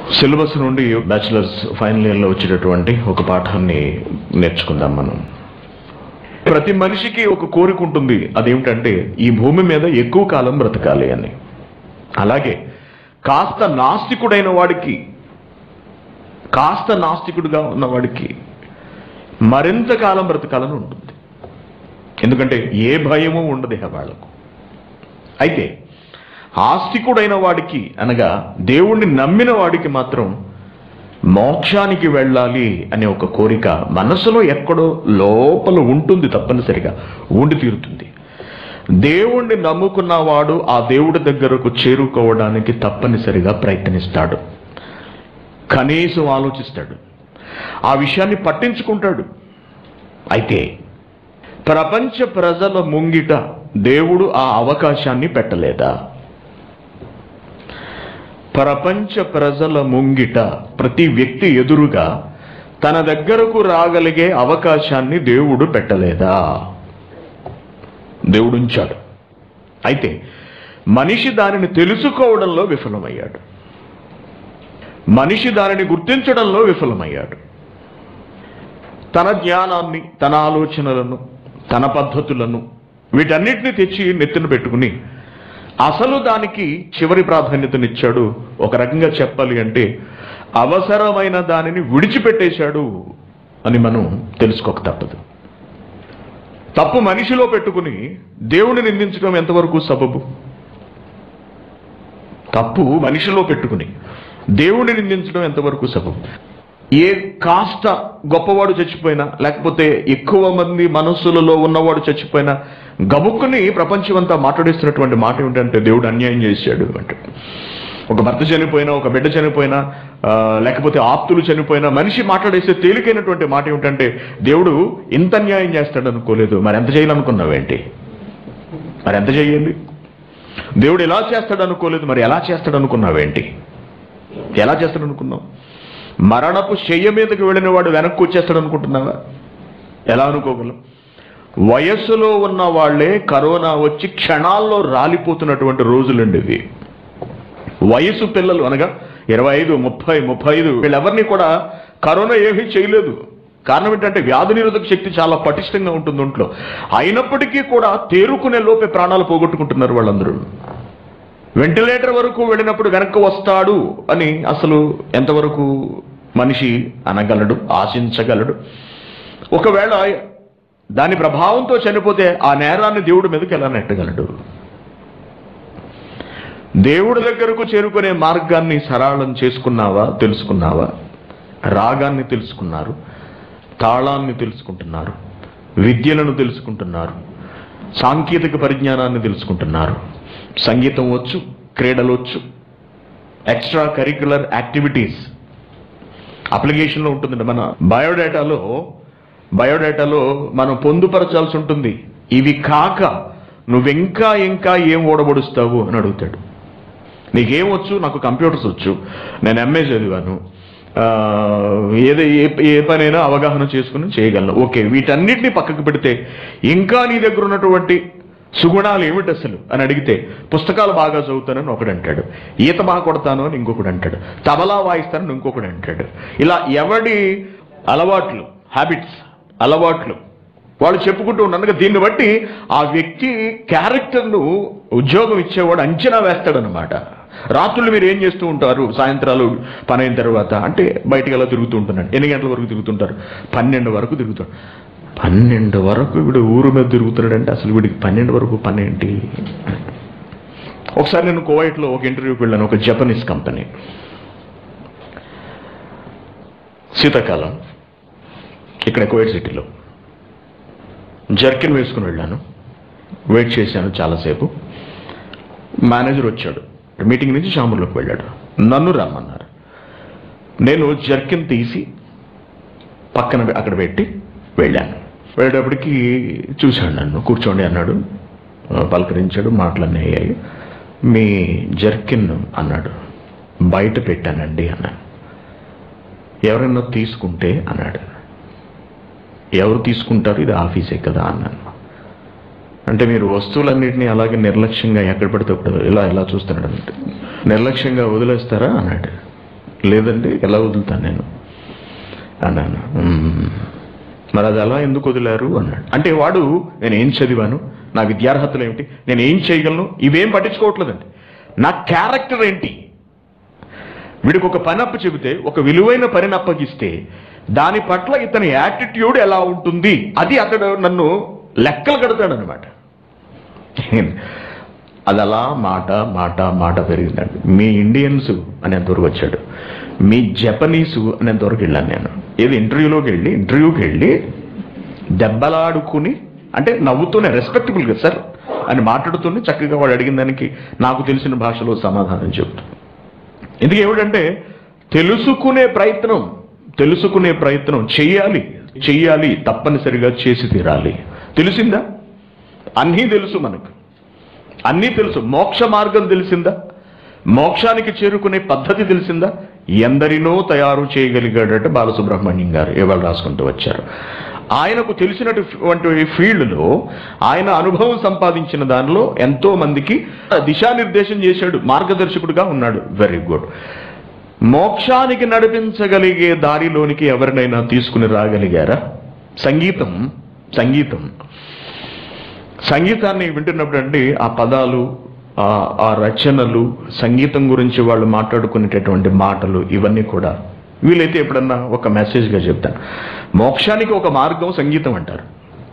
Syllabus నుండి bachelors final ఇయర్లో వచ్చేటటువంటి ఒక పాఠాన్ని నేర్చుకుందాం మనం ప్రతి మనిషికి ఒక కోరిక ఉంటుంది అదేమిటంటే ఈ భూమి మీద ఎక్కువ కాలం బ్రతకాలి అని అలాగే కాస్త నాస్తికుడైన వాడికి కాస్త నాస్తికుడిగా ఉన్నవాడికి మరింత కాలం బ్రతకాలని ఉంటుంది ఎందుకంటే ఏ భయము ఉండదు ఇక వాళ్ళకు అయితే ఆస్తికుడైన వాడికి అనగా దేవుణ్ణి నమ్మిన వాడికి మాత్రం మోక్షానికి వెళ్ళాలి అనే ఒక కోరిక మనసులో ఎక్కడో లోపల ఉంటుంది తప్పనిసరిగా ఉండి తీరుతుంది దేవుణ్ణి నమ్ముకున్నవాడు ఆ దేవుడి దగ్గరకు చేరుకోవడానికి తప్పనిసరిగా ప్రయత్నిస్తాడు కనీసం ఆలోచిస్తాడు ఆ విషయాన్ని పట్టించుకుంటాడు అయితే ప్రపంచ ప్రజల ముంగిట దేవుడు ఆ అవకాశాన్ని పెట్టలేదా ప్రపంచ ప్రజల ముంగిట ప్రతి వ్యక్తి ఎదురుగా తన దగ్గరకు రాగలిగే అవకాశాన్ని దేవుడు పెట్టలేదా దేవుడు ఉంచాడు అయితే మనిషి దానిని తెలుసుకోవడంలో విఫలమయ్యాడు మనిషి దానిని గుర్తించడంలో విఫలమయ్యాడు తన జ్ఞానాన్ని తన ఆలోచనలను తన పద్ధతులను వీటన్నిటిని తెచ్చి నెత్తిన పెట్టుకుని అసలు దానికి చివరి ప్రాధాన్యతనిచ్చాడు ఒక రకంగా చెప్పాలి అంటే అవసరమైన దానిని విడిచిపెట్టేశాడు అని మనం తెలుసుకోక తప్పదు తప్పు మనిషిలో పెట్టుకుని దేవుని నిందించడం ఎంతవరకు సబబు తప్పు మనిషిలో పెట్టుకుని దేవుణ్ణి నిందించడం ఎంతవరకు సబబు ఏ కాస్త గొప్పవాడు చచ్చిపోయినా లేకపోతే ఎక్కువ మంది మనస్సులలో ఉన్నవాడు చచ్చిపోయినా గబుక్కుని ప్రపంచమంతా మాట్లాడిస్తున్నటువంటి మాట ఏమిటంటే దేవుడు అన్యాయం చేశాడు అంటే ఒక భర్త చనిపోయినా ఒక బిడ్డ చనిపోయినా ఆ, లేకపోతే ఆప్తులు చనిపోయినా మనిషి మాట్లాడేసే తేలికైనటువంటి మాట ఏమిటంటే దేవుడు ఇంత అన్యాయం చేస్తాడు అనుకోలేదు మరి ఎంత చేయాలనుకున్నావేంటి మరి ఎంత చేయాలి దేవుడు ఎలా చేస్తాడు అనుకోలేదు మరి ఎలా చేస్తాడు అనుకున్నావేంటి ఎలా చేస్తాడు అనుకున్నావు మరణపు శయ్య మీదకి వెళ్ళిన వాడు వెనక్కి వచ్చేస్తాడు అనుకుంటున్నావా ఎలా అనుకోగలం వయస్సులో ఉన్న వాళ్ళే కరోనా వచ్చి క్షణాల్లో రాలిపోతున్నటువంటి రోజులండి ఇవి వయసు పిల్లలు అనగా ఇరవై ఐదు ముప్పై ముప్పై ఐదు వీళ్ళెవరిని కూడా కరోనా ఏమీ చేయలేదు కారణం ఏంటంటే వ్యాధి నిరోధక శక్తి చాలా పటిష్టంగా ఉంటుంది ఒంట్లో అయినప్పటికీ కూడా తేరుకునే లోపే ప్రాణాలు పోగొట్టుకుంటున్నారు వాళ్ళందరూ వెంటిలేటర్ వరకు వెళ్ళినప్పుడు వెనక్కి వస్తాడు అని అసలు ఎంతవరకు మనిషి అనగలడు ఆశించగలడు ఒకవేళ దాని ప్రభావంతో చనిపోతే ఆ నేరాన్ని దేవుడి మీదకి ఎలా నెట్టగలడు దేవుడి దగ్గరకు చేరుకునే మార్గాన్ని సరళం చేసుకున్నావా తెలుసుకున్నావా రాగాన్ని తెలుసుకున్నారు తాళాన్ని తెలుసుకుంటున్నారు విద్యలను తెలుసుకుంటున్నారు సాంకేతిక పరిజ్ఞానాన్ని తెలుసుకుంటున్నారు సంగీతం వచ్చు క్రీడలు వచ్చు ఎక్స్ట్రా కరిక్యులర్ యాక్టివిటీస్ అప్లికేషన్లో ఉంటుందండి మన బయోడేటాలో బయోడేటాలో మనం పొందుపరచాల్సి ఉంటుంది ఇవి కాక నువ్వింకా ఇంకా ఏం ఓడబడుస్తావు అని అడుగుతాడు నీకేం వచ్చు నాకు కంప్యూటర్స్ వచ్చు నేను ఎంఏ చదివాను ఆ, ఏదో ఏ ఏ పనైనా అవగాహన చేసుకుని చేయగలను ఓకే వీటన్నిటిని పక్కకు పెడితే ఇంకా నీ దగ్గర ఉన్నటువంటి సుగుణాలు ఏమిటి అసలు అని అడిగితే పుస్తకాలు బాగా చదువుతానని ఒకడు అంటాడు ఈత బాగా కొడతాను అని ఇంకొకడు అంటాడు తబలా వాయిస్తానని ఇంకొకడు అంటాడు ఇలా ఎవడి అలవాట్లు హ్యాబిట్స్ అలవాట్లు వాళ్ళు చెప్పుకుంటూ ఉన్నారు దీన్ని బట్టి ఆ వ్యక్తి క్యారెక్టర్ను ఉద్యోగం ఇచ్చేవాడు అంచనా వేస్తాడనమాట రాత్రులు మీరు ఏం చేస్తూ ఉంటారు సాయంత్రాలు పని అయిన తర్వాత అంటే బయటికి ఎలా తిరుగుతూ ఉంటున్నాడు ఎన్ని గంటల వరకు తిరుగుతుంటారు పన్నెండు వరకు తిరుగుతాడు పన్నెండు వరకు వీడు ఊరు మీద తిరుగుతున్నాడంటే అసలు వీడికి పన్నెండు వరకు పని ఏంటి ఒకసారి నేను కువైట్లో ఒక ఇంటర్వ్యూకి వెళ్ళాను ఒక జపనీస్ కంపెనీ శీతాకాలం ఇక్కడ కువైట్ సిటీలో జర్కిన్ వేసుకుని వెళ్ళాను వెయిట్ చేశాను చాలాసేపు మేనేజర్ వచ్చాడు మీటింగ్ నుంచి షాంబర్లోకి వెళ్ళాడు నన్ను రమ్మన్నారు నేను జర్కిన్ తీసి పక్కన అక్కడ పెట్టి వెళ్ళాను వెళ్ళేటప్పటికి చూశాడు నన్ను కూర్చోండి అన్నాడు ఆ, పలకరించాడు మాటలన్నీ అయ్యాయి మీ జర్కిన్ అన్నాడు బయట పెట్టానండి అన్నాను ఎవరైనా తీసుకుంటే అన్నాడు ఎవరు తీసుకుంటారు ఇది ఆఫీసే కదా అన్నాను అంటే మీరు వస్తువులన్నింటినీ అలాగే నిర్లక్ష్యంగా ఎక్కడ పడితే అప్పుడు ఇలా ఇలా చూస్తున్నాడు అంటే నిర్లక్ష్యంగా వదిలేస్తారా అన్నాడు లేదండి ఎలా వదులుతాను నేను అన్నాను "మ్మ్. మరి అది అలా ఎందుకు వదిలారు అన్నాడు అంటే వాడు నేను ఏం చదివాను నా విద్యార్హతలు ఏమిటి నేను ఏం చేయగలను ఇవేం పట్టించుకోవట్లేదండి నా క్యారెక్టర్ ఏంటి వీడికి ఒక పని అప్పు చెబితే ఒక విలువైన పనిని అప్పగిస్తే దాని పట్ల ఇతని యాటిట్యూడ్ ఎలా ఉంటుంది అది అతడు నన్ను లెక్కలు కడతాడు అనమాట అది అలా మాట మాట మాట పెరిగిందండి మీ ఇండియన్స్ అనేంతవరకు వచ్చాడు మీ జపనీసు అనేంతవరకు వెళ్ళాను నేను ఏది ఇంటర్వ్యూలోకి వెళ్ళి ఇంటర్వ్యూకి వెళ్ళి దెబ్బలాడుకుని అంటే నవ్వుతూనే రెస్పెక్టబుల్ కదా సార్ అని మాట్లాడుతూనే చక్కగా వాడు అడిగిన దానికి నాకు తెలిసిన భాషలో సమాధానం చెప్తూ ఎందుకు ఏమిటంటే తెలుసుకునే ప్రయత్నం తెలుసుకునే ప్రయత్నం చెయ్యాలి చెయ్యాలి తప్పనిసరిగా చేసి తీరాలి తెలిసిందా అన్నీ తెలుసు మనకు అన్నీ తెలుసు మోక్ష మార్గం తెలిసిందా మోక్షానికి చేరుకునే పద్ధతి తెలిసిందా ఎందరినో తయారు చేయగలిగాడట బాలసుబ్రహ్మణ్యం గారు ఇవాళ రాసుకుంటూ వచ్చారు ఆయనకు తెలిసినటువంటి ఫీల్డ్లో ఆయన అనుభవం సంపాదించిన దానిలో ఎంతో మందికి దిశానిర్దేశం చేశాడు మార్గదర్శకుడుగా ఉన్నాడు వెరీ గుడ్ మోక్షానికి నడిపించగలిగే దారిలోనికి ఎవరినైనా తీసుకుని రాగలిగారా సంగీతం సంగీతం సంగీతాన్ని వింటున్నప్పుడు అండి ఆ పదాలు ఆ ఆ రచనలు సంగీతం గురించి వాళ్ళు మాట్లాడుకునేటటువంటి మాటలు ఇవన్నీ కూడా వీలైతే ఎప్పుడన్నా ఒక మెసేజ్గా చెప్తాను మోక్షానికి ఒక మార్గం సంగీతం అంటారు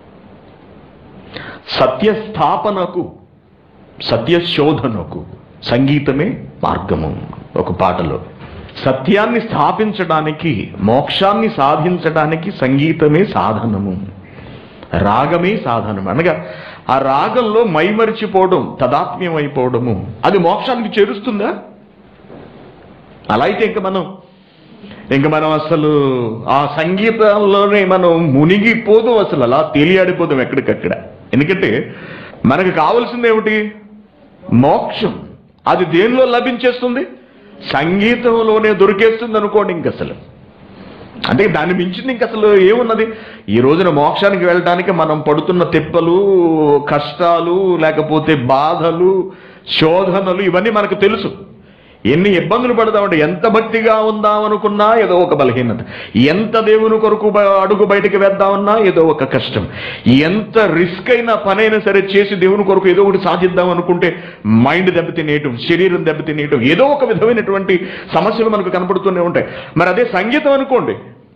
సత్యస్థాపనకు సత్యశోధనకు సంగీతమే మార్గము ఒక పాటలో సత్యాన్ని స్థాపించడానికి మోక్షాన్ని సాధించడానికి సంగీతమే సాధనము రాగమే సాధనం అనగా ఆ రాగంలో మైమరిచిపోవడం తదాత్మ్యం అయిపోవడము అది మోక్షానికి చేరుస్తుందా అలా అయితే ఇంక మనం ఇంక మనం అసలు ఆ సంగీతంలోనే మనం మునిగిపోదు అసలు అలా తేలియాడిపోదాం ఎక్కడికక్కడ ఎందుకంటే మనకు కావలసింది ఏమిటి మోక్షం అది దేనిలో లభించేస్తుంది సంగీతంలోనే దొరికేస్తుంది అనుకోండి ఇంక అసలు అంటే దాన్ని మించింది ఇంక అసలు ఏమున్నది ఈ రోజున మోక్షానికి వెళ్ళడానికి మనం పడుతున్న తిప్పలు కష్టాలు లేకపోతే బాధలు శోధనలు ఇవన్నీ మనకు తెలుసు ఎన్ని ఇబ్బందులు పడతామంటే ఎంత భక్తిగా ఉందామనుకున్నా ఏదో ఒక బలహీనత ఎంత దేవుని కొరకు బ- అడుగు బయటికి వేద్దామన్నా ఏదో ఒక కష్టం ఎంత రిస్క్ అయిన పనైనా సరే చేసి దేవుని కొరకు ఏదో ఒకటి సాధిద్దాం అనుకుంటే మైండ్ దెబ్బతినేయటం శరీరం దెబ్బతినేయటం ఏదో ఒక విధమైనటువంటి సమస్యలు మనకు కనపడుతూనే ఉంటాయి మరి అదే సంగీతం అనుకోండి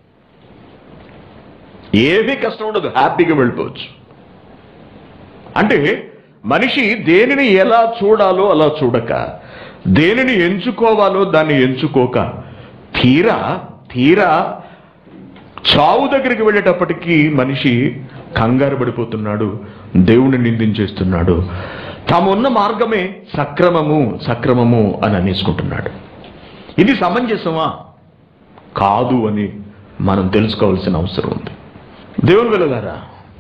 ఏమీ కష్టం ఉండదు హ్యాపీగా వెళ్ళిపోవచ్చు అంటే మనిషి దేనిని ఎలా చూడాలో అలా చూడక దేనిని ఎంచుకోవాలో దాన్ని ఎంచుకోక తీరా తీరా చావు దగ్గరికి వెళ్ళేటప్పటికీ మనిషి కంగారు పడిపోతున్నాడు దేవుని నిందించేస్తున్నాడు తామున్న మార్గమే సక్రమము సక్రమము అని అనేసుకుంటున్నాడు ఇది సమంజసమా కాదు అని మనం తెలుసుకోవాల్సిన అవసరం ఉంది దేవుని వెళ్ళగారా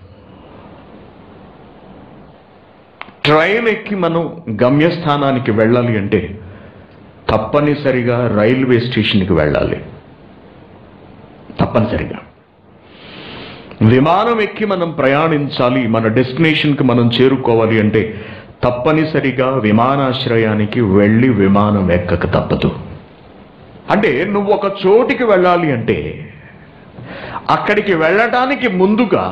ట్రైన్ ఎక్కి మనం గమ్యస్థానానికి వెళ్ళాలి అంటే తప్పనిసరిగా రైల్వే స్టేషన్కి వెళ్ళాలి తప్పనిసరిగా విమానం ఎక్కి మనం ప్రయాణించాలి మన డెస్టినేషన్కి మనం చేరుకోవాలి అంటే తప్పనిసరిగా విమానాశ్రయానికి వెళ్ళి విమానం ఎక్కక తప్పదు అంటే నువ్వు ఒక చోటికి వెళ్ళాలి అంటే అక్కడికి వెళ్ళటానికి ముందుగా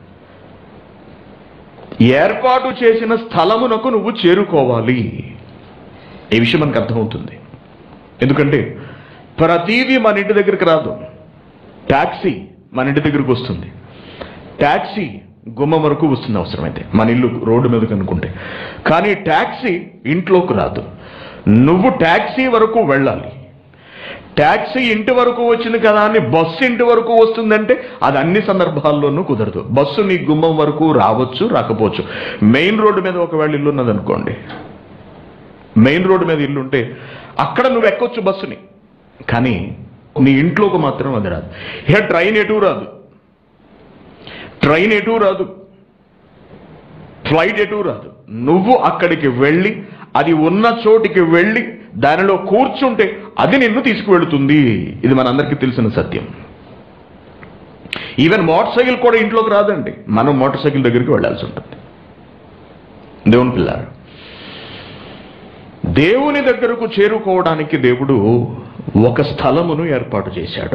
ఏర్పాటు చేసిన స్థలమునకు నువ్వు చేరుకోవాలి ఈ విషయం మనకు అర్థమవుతుంది ఎందుకంటే ప్రతీది మన ఇంటి దగ్గరికి రాదు ట్యాక్సీ మన ఇంటి దగ్గరికి వస్తుంది ట్యాక్సీ గుమ్మం వరకు వస్తుంది అవసరమైతే మన ఇల్లు రోడ్డు మీదకి అనుకుంటే కానీ ట్యాక్సీ ఇంట్లోకి రాదు నువ్వు ట్యాక్సీ వరకు వెళ్ళాలి ట్యాక్సీ ఇంటి వరకు వచ్చింది కదా అని బస్సు ఇంటి వరకు వస్తుందంటే అది అన్ని సందర్భాల్లోనూ కుదరదు బస్సు నీ గుమ్మం వరకు రావచ్చు రాకపోవచ్చు మెయిన్ రోడ్డు మీద ఒకవేళ ఇల్లు ఉన్నది అనుకోండి మెయిన్ రోడ్డు మీద ఇల్లు ఉంటే అక్కడ నువ్వు ఎక్కొచ్చు బస్సుని కానీ నీ ఇంట్లోకి మాత్రం అది రాదు ఇక ట్రైన్ ఎటు రాదు ట్రైన్ ఎటు రాదు ఫ్లైట్ ఎటు రాదు నువ్వు అక్కడికి వెళ్ళి అది ఉన్న చోటికి వెళ్ళి దానిలో కూర్చుంటే అది నిన్ను తీసుకువెళుతుంది ఇది మనందరికీ తెలిసిన సత్యం ఈవెన్ మోటార్ సైకిల్ కూడా ఇంట్లోకి రాదండి మనం మోటార్ సైకిల్ దగ్గరికి వెళ్ళాల్సి ఉంటుంది దేవుని పిల్లారు దేవుని దగ్గరకు చేరుకోవడానికి దేవుడు ఒక స్థలమును ఏర్పాటు చేశాడు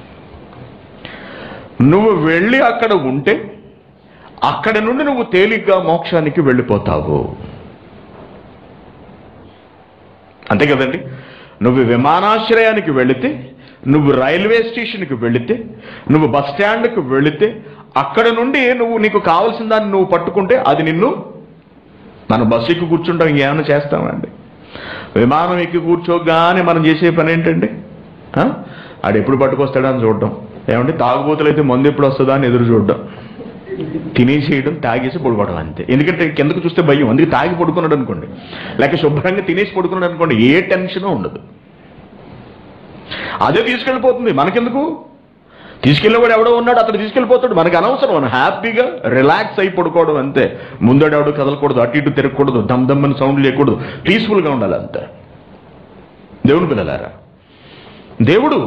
నువ్వు వెళ్ళి అక్కడ ఉంటే అక్కడ నుండి నువ్వు తేలిగ్గా మోక్షానికి వెళ్ళిపోతావు అంతే కదండి నువ్వు విమానాశ్రయానికి వెళితే నువ్వు రైల్వే స్టేషన్కి వెళితే నువ్వు బస్ స్టాండ్కి వెళితే అక్కడ నుండి నువ్వు నీకు కావాల్సిన దాన్ని నువ్వు పట్టుకుంటే అది నిన్ను మన బస్సు ఎక్కి కూర్చుంటాం ఇంకేమైనా చేస్తామండి విమానం ఎక్కి కూర్చోగానే మనం చేసే పని ఏంటండి ఆ? ఆడు ఎప్పుడు పట్టుకొస్తాడని చూడడం ఏమంటే తాగుబోతులు అయితే మందు ఎప్పుడు వస్తుందా అని ఎదురు చూడడం తినేసేయడం తాగేసి పడుకోవడం అంతే ఎందుకంటే కిందకు చూస్తే భయం అందుకే తాగి పడుకున్నాడు అనుకోండి లేక శుభ్రంగా తినేసి పడుకున్నాడు అనుకోండి ఏ టెన్షన్ ఉండదు అదే తీసుకెళ్ళిపోతుంది మనకెందుకు తీసుకెళ్ళేవాడు ఎవడో ఉన్నాడు అతడు తీసుకెళ్ళిపోతాడు మనకు అనవసరం మనం హ్యాపీగా రిలాక్స్ అయి పడుకోవడం అంతే ముందడెవడు కదలకూడదు అటు ఇటు తిరగకూడదు దమ్ దమ్ అని సౌండ్ లేకూడదు పీస్ఫుల్గా ఉండాలి అంతే దేవుని పిల్లలారా దేవుడు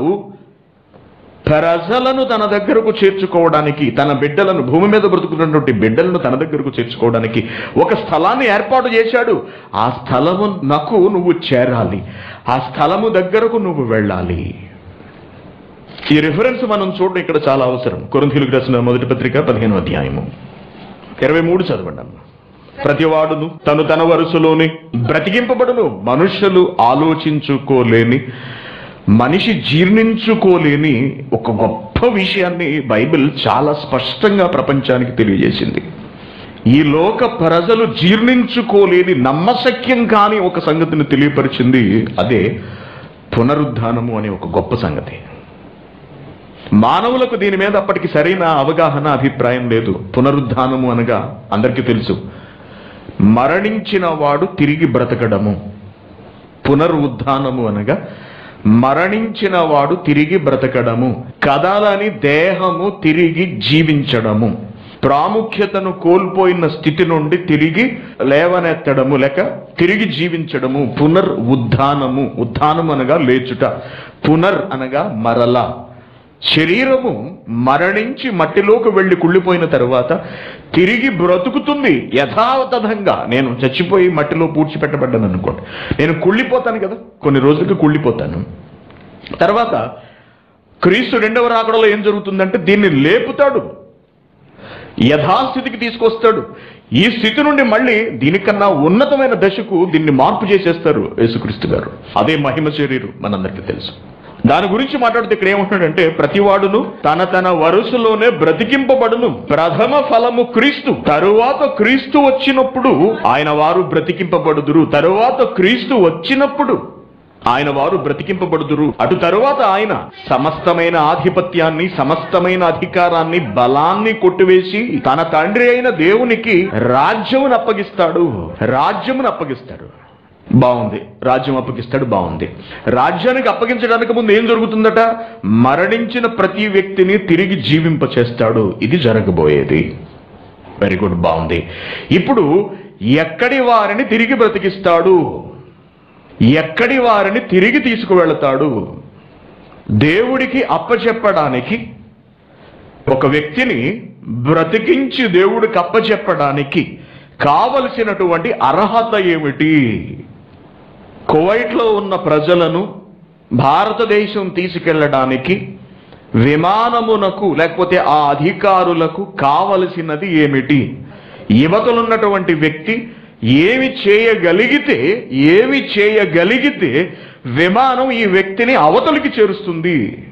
ప్రజలను తన దగ్గరకు చేర్చుకోవడానికి తన బిడ్డలను భూమి మీద బ్రతుకుతున్నటువంటి బిడ్డలను తన దగ్గరకు చేర్చుకోవడానికి ఒక స్థలాన్ని ఏర్పాటు చేశాడు ఆ స్థలము నాకు నువ్వు చేరాలి ఆ స్థలము దగ్గరకు నువ్వు వెళ్ళాలి ఈ రిఫరెన్స్ మనం చూడడం ఇక్కడ చాలా అవసరం కొరింథీయులకు రాసిన మొదటి పత్రిక పదిహేను అధ్యాయము ఇరవై మూడు చదవండి అమ్మ ప్రతివాడును తను తన వరుసలోని బ్రతికింపబడును మనుషులు ఆలోచించుకోలేని మనిషి జీర్ణించుకోలేని ఒక గొప్ప విషయాన్ని బైబిల్ చాలా స్పష్టంగా ప్రపంచానికి తెలియజేసింది ఈ లోక ప్రజలు జీర్ణించుకోలేని నమ్మశక్యం కాని ఒక సంగతిని తెలియపరిచింది అదే పునరుద్ధానము అనే ఒక గొప్ప సంగతి మానవులకు దీని మీద అప్పటికి సరైన అవగాహన అభిప్రాయం లేదు పునరుద్ధానము అనగా అందరికీ తెలుసు మరణించిన వాడు తిరిగి బ్రతకడము పునరుద్ధానము అనగా మరణించిన వాడు తిరిగి బ్రతకడము కదలని దేహము తిరిగి జీవించడము ప్రాముఖ్యతను కోల్పోయిన స్థితి నుండి తిరిగి లేవనెత్తడము లేక తిరిగి జీవించడము పునర్ ఉద్ధానము ఉద్ధానం అనగా లేచుట పునర్ అనగా మరల శరీరము మరణించి మట్టిలోకి వెళ్ళి కుళ్ళిపోయిన తరువాత తిరిగి బ్రతుకుతుంది యథాతథంగా నేను చచ్చిపోయి మట్టిలో పూడ్చిపెట్టబడ్డాను అనుకోండి నేను కుళ్ళిపోతాను కదా కొన్ని రోజులకి కుళ్ళిపోతాను తర్వాత క్రీస్తు రెండవ రాకడలో ఏం జరుగుతుందంటే దీన్ని లేపుతాడు యథాస్థితికి తీసుకొస్తాడు ఈ స్థితి నుండి మళ్ళీ దీనికన్నా ఉన్నతమైన దశకు దీన్ని మార్పు చేసేస్తారు యేసుక్రీస్తు గారు అదే మహిమ శరీరం మనందరికీ తెలుసు దాని గురించి మాట్లాడితే ఇక్కడ ఏమంటున్నాడంటే ప్రతివాడును తన తన వరుసలోనే బ్రతికింపబడును ప్రథమ ఫలము క్రీస్తు తరువాత క్రీస్తు వచ్చినప్పుడు ఆయన వారు బ్రతికింపబడుదురు తరువాత క్రీస్తు వచ్చినప్పుడు ఆయన వారు బ్రతికింపబడుదురు అటు తరువాత ఆయన సమస్తమైన ఆధిపత్యాన్ని సమస్తమైన అధికారాన్ని బలాన్ని కొట్టివేసి తన తండ్రి అయిన దేవునికి రాజ్యమును అప్పగిస్తాడు రాజ్యమును అప్పగిస్తాడు బాగుంది రాజ్యం అప్పగిస్తాడు బాగుంది రాజ్యానికి అప్పగించడానికి ముందు ఏం జరుగుతుందట మరణించిన ప్రతి వ్యక్తిని తిరిగి జీవింప చేస్తాడు ఇది జరగబోయేది వెరీ గుడ్ బాగుంది ఇప్పుడు ఎక్కడి వారిని తిరిగి బ్రతికిస్తాడు ఎక్కడి వారిని తిరిగి తీసుకువెళతాడు దేవుడికి అప్పచెప్పడానికి ఒక వ్యక్తిని బ్రతికించి దేవుడికి అప్పచెప్పడానికి కావలసినటువంటి అర్హత ఏమిటి కువైట్లో ఉన్న ప్రజలను భారతదేశం తీసుకెళ్ళడానికి విమానమునకు లేకపోతే ఆ అధికారులకు కావలసినది ఏమిటి యువతలున్నటువంటి వ్యక్తి ఏమి చేయగలిగితే ఏమి చేయగలిగితే విమానం ఈ వ్యక్తిని అవతలికి చేరుస్తుంది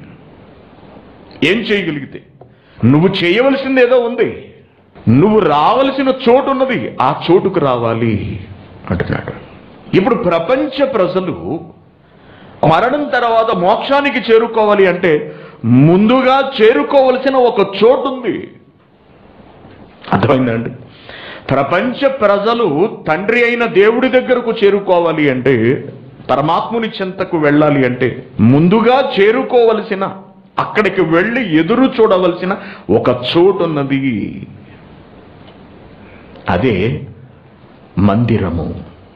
ఏం చేయగలిగితే నువ్వు చేయవలసింది ఏదో ఉంది నువ్వు రావలసిన చోటు ఉన్నది ఆ చోటుకు రావాలి అంటున్నాడు ఇప్పుడు ప్రపంచ ప్రజలు మరణం తర్వాత మోక్షానికి చేరుకోవాలి అంటే ముందుగా చేరుకోవలసిన ఒక చోటు ఉంది అర్థమైందండి ప్రపంచ ప్రజలు తండ్రి అయిన దేవుడి దగ్గరకు చేరుకోవాలి అంటే పరమాత్ముని చెంతకు వెళ్ళాలి అంటే ముందుగా చేరుకోవలసిన అక్కడికి వెళ్ళి ఎదురు చూడవలసిన ఒక చోటు ఉన్నది అదే మందిరము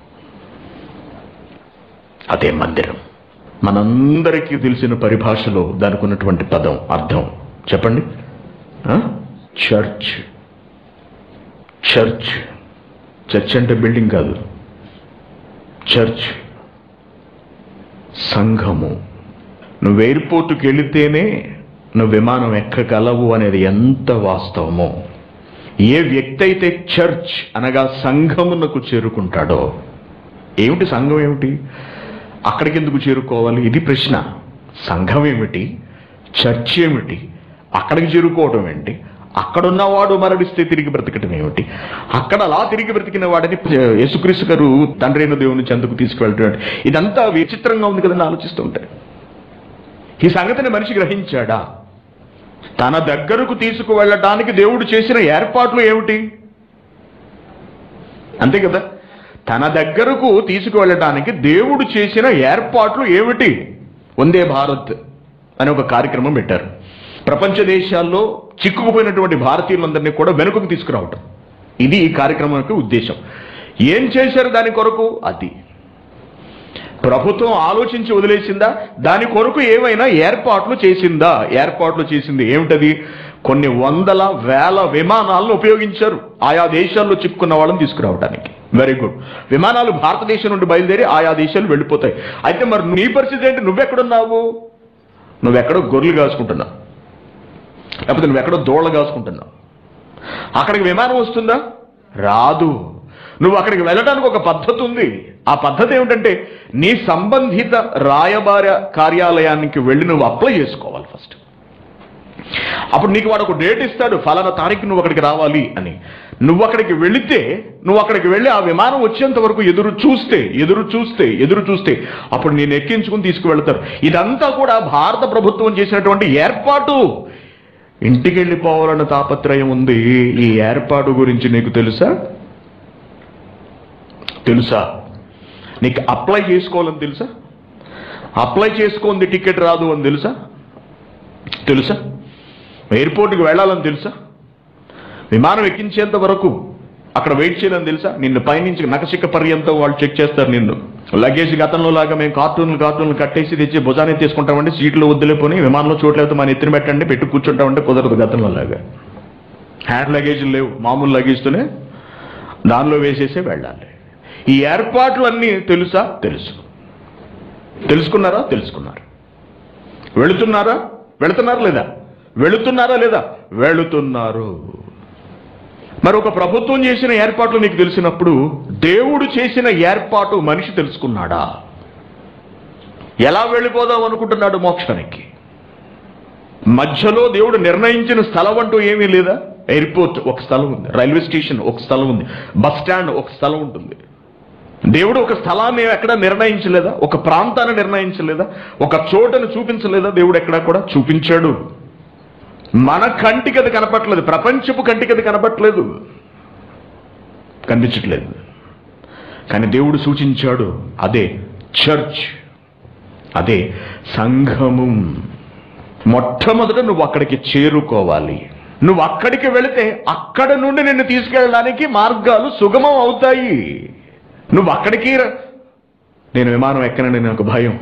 అదే మందిరం మనందరికీ తెలిసిన పరిభాషలో దానికి ఉన్నటువంటి పదం అర్థం చెప్పండి ఆ? చర్చ్ చర్చ్ చర్చ్ అంటే బిల్డింగ్ కాదు చర్చ్ సంఘము నువ్వు ఎయిర్పోర్టుకి వెళితేనే నువ్వు విమానం ఎక్కగలవు అనేది ఎంత వాస్తవమో ఏ వ్యక్తి అయితే చర్చ్ అనగా సంఘమునకు చేరుకుంటాడో ఏమిటి సంఘం ఏమిటి అక్కడికి ఎందుకు చేరుకోవాలి ఇది ప్రశ్న సంఘం ఏమిటి చర్చ్ ఏమిటి అక్కడికి చేరుకోవడం ఏంటి అక్కడున్నవాడు మరణిస్తే తిరిగి బ్రతకటం ఏమిటి అక్కడ అలా తిరిగి బ్రతికిన వాడిని యేసుక్రీస్తు గారు తండ్రి అయిన దేవుని చెందుకు తీసుకువెళ్ళటం ఇదంతా విచిత్రంగా ఉంది కదని ఆలోచిస్తూ ఉంటాడు ఈ సంగతిని మనిషి గ్రహించాడా తన దగ్గరకు తీసుకువెళ్ళటానికి దేవుడు చేసిన ఏర్పాట్లు ఏమిటి అంతే కదా తన దగ్గరకు తీసుకువెళ్ళటానికి దేవుడు చేసిన ఏర్పాట్లు ఏమిటి వందే భారత్ అనే ఒక కార్యక్రమం పెట్టారు ప్రపంచ దేశాల్లో చిక్కుకుపోయినటువంటి భారతీయులందరినీ కూడా వెనుకకు తీసుకురావటం ఇది ఈ కార్యక్రమం యొక్క ఉద్దేశం ఏం చేశారు దాని కొరకు అది ప్రభుత్వం ఆలోచించి వదిలేసిందా దాని కొరకు ఏమైనా ఏర్పాట్లు చేసిందా ఏర్పాట్లు చేసింది ఏమిటది కొన్ని వందల వేల విమానాలను ఉపయోగించారు ఆయా దేశాల్లో చిక్కుకున్న వాళ్ళని తీసుకురావడానికి వెరీ గుడ్ విమానాలు భారతదేశం నుండి బయలుదేరి ఆయా దేశాలు వెళ్ళిపోతాయి అయితే మరి నీ పరిస్థితి ఏంటి నువ్వెక్కడున్నావు నువ్వెక్కడో గొర్రెలు కాసుకుంటున్నావు లేకపోతే నువ్వెక్కడో దోళ్ళ కాసుకుంటున్నావు అక్కడికి విమానం వస్తుందా రాదు నువ్వు అక్కడికి వెళ్ళడానికి ఒక పద్ధతి ఉంది ఆ పద్ధతి ఏమిటంటే నీ సంబంధిత రాయబార కార్యాలయానికి వెళ్ళి నువ్వు అప్లై చేసుకోవాలి ఫస్ట్ అప్పుడు నీకు వాడు ఒక డేట్ ఇస్తాడు ఫలానా తారీఖు నువ్వు అక్కడికి రావాలి అని నువ్వు అక్కడికి వెళితే నువ్వు అక్కడికి వెళ్ళి ఆ విమానం వచ్చేంత వరకు ఎదురు చూస్తే ఎదురు చూస్తే ఎదురు చూస్తే అప్పుడు నేను ఎక్కించుకుని తీసుకువెళ్తారు ఇదంతా కూడా భారత ప్రభుత్వం చేసినటువంటి ఏర్పాటు ఇంటికి వెళ్ళిపోవాలన్న తాపత్రయం ఉంది ఈ ఏర్పాటు గురించి నీకు తెలుసా తెలుసా నీకు అప్లై చేసుకోవాలని తెలుసా అప్లై చేసుకుంది టికెట్ రాదు అని తెలుసా తెలుసా ఎయిర్పోర్ట్కి వెళ్ళాలని తెలుసా విమానం ఎక్కించేంత వరకు అక్కడ వెయిట్ చేయాలని తెలుసా నిన్ను పైనుంచి నకసిక్క పర్యంతం వాళ్ళు చెక్ చేస్తారు నిన్ను లగేజ్ గతంలో లాగా మేము కార్టూన్లు కార్టూన్లు కట్టేసి తెచ్చి భుజాన్ని తీసుకుంటామంటే సీట్లు వదిలేపోని విమానంలో చోట్లయితే మన ఎత్తున పెట్టండి పెట్టి కూర్చుంటామంటే కుదరదు గతంలో లాగా హ్యాండ్ లగేజ్ లేవు మామూలు లగేజ్తోనే దానిలో వేసేసే వెళ్ళాలి ఈ ఏర్పాట్లు అన్నీ తెలుసా తెలుసు తెలుసుకున్నారా తెలుసుకున్నారు వెళుతున్నారా వెళుతున్నారా లేదా వెళుతున్నారా లేదా వెళుతున్నారు మరి ఒక ప్రభుత్వం చేసిన ఏర్పాట్లు నీకు తెలిసినప్పుడు దేవుడు చేసిన ఏర్పాటు మనిషి తెలుసుకున్నాడా ఎలా వెళ్ళిపోదాం అనుకుంటున్నాడు మోక్షానికి మధ్యలో దేవుడు నిర్ణయించిన స్థలం అంటూ ఏమీ లేదా ఎయిర్పోర్ట్ ఒక స్థలం ఉంది రైల్వే స్టేషన్ ఒక స్థలం ఉంది బస్ స్టాండ్ ఒక స్థలం ఉంటుంది దేవుడు ఒక స్థలాన్ని ఎక్కడ నిర్ణయించలేదా ఒక ప్రాంతాన్ని నిర్ణయించలేదా ఒక చోటను చూపించలేదా దేవుడు ఎక్కడా కూడా చూపించాడు మన కంటికి అది కనపట్లేదు ప్రపంచపు కంటికి అది కనపట్లేదు కనిపించట్లేదు కానీ దేవుడు సూచించాడు అదే చర్చ్ అదే సంఘము మొట్టమొదట నువ్వు అక్కడికి చేరుకోవాలి నువ్వు అక్కడికి వెళితే అక్కడ నుండి నిన్ను తీసుకెళ్ళడానికి మార్గాలు సుగమం అవుతాయి నువ్వు అక్కడికి ర- నేను విమానం ఎక్కనండి నాకు భయం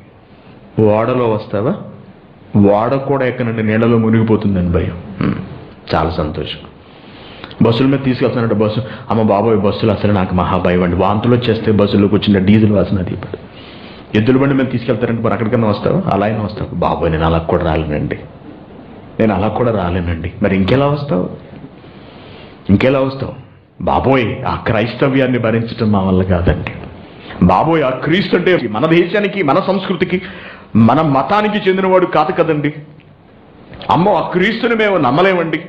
ఓడలో వస్తావా ఓడ కూడా ఎక్కనండి నీళ్ళలో మునిగిపోతుందని భయం హ్మ్. చాలా సంతోషం బస్సుల మీద తీసుకెళ్తానంటే బస్సు అమ్మ బాబోయ్ బస్సులు అసలు నాకు మహా భయం అండి వాంతులు వచ్చేస్తే బస్సులో కూర్చుంటే డీజిల్ వాసన అది ఇప్పుడు ఎద్దుల బండి మీద తీసుకెళ్తారంటే మరి అక్కడికన్నా వస్తావా అలా అయినా వస్తావు బాబోయ్ నేను అలా కూడా రాలేనండి నేను అలా కూడా రాలేనండి మరి ఇంకెలా వస్తావు ఇంకెలా వస్తావు బాబోయ్ ఆ క్రైస్తవ్యాన్ని భరించడం మా వల్ల కాదండి బాబోయ్ ఆ క్రీస్తు అంటే మన దేశానికి మన సంస్కృతికి మన మతానికి చెందినవాడు కాదు కదండి అమ్మో ఆ క్రీస్తుని మేము నమ్మలేమండి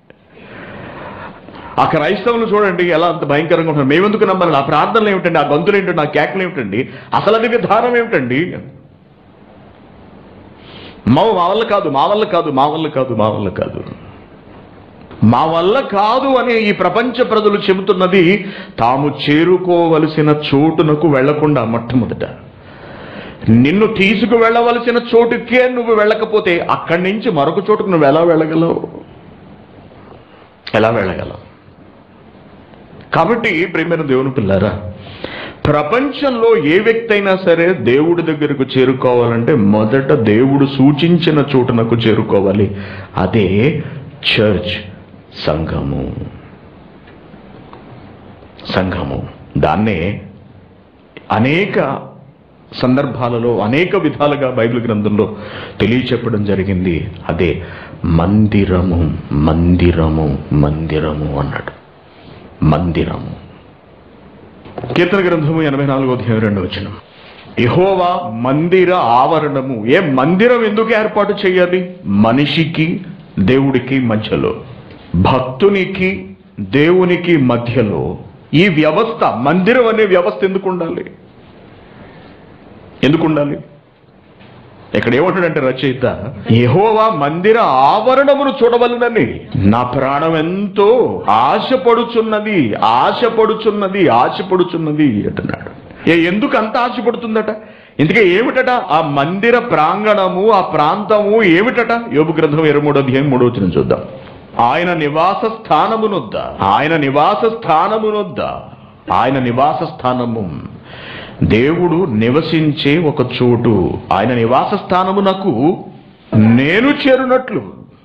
ఆ క్రైస్తవులు చూడండి ఎలా అంత భయంకరంగా ఉంటారు మేమెందుకు నమ్మాలి ఆ ప్రార్థనలు ఏమిటండి ఆ గంతులు ఏంటండి ఆ కేకలు ఏమిటండి అసలు అది విధానం ఏమిటండి మా మా వల్ల కాదు మా వల్ల కాదు మా వల్ల కాదు మా వల్ల కాదు మా వల్ల కాదు అని ఈ ప్రపంచ ప్రజలు చెబుతున్నది తాము చేరుకోవలసిన చోటునకు వెళ్లకుండా మొట్టమొదట నిన్ను తీసుకు వెళ్ళవలసిన చోటుకే నువ్వు వెళ్ళకపోతే అక్కడి నుంచి మరొక చోటుకు నువ్వు ఎలా వెళ్ళగలవు ఎలా వెళ్ళగలవు కాబట్టి ప్రేమైన దేవుని పిల్లారా ప్రపంచంలో ఏ వ్యక్తి అయినా సరే దేవుడి దగ్గరకు చేరుకోవాలంటే మొదట దేవుడు సూచించిన చోటునకు చేరుకోవాలి అదే చర్చ్ సంఘము సంఘము దాన్నే అనేక సందర్భాలలో అనేక విధాలుగా బైబిల్ గ్రంథంలో తెలియచెప్పడం జరిగింది అదే మందిరము మందిరము మందిరము అన్నాడు మందిరము కీర్తన గ్రంథము ఎనభై నాలుగో అధ్యాయం రెండు వచ్చిన యహోవా మందిర ఆవరణము ఏ మందిరం ఎందుకు ఏర్పాటు చేయాలి మనిషికి దేవుడికి మధ్యలో భక్తునికి దేవునికి మధ్యలో ఈ వ్యవస్థ మందిరం అనే వ్యవస్థ ఎందుకు ఉండాలి ఎందుకు ఉండాలి ఇక్కడ ఏమంటాడంటే రచయిత యెహోవా మందిర ఆవరణమును చూడవలనని నా ప్రాణం ఎంతో ఆశపడుచున్నది ఆశపడుచున్నది ఆశపడుచున్నది అంటున్నాడు ఏ ఎందుకు అంత ఆశపడుతుందట ఇందుకే ఏమిటట ఆ మందిర ప్రాంగణము ఆ ప్రాంతము ఏమిటట యోగు గ్రంథం ఇరవై మూడో అధ్యాయం మూడో వచ్చిన చూద్దాం ఆయన నివాస స్థానమునొద్ద ఆయన నివాస స్థానమునొద్ద ఆయన నివాస స్థానము దేవుడు నివసించే ఒక చోటు ఆయన నివాస స్థానమునకు నేను చేరునట్లు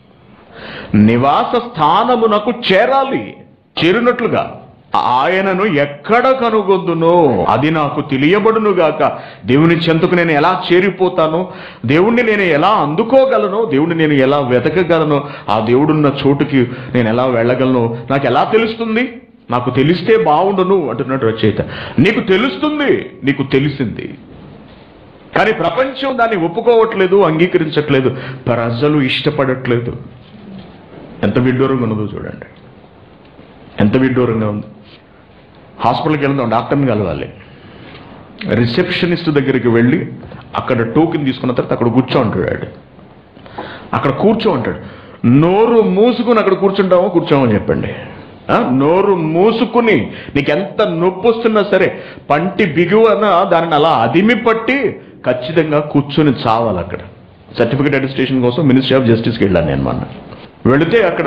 నివాస స్థానమునకు చేరాలి చేరునట్లుగా ఆయనను ఎక్కడ కనుగొందునో అది నాకు తెలియబడును గాక దేవుని చెంతకు నేను ఎలా చేరిపోతానో దేవుణ్ణి నేను ఎలా అందుకోగలను దేవుణ్ణి నేను ఎలా వెతకగలను ఆ దేవుడున్న చోటుకి నేను ఎలా వెళ్ళగలను నాకు ఎలా తెలుస్తుంది నాకు తెలిస్తే బాగుండును అంటున్నట్టు రచయిత నీకు తెలుస్తుంది నీకు తెలిసింది కానీ ప్రపంచం దాన్ని ఒప్పుకోవట్లేదు అంగీకరించట్లేదు ప్రజలు ఇష్టపడట్లేదు ఎంత విడ్డూరంగా ఉన్నదో చూడండి ఎంత విడ్డూరంగా ఉంది హాస్పిటల్కి వెళ్దాం డాక్టర్ని కలవాలి రిసెప్షనిస్ట్ దగ్గరికి వెళ్ళి అక్కడ టోకెన్ తీసుకున్న తర్వాత అక్కడ కూర్చో అంటాడు అక్కడ కూర్చో అంటాడు నోరు మూసుకుని అక్కడ కూర్చుంటామో కూర్చోమని చెప్పండి ఆ, నోరు మూసుకుని నీకు ఎంత నొప్పి వస్తున్నా సరే పంటి బిగువన దానిని అలా అదిమి పట్టి ఖచ్చితంగా కూర్చొని చావాలి అక్కడ సర్టిఫికేట్ అడ్మినిస్ట్రేషన్ కోసం మినిస్ట్రీ ఆఫ్ జస్టిస్కి వెళ్ళాను నేను మొన్న వెళితే అక్కడ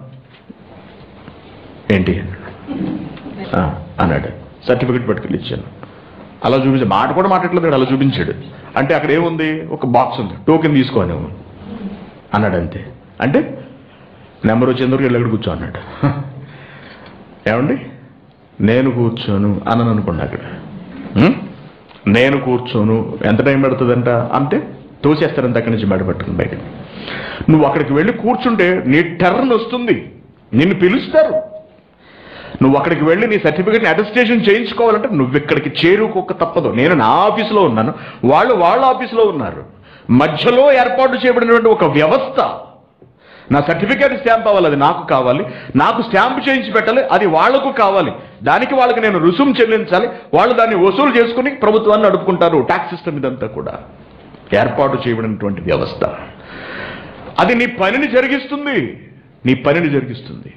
ఏంటి ఆ, అన్నాడు సర్టిఫికెట్ పట్టుకెళ్ళి ఇచ్చాను అలా చూపించాడు మాట కూడా మాట్లాడలేదు అలా చూపించాడు అంటే అక్కడ ఏముంది ఒక బాక్స్ ఉంది టోకెన్ తీసుకో నువ్వు అన్నాడు అంతే అంటే నెంబర్ వచ్చేందుకు వెళ్ళి అక్కడ కూర్చో అన్నాడు ఏమండి నేను కూర్చోను అని అనుకోండి అక్కడ ఉం? నేను కూర్చోను ఎంత టైం పడుతుందంట అంటే తోసేస్తారంత అక్కడి నుంచి బయట పట్టుకుని బయట నువ్వు అక్కడికి వెళ్ళి కూర్చుంటే నీ టర్న్ వస్తుంది నిన్ను పిలుస్తారు నువ్వు అక్కడికి వెళ్ళి నీ సర్టిఫికేట్ని అటెస్టేషన్ చేయించుకోవాలంటే నువ్వు ఇక్కడికి చేరుకోక తప్పదు నేను నా ఆఫీసులో ఉన్నాను వాళ్ళు వాళ్ళ ఆఫీసులో ఉన్నారు మధ్యలో ఏర్పాటు చేయబడినటువంటి ఒక వ్యవస్థ నా సర్టిఫికేట్ స్టాంప్ అవ్వాలి అది నాకు కావాలి నాకు స్టాంప్ చేయించి పెట్టాలి అది వాళ్లకు కావాలి దానికి వాళ్ళకి నేను రుసుము చెల్లించాలి వాళ్ళు దాన్ని వసూలు చేసుకుని ప్రభుత్వాన్ని నడుపుకుంటారు ట్యాక్స్ సిస్టమ్ ఇదంతా కూడా ఏర్పాటు చేయబడినటువంటి వ్యవస్థ అది నీ పనిని జరిగిస్తుంది నీ పనిని జరిగిస్తుంది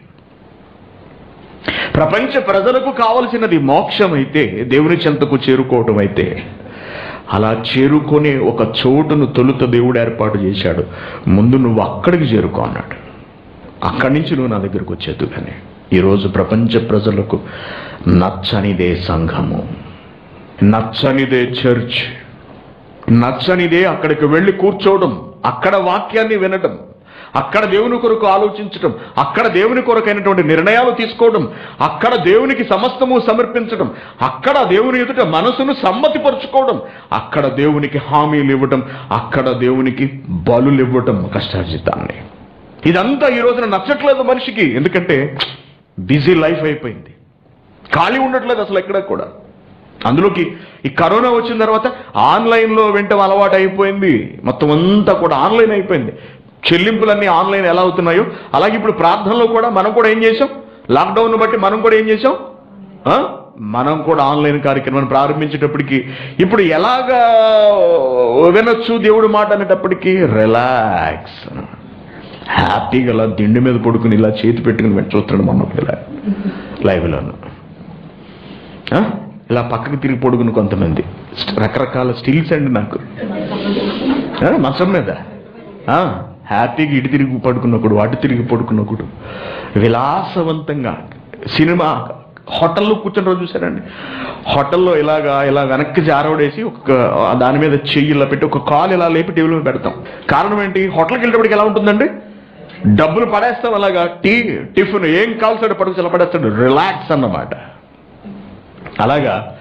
ప్రపంచ ప్రజలకు కావలసినది మోక్షం అయితే దేవుని చెంతకు చేరుకోవటం అయితే అలా చేరుకునే ఒక చోటును తొలుత దేవుడు ఏర్పాటు చేశాడు ముందు నువ్వు అక్కడికి చేరుకో అన్నాడు అక్కడి నుంచి నువ్వు నా దగ్గరకు వచ్చేది కానీ ఈరోజు ప్రపంచ ప్రజలకు నచ్చనిదే సంఘము నచ్చనిదే చర్చ్ నచ్చనిదే అక్కడికి వెళ్ళి కూర్చోవడం అక్కడ వాక్యాన్ని వినడం అక్కడ దేవుని కొరకు ఆలోచించడం అక్కడ దేవుని కొరకైనటువంటి నిర్ణయాలు తీసుకోవడం అక్కడ దేవునికి సమస్తము సమర్పించడం అక్కడ దేవుని ఎదుట మనసును సమ్మతిపరుచుకోవడం అక్కడ దేవునికి హామీలు ఇవ్వడం అక్కడ దేవునికి బలులు ఇవ్వటం కష్టార్జితాన్ని ఇదంతా ఈ రోజున నచ్చట్లేదు మనిషికి ఎందుకంటే బిజీ లైఫ్ అయిపోయింది ఖాళీ ఉండట్లేదు అసలు ఎక్కడ కూడా అందులోకి ఈ కరోనా వచ్చిన తర్వాత ఆన్లైన్లో వింటం అలవాటు అయిపోయింది మొత్తం అంతా కూడా ఆన్లైన్ అయిపోయింది చెల్లింపులన్నీ ఆన్లైన్ ఎలా అవుతున్నాయో అలాగే ఇప్పుడు ప్రార్థనలో కూడా మనం కూడా ఏం చేసాం లాక్డౌన్ బట్టి మనం కూడా ఏం చేసాం ఆ? మనం కూడా ఆన్లైన్ కార్యక్రమాన్ని ప్రారంభించేటప్పటికి ఇప్పుడు ఎలాగా వినొచ్చు దేవుడి మాట అనేటప్పటికి రిలాక్స్ హ్యాపీగా అలా దిండి మీద పడుకుని ఇలా చేతి పెట్టుకుని వెంట చూస్తున్నాడు మొన్న ఇలా లైవ్లోను ఆ? ఇలా పక్కకి తిరిగి పడుకుని కొంతమంది స్ట్- రకరకాల స్టిల్స్ అండి నాకు ఆ, మంచం మీద ఆ, హ్యాపీగా ఇటు తిరిగి పడుకున్నప్పుడు అటు తిరిగి పడుకున్నప్పుడు విలాసవంతంగా సినిమా హోటల్లో కూర్చుని రోజు చూసారండి హోటల్లో ఇలాగా ఇలా వెనక్కి జారవడేసి ఒక దాని మీద చెయ్యి ఇలా పెట్టి ఒక కాలు ఇలా లేపి టేబుల్ మీద పెడతాం కారణం ఏంటి హోటల్కి వెళ్ళేటప్పటికి ఎలా ఉంటుందండి డబ్బులు పడేస్తాం అలాగా టీ టిఫిన్ ఏం కాల్సాడు పడుకు ఇలా పడేస్తాడు రిలాక్స్ అన్నమాట అలాగా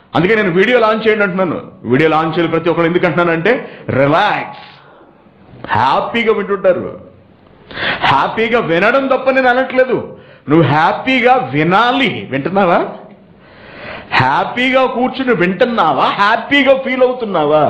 అందుకే నేను వీడియో లాంచ్ చేయండి అంటున్నాను వీడియో లాంచ్ చేయాలి ప్రతి ఒక్కరు ఎందుకు అంటున్నానంటే రిలాక్స్ హ్యాపీగా వింటుంటారు హ్యాపీగా వినడం తప్ప నేను అనట్లేదు నువ్వు హ్యాపీగా వినాలి వింటున్నావా హ్యాపీగా కూర్చుని వింటున్నావా హ్యాపీగా ఫీల్ అవుతున్నావా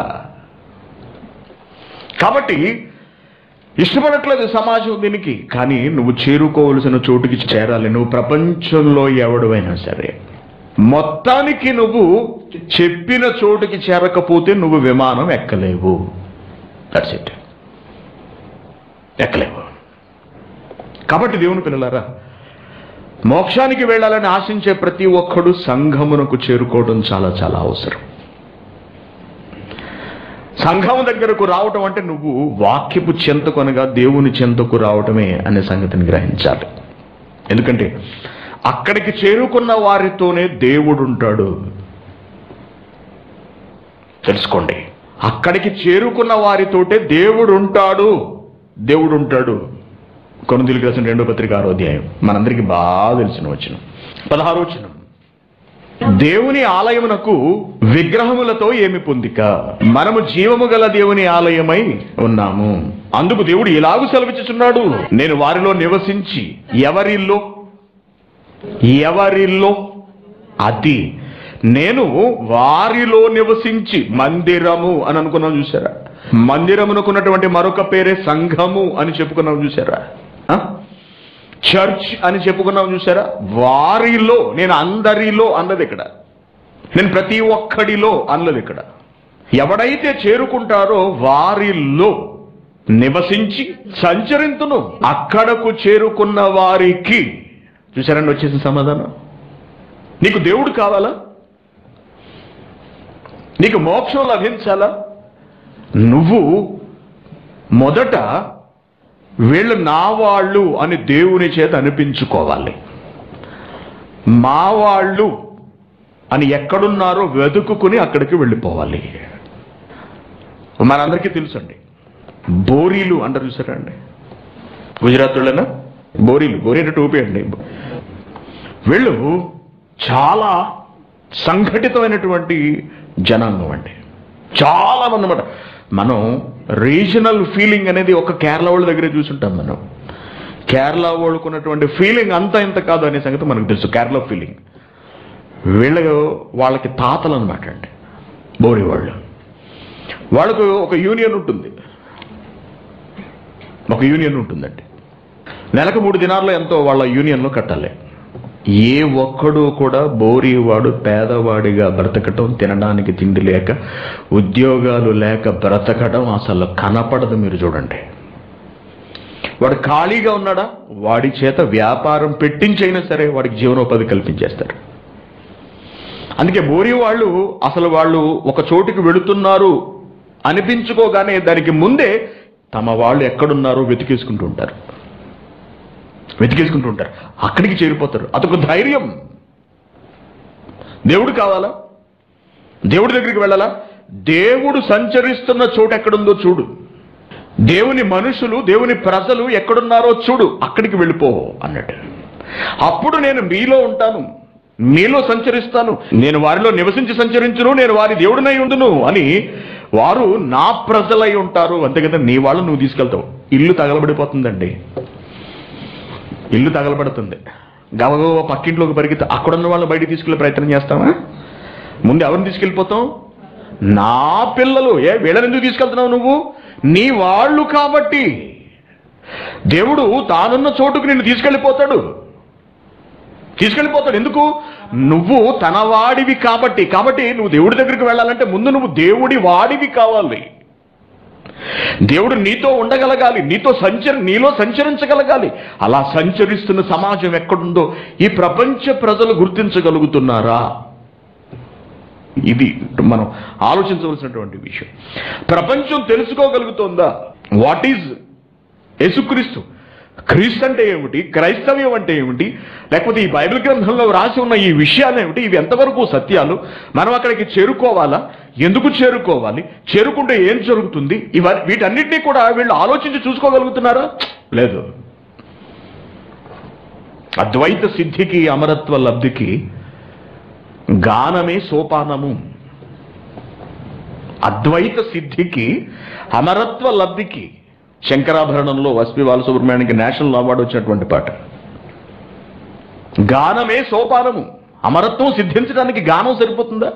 కాబట్టి ఇష్టపడట్లేదు సమాజం దీనికి కానీ నువ్వు చేరుకోవలసిన చోటుకి చేరాలి నువ్వు ప్రపంచంలో ఎవడువైనా సరే మొత్తానికి నువ్వు చెప్పిన చోటుకి చేరకపోతే నువ్వు విమానం ఎక్కలేవు దట్స్ ఇట్ ఎక్కలేవు కాబట్టి దేవుని పిల్లలారా మోక్షానికి వెళ్ళాలని ఆశించే ప్రతి ఒక్కడు సంఘమునకు చేరుకోవడం చాలా చాలా అవసరం సంఘం దగ్గరకు రావటం అంటే నువ్వు వాక్యపు చెంతకొనగా దేవుని చెంతకు రావటమే అనే సంగతిని గ్రహించాలి ఎందుకంటే అక్కడికి చేరుకున్న వారితోనే దేవుడు ఉంటాడు తెలుసుకోండి అక్కడికి చేరుకున్న వారితోటే దేవుడు ఉంటాడు దేవుడు ఉంటాడు కొనుదిలికి రాసిన రెండో పత్రిక ఆరో అధ్యాయం మనందరికీ బాగా తెలిసిన వచ్చిన పదహారో వచనం దేవుని ఆలయమునకు విగ్రహములతో ఏమి పొందిక మనము జీవము గల దేవుని ఆలయమై ఉన్నాము అందుకు దేవుడు ఇలాగు సెలవిచ్చుచున్నాడు నేను వారిలో నివసించి ఎవరిలో ఎవరిలో అది నేను వారిలో నివసించి మందిరము అని అనుకున్నాం చూసారా మందిరమునకున్నటువంటి మరొక పేరే సంఘము అని చెప్పుకున్నాం చూసారా ఆ? చర్చ్ అని చెప్పుకున్నాం చూసారా వారిలో నేను అందరిలో అన్నది ఇక్కడ నేను ప్రతి ఒక్కడిలో అన్నది ఇక్కడ ఎవడైతే చేరుకుంటారో వారిలో నివసించి సంచరింతును అక్కడకు చేరుకున్న వారికి చూసారండి వచ్చేసిన సమాధానం నీకు దేవుడు కావాలా నీకు మోక్షం లభించాలా నువ్వు మొదట వీళ్ళు నా వాళ్ళు అని దేవుని చేత అనిపించుకోవాలి మా వాళ్ళు అని ఎక్కడున్నారో వెతుకుని అక్కడికి వెళ్ళిపోవాలి మనందరికీ తెలుసండి బోరీలు అంటారు చూసారా అండి గుజరాత్లోనా బోరీలు బోరీ అంటే టోపీ అండి వీళ్ళు చాలా సంఘటితమైనటువంటి జనాంగం అండి చాలా మంది అన్నమాట మనం రీజనల్ ఫీలింగ్ అనేది ఒక కేరళ వాళ్ళ దగ్గరే చూసుంటాం మనం కేరళ వాళ్ళకున్నటువంటి ఫీలింగ్ అంతా ఇంత కాదు అనే సంగతి మనకు తెలుసు కేరళ ఫీలింగ్ వీళ్ళ వాళ్ళకి తాతలు అనమాట అండి బోరి వాళ్ళు వాళ్ళకు ఒక యూనియన్ ఉంటుంది ఒక యూనియన్ ఉంటుందండి నెలకు మూడు దినాల్లో ఎంతో వాళ్ళ యూనియన్లో కట్టాలి ఏ ఒక్కడు కూడా బోరీవాడు పేదవాడిగా బ్రతకటం తినడానికి తిండి లేక ఉద్యోగాలు లేక బ్రతకడం అసలు కనపడదు మీరు చూడండి వాడు ఖాళీగా ఉన్నాడా వాడి చేత వ్యాపారం పెట్టించైనా సరే వాడికి జీవనోపాధి కల్పించేస్తారు అందుకే బోరి వాళ్ళు అసలు వాళ్ళు ఒక చోటుకి వెళుతున్నారు అనిపించుకోగానే దానికి ముందే తమ వాళ్ళు ఎక్కడున్నారో వెతికేసుకుంటూ ఉంటారు వెతికేసుకుంటూ ఉంటారు అక్కడికి చేరిపోతారు అదొక ధైర్యం దేవుడు కావాలా దేవుడి దగ్గరికి వెళ్ళాలా దేవుడు సంచరిస్తున్న చోటు ఎక్కడుందో చూడు దేవుని మనుషులు దేవుని ప్రజలు ఎక్కడున్నారో చూడు అక్కడికి వెళ్ళిపో అన్నట్టు అప్పుడు నేను మీలో ఉంటాను మీలో సంచరిస్తాను నేను వారిలో నివసించి సంచరించును నేను వారి దేవుడినై ఉండును అని వారు నా ప్రజలై ఉంటారు అంతే కదా నీ వాళ్ళు నువ్వు తీసుకెళ్తావు ఇల్లు తగలబడిపోతుందండి ఇల్లు తగలబడుతుంది గవగవ పక్కింట్లోకి పరిగెత్తి అక్కడున్న వాళ్ళని బయటికి తీసుకెళ్లే ప్రయత్నం చేస్తావా ముందు ఎవరిని తీసుకెళ్ళిపోతావు నా పిల్లలు ఏ వీళ్ళని ఎందుకు తీసుకెళ్తున్నావు నువ్వు నీ వాళ్ళు కాబట్టి దేవుడు తానున్న చోటుకు నిన్ను తీసుకెళ్ళిపోతాడు తీసుకెళ్ళిపోతాడు ఎందుకు నువ్వు తన వాడివి కాబట్టి కాబట్టి నువ్వు దేవుడి దగ్గరికి వెళ్ళాలంటే ముందు నువ్వు దేవుడి వాడివి కావాలి దేవుడు నీతో ఉండగలగాలి నీతో సంచర నీలో సంచరించగలగాలి అలా సంచరిస్తున్న సమాజం ఎక్కడుందో ఈ ప్రపంచ ప్రజలు గుర్తించగలుగుతున్నారా ఇది మనం ఆలోచించవలసినటువంటి విషయం ప్రపంచం తెలుసుకోగలుగుతోందా వాట్ ఈజ్ యేసుక్రీస్తు క్రీస్తు అంటే ఏమిటి క్రైస్తవ్యం అంటే ఏమిటి లేకపోతే ఈ బైబిల్ గ్రంథంలో రాసి ఉన్న ఈ విషయాలు ఏమిటి ఇవి ఎంతవరకు సత్యాలు మనం అక్కడికి చేరుకోవాలా ఎందుకు చేరుకోవాలి చేరుకుంటే ఏం జరుగుతుంది ఇవ వీటన్నిటినీ కూడా వీళ్ళు ఆలోచించి చూసుకోగలుగుతున్నారా లేదు అద్వైత సిద్ధికి అమరత్వ లబ్ధికి గానమే సోపానము అద్వైత సిద్ధికి అమరత్వ లబ్ధికి శంకరాభరణంలో వస్పి బాలసుబ్రహ్మణ్యానికి నేషనల్ అవార్డు వచ్చినటువంటి పాట గానమే సోపానము అమరత్వం సిద్ధించడానికి గానం సరిపోతుందా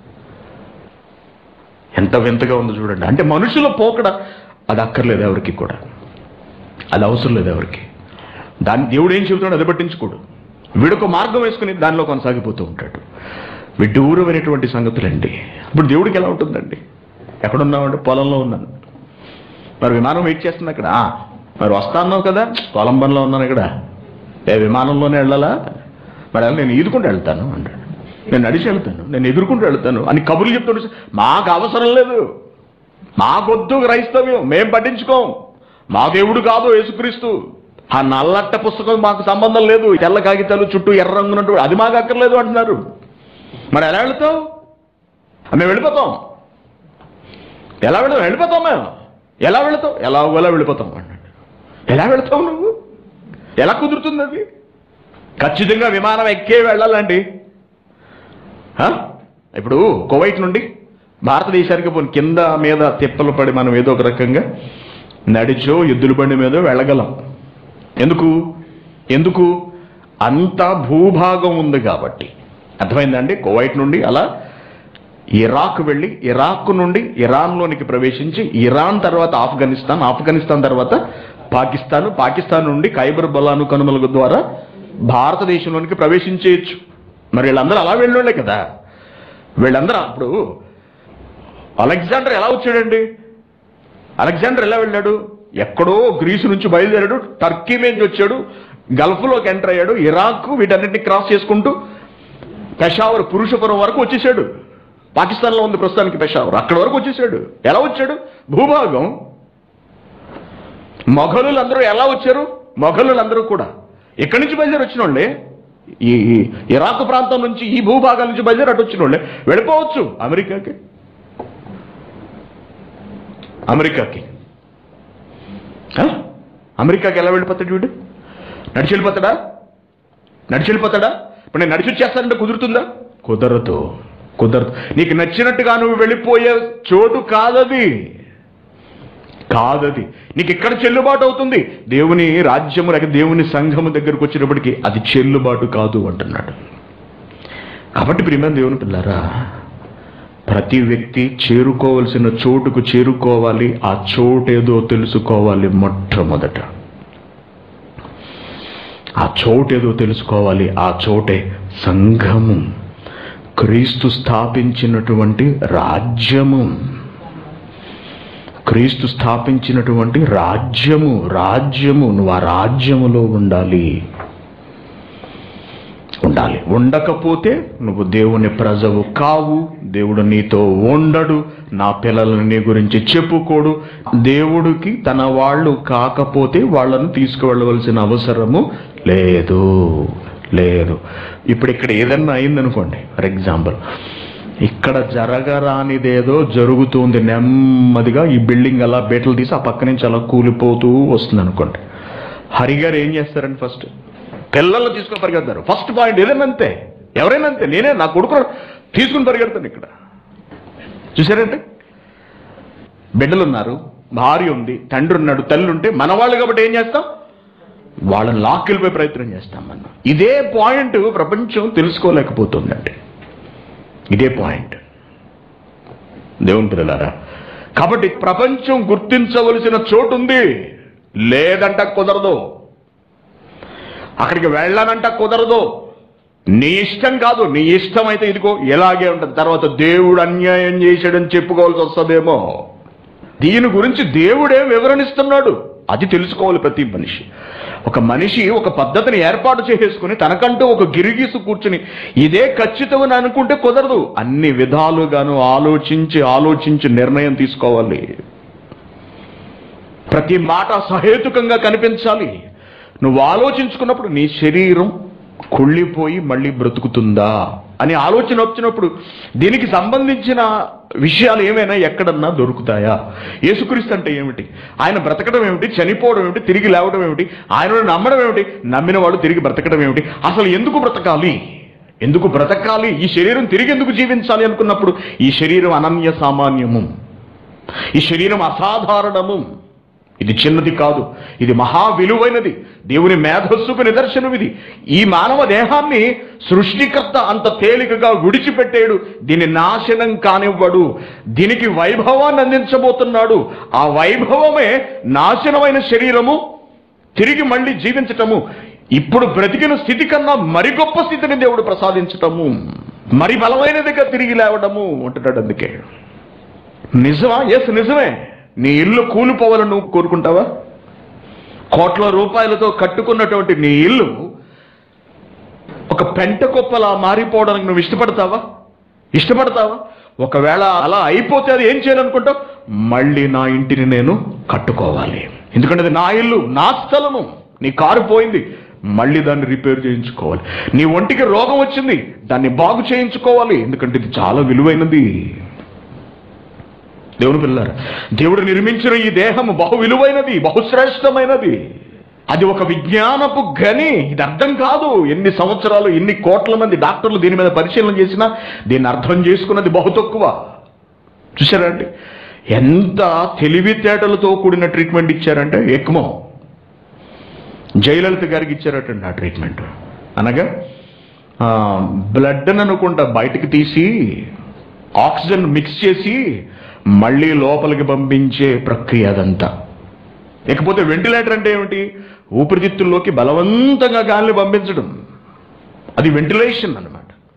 ఎంత వింతగా ఉందో చూడండి అంటే మనుషుల పోకడ అది అక్కర్లేదు ఎవరికి కూడా అది అవసరం లేదు ఎవరికి దాన్ని దేవుడు ఏం చెబుతాడో అది పట్టించుకోడు వీడొక మార్గం వేసుకుని దానిలో కొనసాగిపోతూ ఉంటాడు విడ్డూరమైనటువంటి సంగతులండి ఇప్పుడు దేవుడికి ఎలా ఉంటుందండి ఎక్కడున్నామంటే పొలంలో ఉన్నాను మరి విమానం వెయిట్ చేస్తుంది అక్కడ ఆ, మరి వస్తా అన్నావు కదా పొలం పనిలో ఉన్నాను ఇక్కడ ఏ విమానంలోనే వెళ్ళాలా మరి అలా నేను ఈదుకుంటూ వెళ్తాను అంటాడు నేను నడిచి వెళ్తాను నేను ఎదుర్కొంటూ వెళ్తాను అని కబుర్లు చెప్తుంటే మాకు అవసరం లేదు మాకొద్దు క్రైస్తవ్యం మేం పట్టించుకోం మా దేవుడు కాదు యేసుక్రీస్తు ఆ నల్లట్ట పుస్తకం మాకు సంబంధం లేదు తెల్ల కాగితాలు చుట్టూ ఎర్ర రంగునట్టు అది మాకు అక్కర్లేదు అంటున్నారు మరి ఎలా వెళతావు మేము వెళ్ళిపోతాం ఎలా వెళతాం వెళ్ళిపోతాం మేము ఎలా వెళతాం ఎలా ఎలా వెళ్ళిపోతాం అన్నాడు ఎలా వెళతావు నువ్వు ఎలా కుదురుతుంది అది ఖచ్చితంగా విమానం ఎక్కే వెళ్ళాలండి ఆ? ఇప్పుడు కువైట్ నుండి భారతదేశానికి పోనీ కింద మీద తిప్పలు పడి మనం ఏదో ఒక రకంగా నడిచో ఎద్దుల బండి మీద వెళ్ళగలం ఎందుకు ఎందుకు అంత భూభాగం ఉంది కాబట్టి అర్థమైందండి కువైట్ నుండి అలా ఇరాక్ వెళ్ళి ఇరాక్ నుండి ఇరాన్లోనికి ప్రవేశించి ఇరాన్ తర్వాత ఆఫ్ఘనిస్తాన్ ఆఫ్ఘనిస్తాన్ తర్వాత పాకిస్తాన్ పాకిస్తాన్ నుండి ఖైబర్ బలాను కనుమల ద్వారా భారతదేశంలోనికి ప్రవేశించేయచ్చు మరి వీళ్ళందరూ అలా వెళ్ళోళ్ళే కదా వీళ్ళందరూ అప్పుడు అలెగ్జాండర్ ఎలా వచ్చాడండి అలెగ్జాండర్ ఎలా వెళ్ళాడు ఎక్కడో గ్రీసు నుంచి బయలుదేరాడు టర్కీ నుంచి వచ్చాడు గల్ఫ్లోకి ఎంటర్ అయ్యాడు ఇరాక్ వీటన్నిటిని క్రాస్ చేసుకుంటూ పెషావర్ పురుషపురం వరకు వచ్చేసాడు పాకిస్తాన్లో ఉంది ప్రస్తుతానికి పెషావర్ అక్కడ వరకు వచ్చేసాడు ఎలా వచ్చాడు భూభాగం మొఘలులందరూ ఎలా వచ్చారు మొఘలులందరూ కూడా ఎక్కడి నుంచి బయలుదేరి వచ్చిన వాళ్ళే ఈ ఈ ఇరాక్ ప్రాంతం నుంచి ఈ భూభాగాల నుంచి బయలుదేరి అటు వచ్చిన వాళ్ళే వెళ్ళిపోవచ్చు అమెరికాకి అమెరికాకి ఆ? అమెరికాకి ఎలా వెళ్ళిపోతాడు వీడు నడిచి వెళ్ళిపోతాడా నడిచి వెళ్ళిపోతాడా ఇప్పుడు నేను నడిచి వచ్చేస్తానంటే కుదురుతుందా కుదరదు కుదరదు నీకు నచ్చినట్టుగా నువ్వు వెళ్ళిపోయే చోటు కాదది కాదది నీకు ఎక్కడ చెల్లుబాటు అవుతుంది దేవుని రాజ్యము లేక దేవుని సంఘము దగ్గరకు వచ్చినప్పటికీ అది చెల్లుబాటు కాదు అంటున్నాడు కాబట్టి ప్రియమైన దేవుని పిల్లారా ప్రతి వ్యక్తి చేరుకోవలసిన చోటుకు చేరుకోవాలి ఆ చోటేదో తెలుసుకోవాలి మొట్టమొదట ఆ చోటేదో తెలుసుకోవాలి ఆ చోటే సంఘము క్రీస్తు స్థాపించినటువంటి రాజ్యము క్రీస్తు స్థాపించినటువంటి రాజ్యము రాజ్యము నువ్వు ఆ రాజ్యములో ఉండాలి ఉండాలి ఉండకపోతే నువ్వు దేవుని ప్రజవు కావు దేవుడు నీతో ఉండడు నా పిల్లలని నీ గురించి చెప్పుకోడు దేవుడికి తన వాళ్ళు కాకపోతే వాళ్ళను తీసుకువెళ్ళవలసిన అవసరము లేదు లేదు ఇప్పుడు ఇక్కడ ఏదన్నా అయిందనుకోండి ఫర్ ఎగ్జాంపుల్ ఇక్కడ జరగరానిదేదో జరుగుతుంది నెమ్మదిగా ఈ బిల్డింగ్ అలా బేటలు తీసి ఆ పక్క నుంచి అలా కూలిపోతూ వస్తుంది అనుకోండి హరిగారు ఏం చేస్తారండి ఫస్ట్ పిల్లల్ని తీసుకుని పరిగెడతారు ఫస్ట్ పాయింట్ ఏదైనా అంతే ఎవరైనా అంతే నేనే నా కొడుకు తీసుకుని పరిగెడతాను ఇక్కడ చూసారంటే బిడ్డలు ఉన్నారు భార్య ఉంది తండ్రి ఉన్నాడు తల్లి ఉంటే మనవాళ్ళు కాబట్టి ఏం చేస్తాం వాళ్ళని లాక్కెళ్ళిపోయే ప్రయత్నం చేస్తాం మనం ఇదే పాయింట్ ప్రపంచం తెలుసుకోలేకపోతుందండి ఇదే పాయింట్ దేవుని పిల్లలారా కాబట్టి ప్రపంచం గుర్తించవలసిన చోటు ఉంది లేదంట కుదరదు అక్కడికి వెళ్ళానంట కుదరదు నీ ఇష్టం కాదు నీ ఇష్టం అయితే ఇదిగో ఎలాగే ఉంటుంది తర్వాత దేవుడు అన్యాయం చేశాడని చెప్పుకోవాల్సి వస్తుందేమో దీని గురించి దేవుడే వివరణిస్తున్నాడు అది తెలుసుకోవాలి ప్రతి మనిషి ఒక మనిషి ఒక పద్ధతిని ఏర్పాటు చేసేసుకుని తనకంటూ ఒక గిరిగీసు కూర్చుని ఇదే ఖచ్చితమని అనుకుంటే కుదరదు అన్ని విధాలుగాను ఆలోచించి ఆలోచించి నిర్ణయం తీసుకోవాలి ప్రతి మాట సహేతుకంగా కనిపించాలి నువ్వు ఆలోచించుకున్నప్పుడు నీ శరీరం కుళ్ళిపోయి మళ్ళీ బ్రతుకుతుందా అని ఆలోచన వచ్చినప్పుడు దీనికి సంబంధించిన విషయాలు ఏమైనా ఎక్కడన్నా దొరుకుతాయా యేసుక్రీస్తు అంటే ఏమిటి ఆయన బ్రతకడం ఏమిటి చనిపోవడం ఏమిటి తిరిగి లేవడం ఏమిటి ఆయనను నమ్మడం ఏమిటి నమ్మిన వాడు తిరిగి బ్రతకడం ఏమిటి అసలు ఎందుకు బ్రతకాలి ఎందుకు బ్రతకాలి ఈ శరీరం తిరిగి ఎందుకు జీవించాలి అనుకున్నప్పుడు ఈ శరీరం అనన్య సామాన్యము ఈ శరీరం అసాధారణము ఇది చిన్నది కాదు ఇది మహా విలువైనది దేవుని మేధస్సుకు నిదర్శనం ఇది ఈ మానవ దేహాన్ని సృష్టికర్త అంత తేలికగా విడిచిపెట్టాడు దీని నాశనం కానివ్వడు దీనికి వైభవాన్ని అందించబోతున్నాడు ఆ వైభవమే నాశనమైన శరీరము తిరిగి మళ్ళీ జీవించటము ఇప్పుడు బ్రతికిన స్థితి కన్నా మరి గొప్ప స్థితిని దేవుడు ప్రసాదించటము మరి బలమైనదిగా తిరిగి లేవడము అంటున్నాడు అందుకే నిజమా ఎస్ నిజమే నీ ఇల్లు కూలిపోవాలని నువ్వు కోరుకుంటావా కోట్ల రూపాయలతో కట్టుకున్నటువంటి నీ ఇల్లు ఒక పెంట కుప్పలా మారిపోవడానికి నువ్వు ఇష్టపడతావా ఇష్టపడతావా ఒకవేళ అలా అయిపోతే అది ఏం చేయాలనుకుంటావు మళ్ళీ నా ఇంటిని నేను కట్టుకోవాలి ఎందుకంటే అది నా ఇల్లు నా స్థలము నీ కారు పోయింది మళ్ళీ దాన్ని రిపేర్ చేయించుకోవాలి నీ ఒంటికి రోగం వచ్చింది దాన్ని బాగు చేయించుకోవాలి ఎందుకంటే ఇది చాలా విలువైనది దేవుని పిల్లారు దేవుడు నిర్మించిన ఈ దేహము బహు విలువైనది బహుశ్రేష్టమైనది అది ఒక విజ్ఞానపు గని ఇది అర్థం కాదు ఎన్ని సంవత్సరాలు ఎన్ని కోట్ల మంది డాక్టర్లు దీని మీద పరిశీలన చేసినా దీన్ని అర్థం చేసుకున్నది బహు తక్కువ చూసారా అండి ఎంత తెలివితేటలతో కూడిన ట్రీట్మెంట్ ఇచ్చారంటే ఎక్మో జయలలిత గారికి ఇచ్చారటండి ఆ ట్రీట్మెంట్ అనగా బ్లడ్ అనుకుంటా బయటకు తీసి ఆక్సిజన్ మిక్స్ చేసి మళ్ళీ లోపలికి పంపించే ప్రక్రియ అదంతా ఇకపోతే వెంటిలేటర్ అంటే ఏమిటి ఊపిరితిత్తుల్లోకి బలవంతంగా గాలిని పంపించడం అది వెంటిలేషన్ అన్నమాట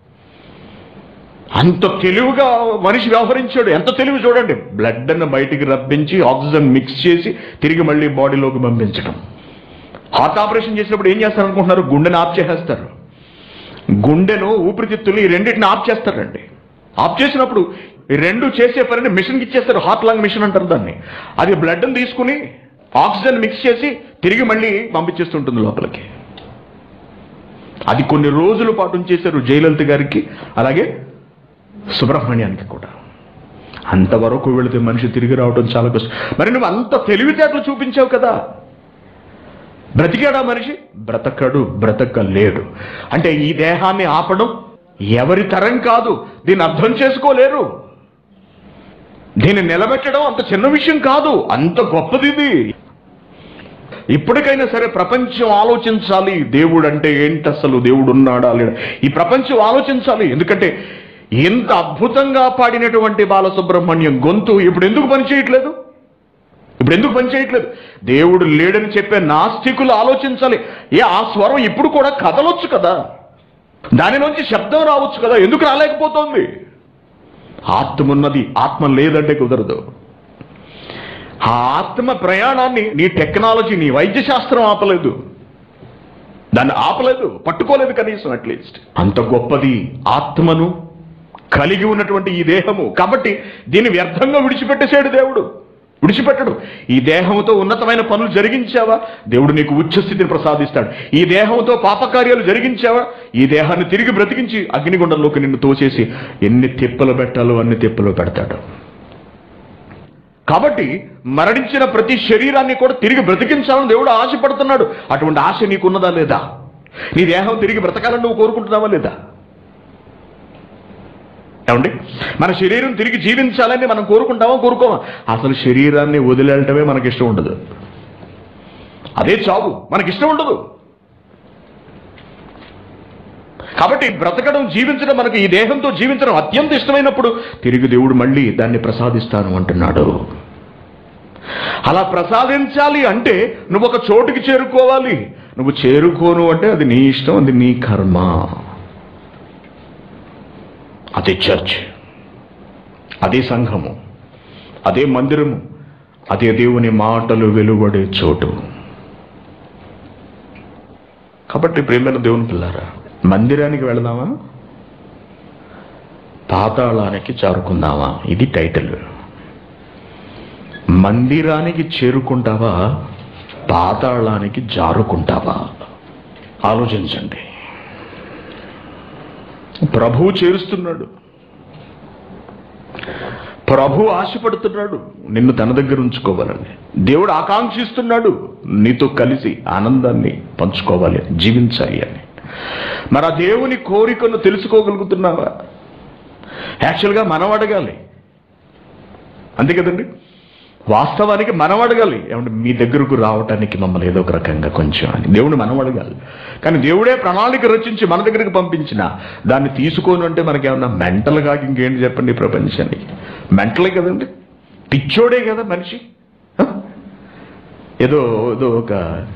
అంత తెలివిగా మనిషి వ్యవహరించాడు ఎంత తెలివి చూడండి బ్లడ్ అన్న బయటికి రప్పించి ఆక్సిజన్ మిక్స్ చేసి తిరిగి మళ్ళీ బాడీలోకి పంపించడం హార్ట్ ఆపరేషన్ చేసినప్పుడు ఏం చేస్తారు అనుకుంటున్నారు గుండెని ఆఫ్ చేసేస్తారు గుండెను ఊపిరితిత్తులు ఈ రెండింటిని ఆఫ్ చేస్తారండి ఆఫ్ చేసినప్పుడు ఈ రెండు చేసే పనిని మిషన్కి ఇచ్చేస్తారు హార్ట్ లాంగ్ మిషన్ అంటారు దాన్ని అది బ్లడ్ని తీసుకుని ఆక్సిజన్ మిక్స్ చేసి తిరిగి మళ్ళీ పంపించేస్తుంటుంది లోపలికి అది కొన్ని రోజుల పాటు చేశారు జయలలిత గారికి అలాగే సుబ్రహ్మణ్యానికి కూడా అంతవరకు వెళితే మనిషి తిరిగి రావడం చాలా కష్టం మరి నువ్వు అంత తెలివితేటలు చూపించావు కదా బ్రతికాడా మనిషి బ్రతకడు బ్రతకలేడు అంటే ఈ దేహాన్ని ఆపడం ఎవరి తరం కాదు దీన్ని అర్థం చేసుకోలేరు దీన్ని నిలబెట్టడం అంత చిన్న విషయం కాదు అంత గొప్పది ఇది ఇప్పటికైనా సరే ప్రపంచం ఆలోచించాలి దేవుడు అంటే ఏంటి అసలు దేవుడు ఉన్నాడా లేడా ఈ ప్రపంచం ఆలోచించాలి ఎందుకంటే ఎంత అద్భుతంగా పాడినటువంటి బాలసుబ్రహ్మణ్యం గొంతు ఇప్పుడు ఎందుకు పని చేయట్లేదు ఇప్పుడు ఎందుకు పని చేయట్లేదు దేవుడు లేడని చెప్పే నాస్తికులు ఆలోచించాలి ఏ ఆ స్వరం ఇప్పుడు కూడా కదలొచ్చు కదా దానిలోంచి శబ్దం రావచ్చు కదా ఎందుకు రాలేకపోతోంది ఆత్మ ఉన్నది ఆత్మ లేదంటే కుదరదు ఆ ఆత్మ ప్రయాణాన్ని నీ టెక్నాలజీ నీ వైద్య శాస్త్రం ఆపలేదు దాన్ని ఆపలేదు పట్టుకోలేదు కనీసం అట్లీస్ట్ అంత గొప్పది ఆత్మను కలిగి ఉన్నటువంటి ఈ దేహము కాబట్టి దీన్ని వ్యర్థంగా విడిచిపెట్టేశాడు దేవుడు విడిచిపెట్టడు ఈ దేహంతో ఉన్నతమైన పనులు జరిగించావా దేవుడు నీకు ఉచ్చస్థితిని ప్రసాదిస్తాడు ఈ దేహంతో పాపకార్యాలు జరిగించావా ఈ దేహాన్ని తిరిగి బ్రతికించి అగ్నిగుండంలోకి నిన్ను తోచేసి ఎన్ని తిప్పలు పెట్టాలో అన్ని తిప్పలు పెడతాడు కాబట్టి మరణించిన ప్రతి శరీరాన్ని కూడా తిరిగి బ్రతికించాలని దేవుడు ఆశపడుతున్నాడు అటువంటి ఆశ నీకున్నదా లేదా నీ దేహం తిరిగి బ్రతకాలని నువ్వు కోరుకుంటున్నావా లేదా ఏమండి మన శరీరం తిరిగి జీవించాలని మనం కోరుకుంటామా కోరుకోమా అసలు శరీరాన్ని వదిలేయటమే మనకి ఇష్టం ఉండదు అదే చావు మనకి ఇష్టం ఉండదు కాబట్టి బ్రతకడం జీవించడం మనకు ఈ దేహంతో జీవించడం అత్యంత ఇష్టమైనప్పుడు తిరిగి దేవుడు మళ్ళీ దాన్ని ప్రసాదిస్తాను అంటున్నాడు అలా ప్రసాదించాలి అంటే నువ్వు ఒక చోటుకి చేరుకోవాలి నువ్వు చేరుకోను అంటే అది నీ ఇష్టం అది నీ కర్మ అదే చర్చ్ అదే సంఘము అదే మందిరము అదే దేవుని మాటలు వెలువడే చోటు కాబట్టి ప్రేమైన దేవుని పిల్లారా మందిరానికి వెళదామా పాతాళానికి చేరుకుందామా ఇది టైటిల్ మందిరానికి చేరుకుంటావా పాతాళానికి జారుకుంటావా ఆలోచించండి ప్రభువు చేరుస్తున్నాడు ప్రభు ఆశపడుతున్నాడు నిన్ను తన దగ్గర ఉంచుకోవాలని దేవుడు ఆకాంక్షిస్తున్నాడు నీతో కలిసి ఆనందాన్ని పంచుకోవాలి జీవించాలి అని మరి ఆ దేవుని కోరికను తెలుసుకోగలుగుతున్నావా యాక్చువల్గా మనం అడగాలి అంతే కదండి వాస్తవానికి మనం అడగాలి ఏమంటే మీ దగ్గరకు రావటానికి మమ్మల్ని ఏదో ఒక రకంగా కొంచెం అని దేవుడు మనం అడగాలి కానీ దేవుడే ప్రణాళిక రచించి మన దగ్గరికి పంపించిన దాన్ని తీసుకోను అంటే మనకేమన్నా మెంటల్గా ఇంకేంటి చెప్పండి ఈ ప్రపంచానికి మెంటలే కదండి పిచ్చోడే కదా మనిషి హ? ఏదో ఏదో ఒక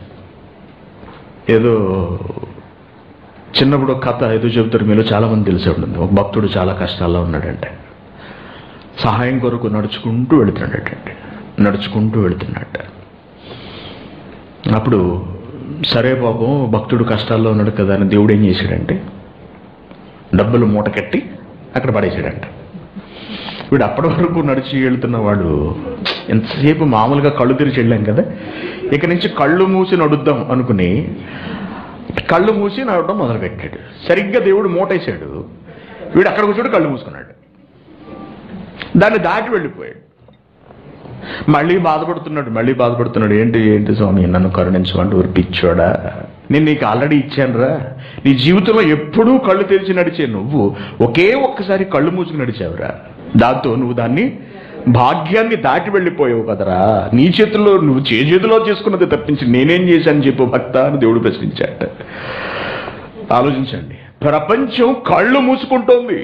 ఏదో చిన్నప్పుడు ఒక కథ ఏదో చెబుతారు మీలో చాలా మంది తెలిసే ఉంటుంది ఒక భక్తుడు చాలా కష్టాల్లో ఉన్నాడంటే సహాయం కొరకు నడుచుకుంటూ వెళుతున్నాడటండి నడుచుకుంటూ వెళుతున్నాడట అప్పుడు సరే పాపం భక్తుడు కష్టాల్లో ఉన్నాడు కదా అని దేవుడు ఏం చేశాడంటే డబ్బులు మూట కట్టి అక్కడ పడేసాడంట వీడు అప్పటి వరకు నడిచి వెళ్తున్న వాడు ఎంతసేపు మామూలుగా కళ్ళు తెరిచి వెళ్ళాం కదా ఇక నుంచి కళ్ళు మూసి నడుద్దాం అనుకుని కళ్ళు మూసి నడవడం మొదలుపెట్టాడు సరిగ్గా దేవుడు మూటేశాడు వీడు అక్కడ కూర్చోడు కళ్ళు మూసుకున్నాడు దాన్ని దాటి వెళ్ళిపోయాడు మళ్ళీ బాధపడుతున్నాడు మళ్ళీ బాధపడుతున్నాడు ఏంటి ఏంటి స్వామి నన్ను కరుణించమంటూ ఊరి పిచ్చోడా నేను నీకు ఆల్రెడీ ఇచ్చానురా నీ జీవితంలో ఎప్పుడూ కళ్ళు తెరిచి నడిచే నువ్వు ఒకే ఒక్కసారి కళ్ళు మూసుకు నడిచావురా దాంతో నువ్వు దాన్ని భాగ్యాన్ని దాటి వెళ్ళిపోయావు కదరా నీ చేతుల్లో నువ్వు చే చేతిలో చేసుకున్నది తప్పించి నేనేం చేశాను చెప్పు భక్త అని దేవుడు ప్రశ్నించాట ఆలోచించండి ప్రపంచం కళ్ళు మూసుకుంటోంది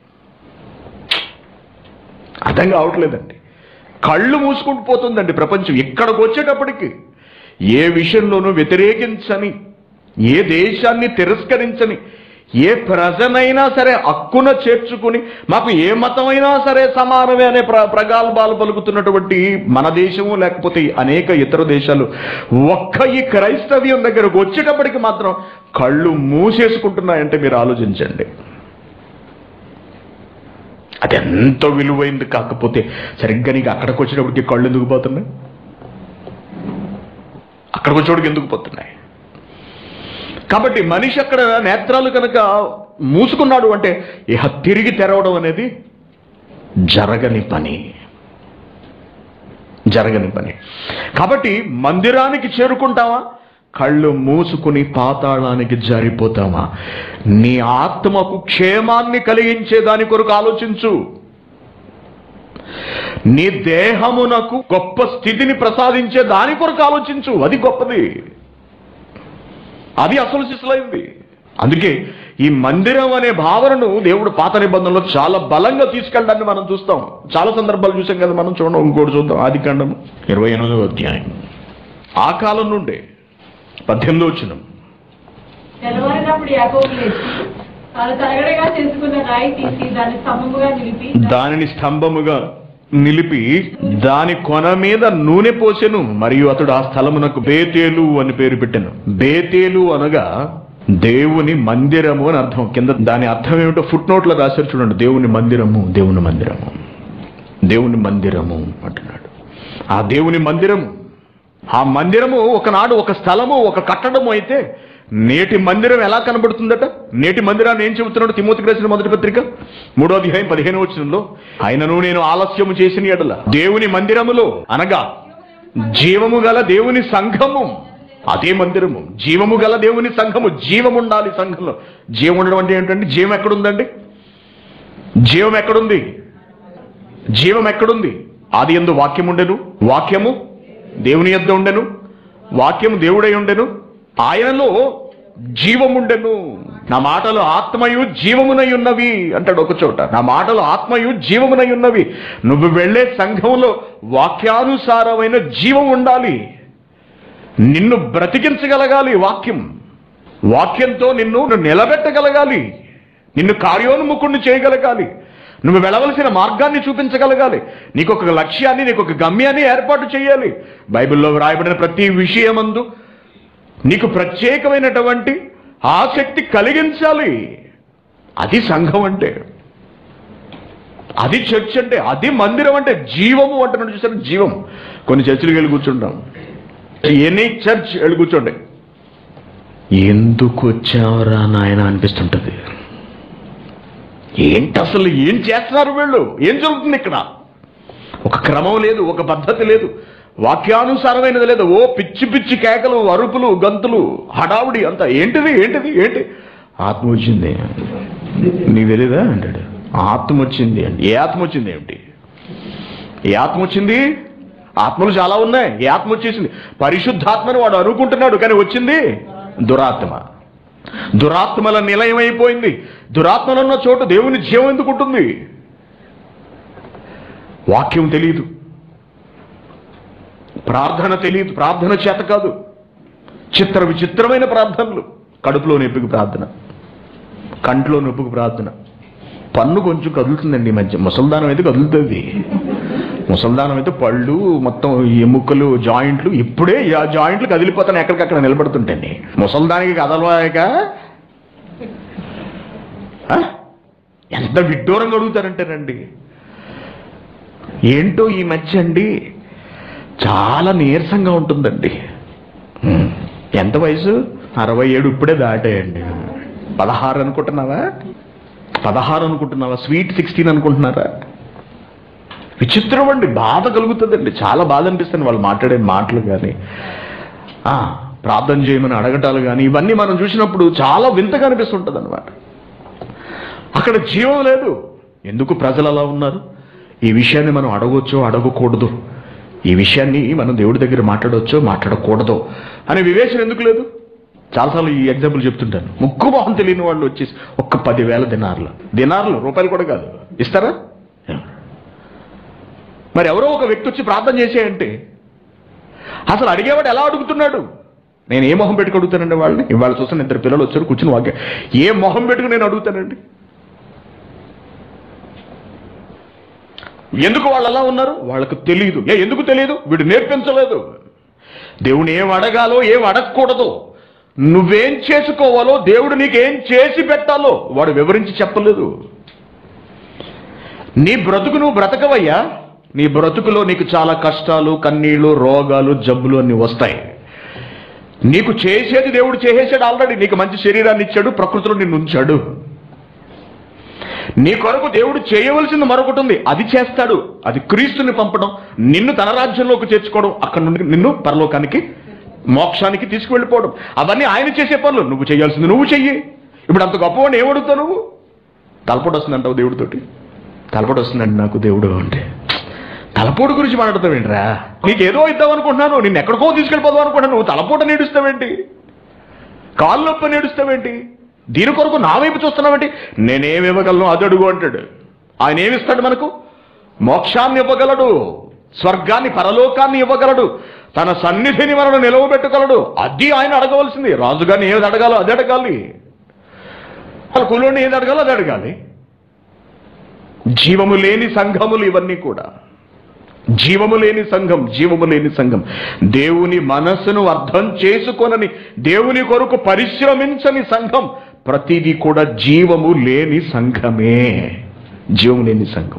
అర్థం కావట్లేదండి కళ్ళు మూసుకుంటూ పోతుందండి ప్రపంచం ఇక్కడికి వచ్చేటప్పటికి ఏ విషయంలోనూ వ్యతిరేకించని ఏ దేశాన్ని తిరస్కరించని ఏ ప్రజనైనా సరే హక్కున చేర్చుకుని మాకు ఏ మతమైనా సరే సమానమే అనే ప్ర ప్రగల్భాలు పలుకుతున్నటువంటి మన దేశము లేకపోతే అనేక ఇతర దేశాలు ఒక్క ఈ క్రైస్తవ్యం దగ్గరకు వచ్చేటప్పటికి మాత్రం కళ్ళు మూసేసుకుంటున్నాయంటే మీరు ఆలోచించండి అది ఎంతో విలువైంది కాకపోతే సరిగ్గా నీకు అక్కడికి వచ్చేటప్పటికి కళ్ళు ఎందుకు పోతున్నాయి అక్కడికి వచ్చేవాడికి ఎందుకు పోతున్నాయి కాబట్టి మనిషి అక్కడ నేత్రాలు కనుక మూసుకున్నాడు అంటే ఇహ తిరిగి తెరవడం అనేది జరగని పని జరగని పని కాబట్టి మందిరానికి చేరుకుంటావా కళ్ళు మూసుకుని పాతాళానికి జారిపోతామా నీ ఆత్మకు క్షేమాన్ని కలిగించే దాని కొరకు ఆలోచించు నీ దేహమునకు గొప్ప స్థితిని ప్రసాదించే దాని కొరకు ఆలోచించు అది గొప్పది అది అసలు శిశులైంది అందుకే ఈ మందిరం అనే భావనను దేవుడు పాత నిబంధనలో చాలా బలంగా తీసుకెళ్ళడాన్ని మనం చూస్తాం చాలా సందర్భాలు చూసాం కదా మనం చూడండి ఇంకోటి చూద్దాం ఆది కాండము ఇరవై ఎనిమిదవ అధ్యాయం ఆ కాలం నుండే పద్దెనిమిదో వచ్చినాం తెల్లవారినప్పుడు యాకోబు లేచి తాను తరగడగా చేసుకున్న రాయి తీసి దాన్ని స్తంభముగా నిలిపి దానిని స్తంభముగా నిలిపి దాని కొన మీద నూనె పోసెను మరియు అతడు ఆ స్థలమునకు బేతేలు అని పేరు పెట్టాను బేతేలు అనగా దేవుని మందిరము అని అర్థం కింద దాని అర్థం ఏమిటో ఫుట్ నోట్లో రాశారు చూడండి దేవుని మందిరము దేవుని మందిరము దేవుని మందిరము అంటున్నాడు ఆ దేవుని మందిరము ఆ మందిరము ఒకనాడు ఒక స్థలము ఒక కట్టడము అయితే నేటి మందిరం ఎలా కనబడుతుందట నేటి మందిరాన్ని ఏం చెబుతున్నాడు తిమోతికి రాసిన మొదటి పత్రిక మూడో అధ్యాయం పదిహేను వచనంలో ఆయనను నేను ఆలస్యము చేసిన ఎడల దేవుని మందిరములో అనగా జీవము గల దేవుని సంఘము అదే మందిరము జీవము గల దేవుని సంఘము జీవం ఉండాలి సంఘంలో జీవం ఉండడం అంటే ఏంటంటే జీవం ఎక్కడుందండి జీవం ఎక్కడుంది జీవం ఎక్కడుంది ఆది ఎందు వాక్యం ఉండెను వాక్యము దేవుని యొద్ద ఉండెను వాక్యము దేవుడై ఉండెను ఆయనలో జీవముండెను నా మాటలు ఆత్మయు జీవమునై ఉన్నవి అంటాడు ఒక చోట నా మాటలు ఆత్మయు జీవమునై ఉన్నవి నువ్వు వెళ్ళే సంఘంలో వాక్యానుసారమైన జీవం ఉండాలి నిన్ను బ్రతికించగలగాలి వాక్యం వాక్యంతో నిన్ను నిలబెట్టగలగాలి నిన్ను కార్యోన్ముఖుణ్ణి చేయగలగాలి నువ్వు వెళ్ళవలసిన మార్గాన్ని చూపించగలగాలి నీకు ఒక లక్ష్యాన్ని నీకు ఒక గమ్యాన్ని ఏర్పాటు చేయాలి బైబిల్లో వ్రాయబడిన ప్రతి విషయమందు నీకు ప్రత్యేకమైనటువంటి ఆసక్తి కలిగించాలి అది సంఘం అంటే అది చర్చ్ అంటే అది మందిరం అంటే జీవము అంటున్నాడు చూసారు జీవం కొన్ని చర్చిలకు వెళ్ళి కూర్చుంటాం ఎనీ చర్చ్ వెళ్ళి కూర్చోండి ఎందుకు వచ్చావరా నాయన అనిపిస్తుంటది ఏంటి అసలు ఏం చేస్తున్నారు వీళ్ళు ఏం జరుగుతుంది ఇక్కడ ఒక క్రమం లేదు ఒక పద్ధతి లేదు వాక్యానుసారమైనది లేదు ఓ పిచ్చి పిచ్చి కేకలు అరుపులు గంతులు హడావుడి అంతా ఏంటిది ఏంటిది ఏంటి ఆత్మ వచ్చింది నీకు తెలీదా అంటాడు ఆత్మ వచ్చింది అంటే ఏ ఆత్మ వచ్చింది ఏమిటి ఏ ఆత్మ వచ్చింది ఆత్మలు చాలా ఉన్నాయి ఏ ఆత్మ వచ్చేసింది పరిశుద్ధాత్మని వాడు అనుకుంటున్నాడు కానీ వచ్చింది దురాత్మ దురాత్మల నిలయం అయిపోయింది దురాత్మలున్న చోట దేవుని జీవం ఎందుకు ఉంటుంది వాక్యం తెలియదు ప్రార్థన తెలియదు ప్రార్థన చేత కాదు చిత్ర విచిత్రమైన ప్రార్థనలు కడుపులో నొప్పికి ప్రార్థన కంట్లో నొప్పికి ప్రార్థన పన్ను కొంచెం కదులుతుందండి ఈ మధ్య ముసల్దానం అయితే కదులుతుంది ముసల్దానం అయితే పళ్ళు మొత్తం ఎముకలు జాయింట్లు ఇప్పుడే ఆ జాయింట్లు కదిలిపోతాను ఎక్కడికక్కడ నిలబడుతుంటండి ముసల్దానికి కదలవాక ఆ? ఎంత విడ్డూరంగా అడుగుతారంటేనండి ఏంటో ఈ మధ్య అండి చాలా నీరసంగా ఉంటుందండి ఉమ్. ఎంత వయసు అరవై ఏడు ఇప్పుడే దాటాయండి పదహారు అనుకుంటున్నావా పదహారు అనుకుంటున్నావా స్వీట్ సిక్స్టీన్ అనుకుంటున్నారా విచిత్రం అండి బాధ కలుగుతుందండి చాలా బాధ అనిపిస్తుంది వాళ్ళు మాట్లాడే మాటలు కానీ ఆ, ప్రార్థన చేయమని అడగటాలు కానీ ఇవన్నీ మనం చూసినప్పుడు చాలా వింతగా అనిపిస్తుంటుంది అనమాట అక్కడ జీవం లేదు ఎందుకు ప్రజలు అలా ఉన్నారు ఈ విషయాన్ని మనం అడగొచ్చో అడగకూడదు ఈ విషయాన్ని మనం దేవుడి దగ్గర మాట్లాడవచ్చో మాట్లాడకూడదు అనే వివేచన ఎందుకు లేదు చాలాసార్లు ఈ ఎగ్జాంపుల్ చెప్తుంటాను ముక్కు మొహం తెలియని వాళ్ళు వచ్చేసి ఒక్క పదివేల దినార్లు దినార్లు రూపాయలు కూడా కాదు ఇస్తారా మరి ఎవరో ఒక వ్యక్తి వచ్చి ప్రార్థన చేసేయంటే అసలు అడిగేవాడు ఎలా అడుగుతున్నాడు నేను ఏ మొహం పెట్టుకు అడుగుతానండి వాళ్ళని ఇవాళ చూస్తాను ఇద్దరు పిల్లలు వచ్చారు కూర్చుని వాక్య ఏ మొహం పెట్టుకు నేను అడుగుతానండి ఎందుకు వాళ్ళు అలా ఉన్నారు వాళ్ళకు తెలియదు ఏ ఎందుకు తెలియదు వీడు నేర్పించలేదు దేవుని ఏం అడగాలో ఏం అడగకూడదు నువ్వేం చేసుకోవాలో దేవుడు నీకేం చేసి పెట్టాలో వాడు వివరించి చెప్పలేదు నీ బ్రతుకు నువ్వు బ్రతకవయ్యా నీ బ్రతుకులో నీకు చాలా కష్టాలు కన్నీళ్లు రోగాలు జబ్బులు అన్ని వస్తాయి నీకు చేసేది దేవుడు చేసేసాడు ఆల్రెడీ నీకు మంచి శరీరాన్ని ఇచ్చాడు ప్రకృతిలో నిన్ను ఉంచాడు నీ కొరకు దేవుడు చేయవలసింది మరొకటి ఉంది అది చేస్తాడు అది క్రీస్తుని పంపడం నిన్ను తన రాజ్యంలోకి చేర్చుకోవడం అక్కడ నుండి నిన్ను పరలోకానికి మోక్షానికి తీసుకువెళ్ళిపోవడం అవన్నీ ఆయన చేసే పనులు నువ్వు చేయాల్సింది నువ్వు చెయ్యి ఇప్పుడు అంత గొప్పవాడిని ఏమడుగుతావు నువ్వు తలపోటు వస్తుందంటావు దేవుడితోటి తలపోటు వస్తుందండి నాకు దేవుడు అంటే తలపోటు గురించి మాట్లాడతావు ఏంట్రా నీకు ఏదో ఇద్దాం అనుకుంటున్నాను నిన్ను ఎక్కడికో తీసుకెళ్ళిపోదాం అనుకుంటున్నాను నువ్వు తలపోట నేడుస్తావేంటి కాళ్ళు నొప్పి నేడుస్తావేంటి దీని కొరకు నా వైపు చూస్తున్నావేంటి నేనేమి ఇవ్వగలను అది అడుగు అంటాడు ఆయన ఏమిస్తాడు మనకు మోక్షాన్ని ఇవ్వగలడు స్వర్గాన్ని పరలోకాన్ని ఇవ్వగలడు తన సన్నిధిని మనను నిలవబెట్టగలడు అది ఆయన అడగవలసింది రాజుగారిని ఏది అడగాలో అది అడగాలి వాళ్ళ కులోని ఏది అడగాలో అది అడగాలి జీవము లేని సంఘములు ఇవన్నీ కూడా జీవము లేని సంఘం జీవము లేని సంఘం దేవుని మనస్సును అర్థం చేసుకొనని దేవుని కొరకు పరిశ్రమించని సంఘం ప్రతిదీ కూడా జీవము లేని సంఘమే జీవము లేని సంఘం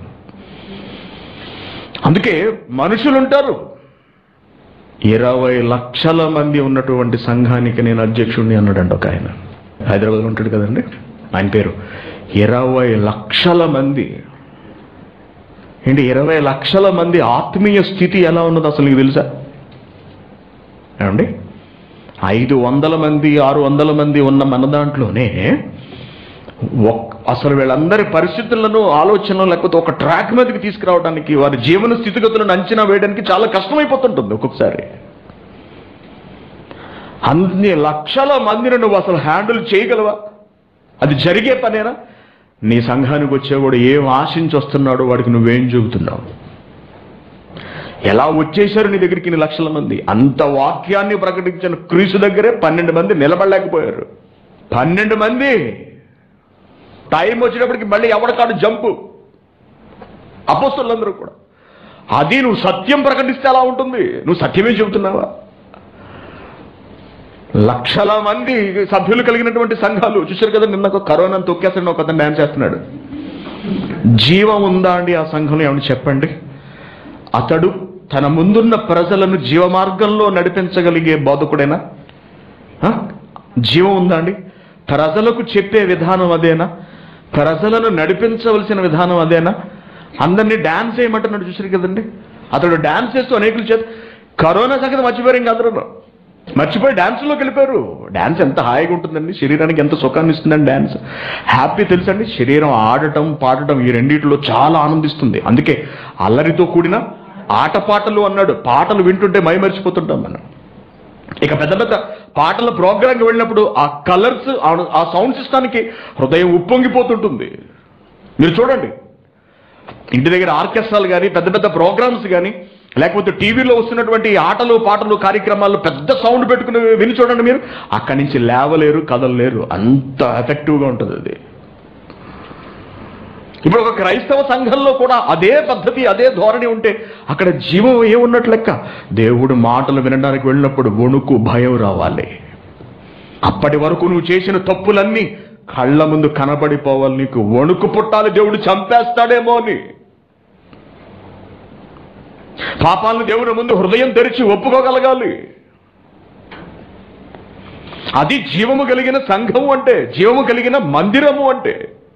అందుకే మనుషులు ఉంటారు ఇరవై లక్షల మంది ఉన్నటువంటి సంఘానికి నేను అధ్యక్షుడిని అన్నాడంట ఒక ఆయన హైదరాబాద్లో ఉంటాడు కదండి ఆయన పేరు ఇరవై లక్షల మంది ఏంటి ఇరవై లక్షల మంది ఆత్మీయ స్థితి ఎలా ఉన్నదో అసలు నీకు తెలుసా ఏమండి ఐదు వందల మంది ఆరు వందల మంది ఉన్న మన దాంట్లోనే ఒక్- అసలు వీళ్ళందరి పరిస్థితులను ఆలోచనలు లేకపోతే ఒక ట్రాక్ మీదకి తీసుకురావడానికి వారి జీవన స్థితిగతులను అంచనా వేయడానికి చాలా కష్టమైపోతుంటుంది ఒక్కొక్కసారి అన్ని లక్షల మందిని నువ్వు అసలు హ్యాండిల్ చేయగలవా అది జరిగే పనేనా నీ సంఘానికి వచ్చేవాడు ఏం ఆశించి వస్తున్నాడో వాడికి నువ్వేం చెబుతున్నావు ఎలా వచ్చేశారు నీ దగ్గరికి ఇన్ని లక్షల మంది అంత వాక్యాన్ని ప్రకటించిన క్రీస్తు దగ్గరే పన్నెండు మంది నిలబడలేకపోయారు పన్నెండు మంది టైం వచ్చినప్పటికి మళ్ళీ ఎవడకాడు జంపు అపోస్తులందరూ కూడా అది నువ్వు సత్యం ప్రకటిస్తే అలా ఉంటుంది నువ్వు సత్యమే చెబుతున్నావా లక్షల మంది సభ్యులు కలిగినటువంటి సంఘాలు చూశారు కదా నిన్న ఒక కరోనా తొక్కేస్తాడు ఒక అతను డ్యాన్స్ చేస్తున్నాడు జీవం ఉందా అండి ఆ సంఘంలో ఏమని చెప్పండి అతడు తన ముందున్న ప్రజలను జీవ మార్గంలో నడిపించగలిగే బోధకుడేనా ఆ? జీవం ఉందా అండి ప్రజలకు చెప్పే విధానం అదేనా ప్రజలను నడిపించవలసిన విధానం అదేనా అందరినీ డాన్స్ చేయమంటున్నాడు చూసారు కదండి అతడు డాన్స్ చేస్తూ అనేకుల చేత కరోనా సంగతి మర్చిపోయారు ఇంకా అందరూ మర్చిపోయి డాన్స్లోకి వెళ్ళిపోయారు డాన్స్ ఎంత హాయిగా ఉంటుందండి శరీరానికి ఎంత సుఖాన్ని ఇస్తుందండి డాన్స్ హ్యాపీ తెలుసండి శరీరం ఆడటం పాడటం ఈ రెండిటిలో చాలా ఆనందిస్తుంది అందుకే అల్లరితో కూడిన ఆటపాటలు అన్నాడు పాటలు వింటుంటే మై మర్చిపోతుంటాం మనం ఇక పెద్ద పెద్ద పాటల ప్రోగ్రాంకి వెళ్ళినప్పుడు ఆ కలర్స్ ఆ సౌండ్ సిస్టానికి హృదయం ఉప్పొంగిపోతుంటుంది మీరు చూడండి ఇంటి దగ్గర ఆర్కెస్ట్రాలు కానీ పెద్ద పెద్ద ప్రోగ్రామ్స్ కానీ లేకపోతే టీవీలో వస్తున్నటువంటి ఆటలు పాటలు కార్యక్రమాలు పెద్ద సౌండ్ పెట్టుకుని విని చూడండి మీరు అక్కడి నుంచి లేవలేరు కదలలేరు అంత ఎఫెక్టివ్గా ఉంటుంది అది ఇప్పుడు ఒక క్రైస్తవ సంఘంలో కూడా అదే పద్ధతి అదే ధోరణి ఉంటే అక్కడ జీవం ఏమున్నట్లు లెక్క దేవుడు మాటలు వినడానికి వెళ్ళినప్పుడు వణుకు భయం రావాలి అప్పటి వరకు నువ్వు చేసిన తప్పులన్నీ కళ్ళ ముందు కనబడిపోవాలి నీకు వణుకు పుట్టాలి దేవుడు చంపేస్తాడేమో అని పాపాలను దేవుని ముందు హృదయం తెరిచి ఒప్పుకోగలగాలి అది జీవము కలిగిన సంఘము అంటే జీవము కలిగిన మందిరము అంటే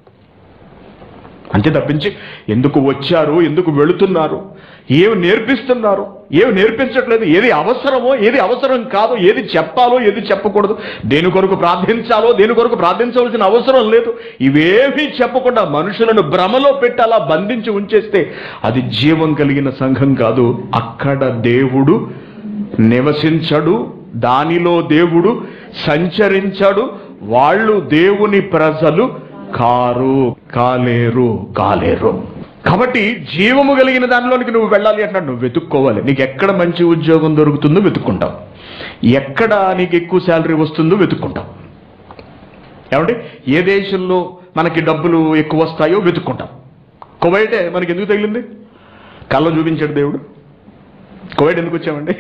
అంతే తప్పించి ఎందుకు వచ్చారు ఎందుకు వెళుతున్నారు ఏమి నేర్పిస్తున్నారు ఏమి నేర్పించట్లేదు ఏది అవసరమో ఏది అవసరం కాదో ఏది చెప్పాలో ఏది చెప్పకూడదు దేని కొరకు ప్రార్థించాలో దేని కొరకు ప్రార్థించవలసిన అవసరం లేదు ఇవేమీ చెప్పకుండా మనుషులను భ్రమలో పెట్టి అలా బంధించి ఉంచేస్తే అది జీవం కలిగిన సంఘం కాదు అక్కడ దేవుడు నివసించడు దానిలో దేవుడు సంచరించడు వాళ్ళు దేవుని ప్రజలు కారు కాలేరు కాలేరు కాబట్టి జీవము కలిగిన దానిలోనికి నువ్వు వెళ్ళాలి అంటున్నాడు నువ్వు వెతుక్కోవాలి నీకు ఎక్కడ మంచి ఉద్యోగం దొరుకుతుందో వెతుక్కుంటావు ఎక్కడ నీకు ఎక్కువ శాలరీ వస్తుందో వెతుక్కుంటావు ఏమంటే ఏ దేశంలో మనకి డబ్బులు ఎక్కువ వస్తాయో వెతుక్కుంటాం కువైటే మనకి ఎందుకు తగిలింది కళ్ళ చూపించాడు దేవుడు కువైట్ ఎందుకు వచ్చామండి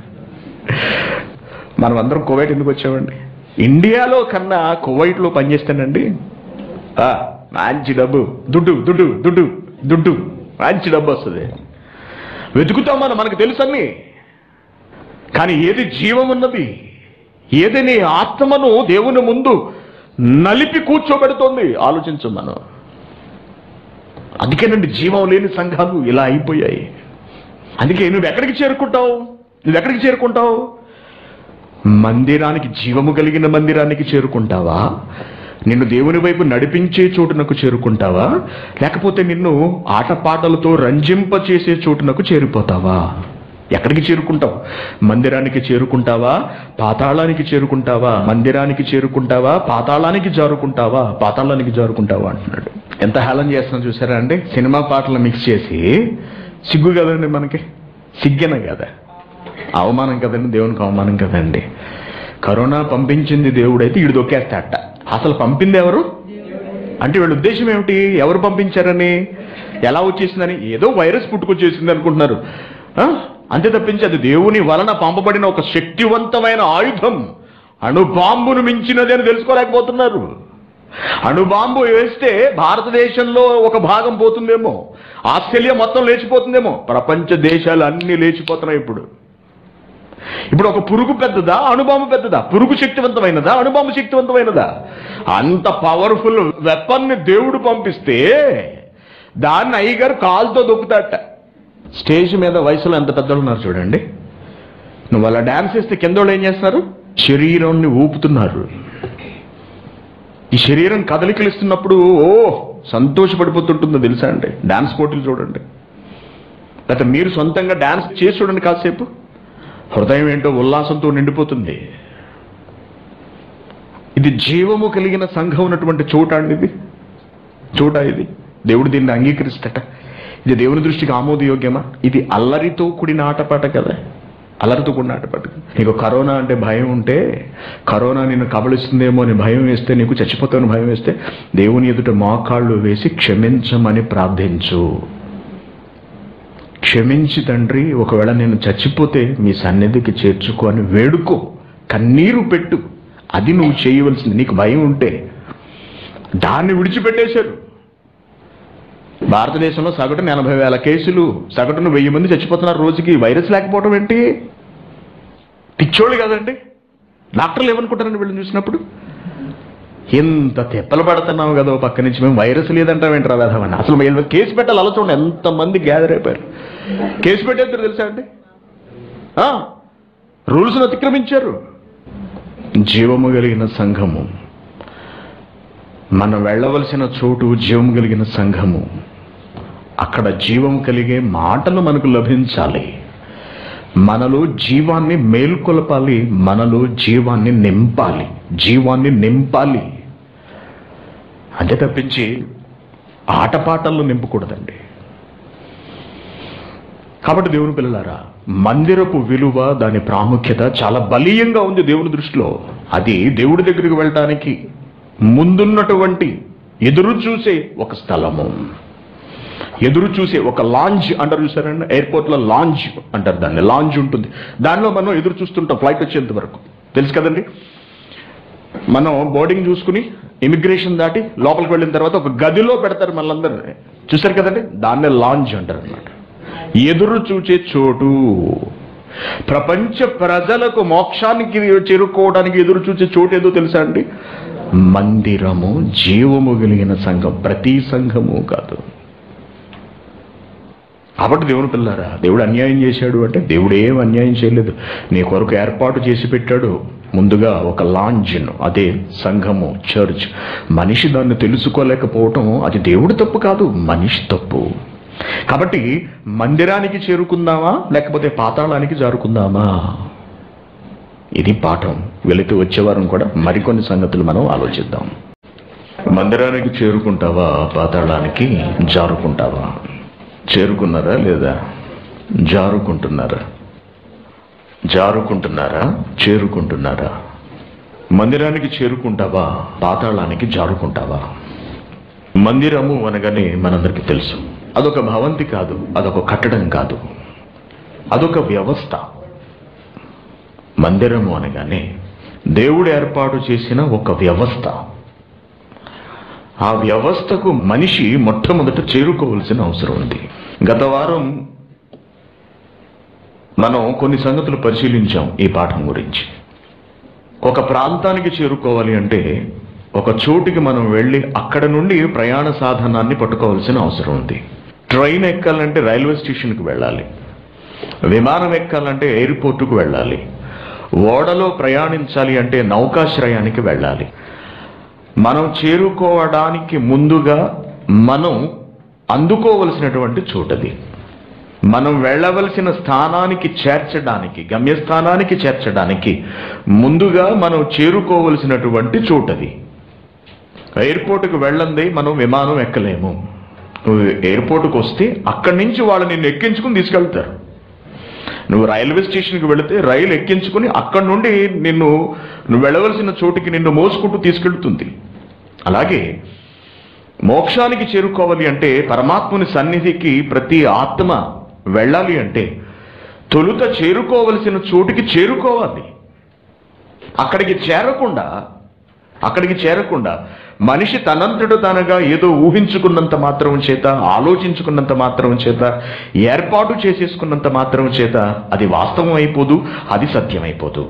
మనం అందరం కువైట్ ఎందుకు వచ్చామండి ఇండియాలో కన్నా కువైట్లో పనిచేస్తానండి ఆ, మంచి డబ్బు దుడ్డు దుడ్డు దుడ్డు దుడ్డు మంచి డబ్బు వస్తుంది వెతుకుతాం మనం మనకు తెలుసు అన్ని కానీ ఏది జీవం ఉన్నది ఏది నీ ఆత్మను దేవుని ముందు నలిపి కూర్చోబెడుతోంది ఆలోచించు మనం అందుకేనండి జీవం లేని సంఘాలు ఇలా అయిపోయాయి అందుకే నువ్వు ఎక్కడికి చేరుకుంటావు నువ్వు ఎక్కడికి చేరుకుంటావు మందిరానికి జీవము కలిగిన మందిరానికి చేరుకుంటావా నిన్ను దేవుని వైపు నడిపించే చోటునకు చేరుకుంటావా లేకపోతే నిన్ను ఆటపాటలతో రంజింప చేసే చోటునకు చేరిపోతావా ఎక్కడికి చేరుకుంటావు మందిరానికి చేరుకుంటావా పాతాళానికి చేరుకుంటావా మందిరానికి చేరుకుంటావా పాతాళానికి జారుకుంటావా పాతాళానికి జారుకుంటావా అంటున్నాడు ఎంత హేళన చేస్తున్నాం చూసారా అండి సినిమా పాటలు మిక్స్ చేసి సిగ్గు కదండి మనకి సిగ్గన కదా అవమానం కదండి దేవునికి అవమానం కదండి కరోనా పంపించింది దేవుడైతే ఈడు దొక్కేస్తాడట అసలు పంపింది ఎవరు అంటే వీళ్ళ ఉద్దేశం ఏమిటి ఎవరు పంపించారని ఎలా వచ్చేసిందని ఏదో వైరస్ పుట్టుకొచ్చేసింది అనుకుంటున్నారు ఆ? అంతే తప్పించి అది దేవుని వలన పంపబడిన ఒక శక్తివంతమైన ఆయుధం అణుబాంబును మించినది అని తెలుసుకోలేకపోతున్నారు అణుబాంబు వేస్తే భారతదేశంలో ఒక భాగం పోతుందేమో ఆస్ట్రేలియా మొత్తం లేచిపోతుందేమో ప్రపంచ దేశాలు అన్ని లేచిపోతున్నాయి ఇప్పుడు ఇప్పుడు ఒక పురుగు పెద్దదా అణుబాంబు పెద్దదా పురుగు శక్తివంతమైనదా అణుబాంబు శక్తివంతమైనదా అంత పవర్ఫుల్ వెపన్ ని దేవుడు పంపిస్తే దాన్ని అయ్యగారు కాలుతో దొక్కుతాట స్టేజ్ మీద వయసులో ఎంత పెద్దలు ఉన్నారు చూడండి నువ్వు అలా డాన్స్ చేస్తే కింద వాళ్ళు ఏం చేస్తున్నారు శరీరాన్ని ఊపుతున్నారు ఈ శరీరం కదలికలు ఇస్తున్నప్పుడు ఓ సంతోషపడిపోతుంటుందో తెలుసా అండి డాన్స్ పోటీలు చూడండి లేకపోతే మీరు సొంతంగా డాన్స్ చేసి చూడండి కాసేపు హృదయం ఏంటో ఉల్లాసంతో నిండిపోతుంది ఇది జీవము కలిగిన సంఘం ఉన్నటువంటి చోట అండి ఇది చోట ఇది దేవుడు దీన్ని అంగీకరిస్తట ఇది దేవుని దృష్టికి ఆమోదయోగ్యమా ఇది అల్లరితో కూడిన ఆటపాట కదా అల్లరితో కూడిన ఆటపాట నీకు కరోనా అంటే భయం ఉంటే కరోనా నిన్ను కబలిస్తుందేమో అని భయం వేస్తే నీకు చచ్చిపోతామని భయం వేస్తే దేవుని ఎదుట మోకాళ్ళు వేసి క్షమించమని ప్రార్థించు క్షమించి తండ్రి ఒకవేళ నేను చచ్చిపోతే మీ సన్నిధికి చేర్చుకో అని వేడుకో కన్నీరు పెట్టు అది నువ్వు చేయవలసింది నీకు భయం ఉంటే దాన్ని విడిచిపెట్టేశారు భారతదేశంలో సగటున ఎనభై వేల కేసులు సగటున వెయ్యి మంది చచ్చిపోతున్నారు రోజుకి వైరస్ లేకపోవడం ఏంటి పిచ్చోళ్ళు కదండి డాక్టర్లు ఏమనుకుంటారండి వీళ్ళని చూసినప్పుడు ఎంత తెప్పలు పడుతున్నావు కదా ఓ పక్క నుంచి మేము వైరస్ లేదంటాం ఏంట్రా వేధమని అసలు వీళ్ళు కేసు పెట్టాలి అలా చూడండి ఎంతమంది గ్యాదర్ అయిపోయారు కేసు పెట్టేద్దరు తెలుసా అండి రూల్స్ను అతిక్రమించారు జీవము కలిగిన సంఘము మనం వెళ్ళవలసిన చోటు జీవము కలిగిన సంఘము అక్కడ జీవం కలిగే మాటలు మనకు లభించాలి మనలో జీవాన్ని మేల్కొలపాలి మనలో జీవాన్ని నింపాలి జీవాన్ని నింపాలి అంతే తప్పించి ఆటపాటల్లో నింపకూడదండి కాబట్టి దేవుని పిల్లలారా మందిరపు విలువ దాని ప్రాముఖ్యత చాలా బలీయంగా ఉంది దేవుని దృష్టిలో అది దేవుడి దగ్గరికి వెళ్ళటానికి ముందున్నటువంటి ఎదురు చూసే ఒక స్థలము ఎదురు చూసే ఒక లాంజ్ అంటారు చూసారండి ఎయిర్పోర్ట్ లో లాంజ్ అంటారు దాన్ని లాంజ్ ఉంటుంది దానిలో మనం ఎదురు చూస్తుంటాం ఫ్లైట్ వచ్చేంత వరకు తెలుసు కదండి మనం బోర్డింగ్ చూసుకుని ఇమిగ్రేషన్ దాటి లోపలికి వెళ్ళిన తర్వాత ఒక గదిలో పెడతారు మనందరినీ చూసారు కదండి దాన్నే లాంజ్ అంటారు అన్నమాట ఎదురు చూచే చోటు ప్రపంచ ప్రజలకు మోక్షానికి చేరుకోవడానికి ఎదురు చూచే చోటు ఏదో తెలుసా అండి మందిరము జీవము కలిగిన సంఘం ప్రతి సంఘము కాదు కాబట్టి దేవుని పిల్లారా దేవుడు అన్యాయం చేశాడు అంటే దేవుడు ఏం అన్యాయం చేయలేదు నీ కొరకు ఏర్పాటు చేసి పెట్టాడు ముందుగా ఒక లాంజ్ను అదే సంఘము చర్చ్ మనిషి దాన్ని తెలుసుకోలేకపోవటం అది దేవుడి తప్పు కాదు మనిషి తప్పు కాబట్టి మందిరానికి చేరుకుందామా లేకపోతే పాతాళానికి జారుకుందామా ఇది పాఠం వెళుతూ వచ్చేవారం కూడా మరికొన్ని సంగతులు మనం ఆలోచిద్దాం మందిరానికి చేరుకుంటావా పాతాళానికి జారుకుంటావా చేరుకున్నారా లేదా జారుకుంటున్నారా జారుకుంటున్నారా చేరుకుంటున్నారా మందిరానికి చేరుకుంటావా పాతాళానికి జారుకుంటావా మందిరము అనగానే మనందరికీ తెలుసు అదొక భవంతి కాదు అదొక కట్టడం కాదు అదొక వ్యవస్థ మందిరము అనగానే దేవుడు ఏర్పాటు చేసిన ఒక వ్యవస్థ ఆ వ్యవస్థకు మనిషి మొట్టమొదట చేరుకోవాల్సిన అవసరం ఉంది గత వారం మనం కొన్ని సంగతులు పరిశీలించాం ఈ పాఠం గురించి ఒక ప్రాంతానికి చేరుకోవాలి అంటే ఒక చోటికి మనం వెళ్ళి అక్కడ నుండి ప్రయాణ సాధనాన్ని పట్టుకోవాల్సిన అవసరం ఉంది ట్రైన్ ఎక్కాలంటే రైల్వే స్టేషన్కి వెళ్ళాలి విమానం ఎక్కాలంటే ఎయిర్పోర్టుకు వెళ్ళాలి ఓడలో ప్రయాణించాలి అంటే నౌకాశ్రయానికి వెళ్ళాలి మనం చేరుకోవడానికి ముందుగా మనం అందుకోవలసినటువంటి చోటది మనం వెళ్ళవలసిన స్థానానికి చేర్చడానికి గమ్యస్థానానికి చేర్చడానికి ముందుగా మనం చేరుకోవలసినటువంటి చోటది ఎయిర్పోర్ట్కి వెళ్ళంది మనం విమానం ఎక్కలేము నువ్వు ఎయిర్పోర్ట్కి వస్తే అక్కడి నుంచి వాళ్ళు నిన్ను ఎక్కించుకుని తీసుకెళ్తారు నువ్వు రైల్వే స్టేషన్కి వెళితే రైలు ఎక్కించుకుని అక్కడి నుండి నిన్ను నువ్వు వెళ్ళవలసిన చోటికి నిన్ను మోసుకుంటూ తీసుకెళ్తుంది అలాగే మోక్షానికి చేరుకోవాలి అంటే పరమాత్ముని సన్నిధికి ప్రతి ఆత్మ వెళ్ళాలి అంటే తొలుత చేరుకోవలసిన చోటికి చేరుకోవాలి అక్కడికి చేరకుండా అక్కడికి చేరకుండా మనిషి తనంతడు తనగా ఏదో ఊహించుకున్నంత మాత్రం చేత ఆలోచించుకున్నంత మాత్రం చేత ఏర్పాటు చేసేసుకున్నంత మాత్రం చేత అది వాస్తవం అయిపోదు అది సత్యమైపోదు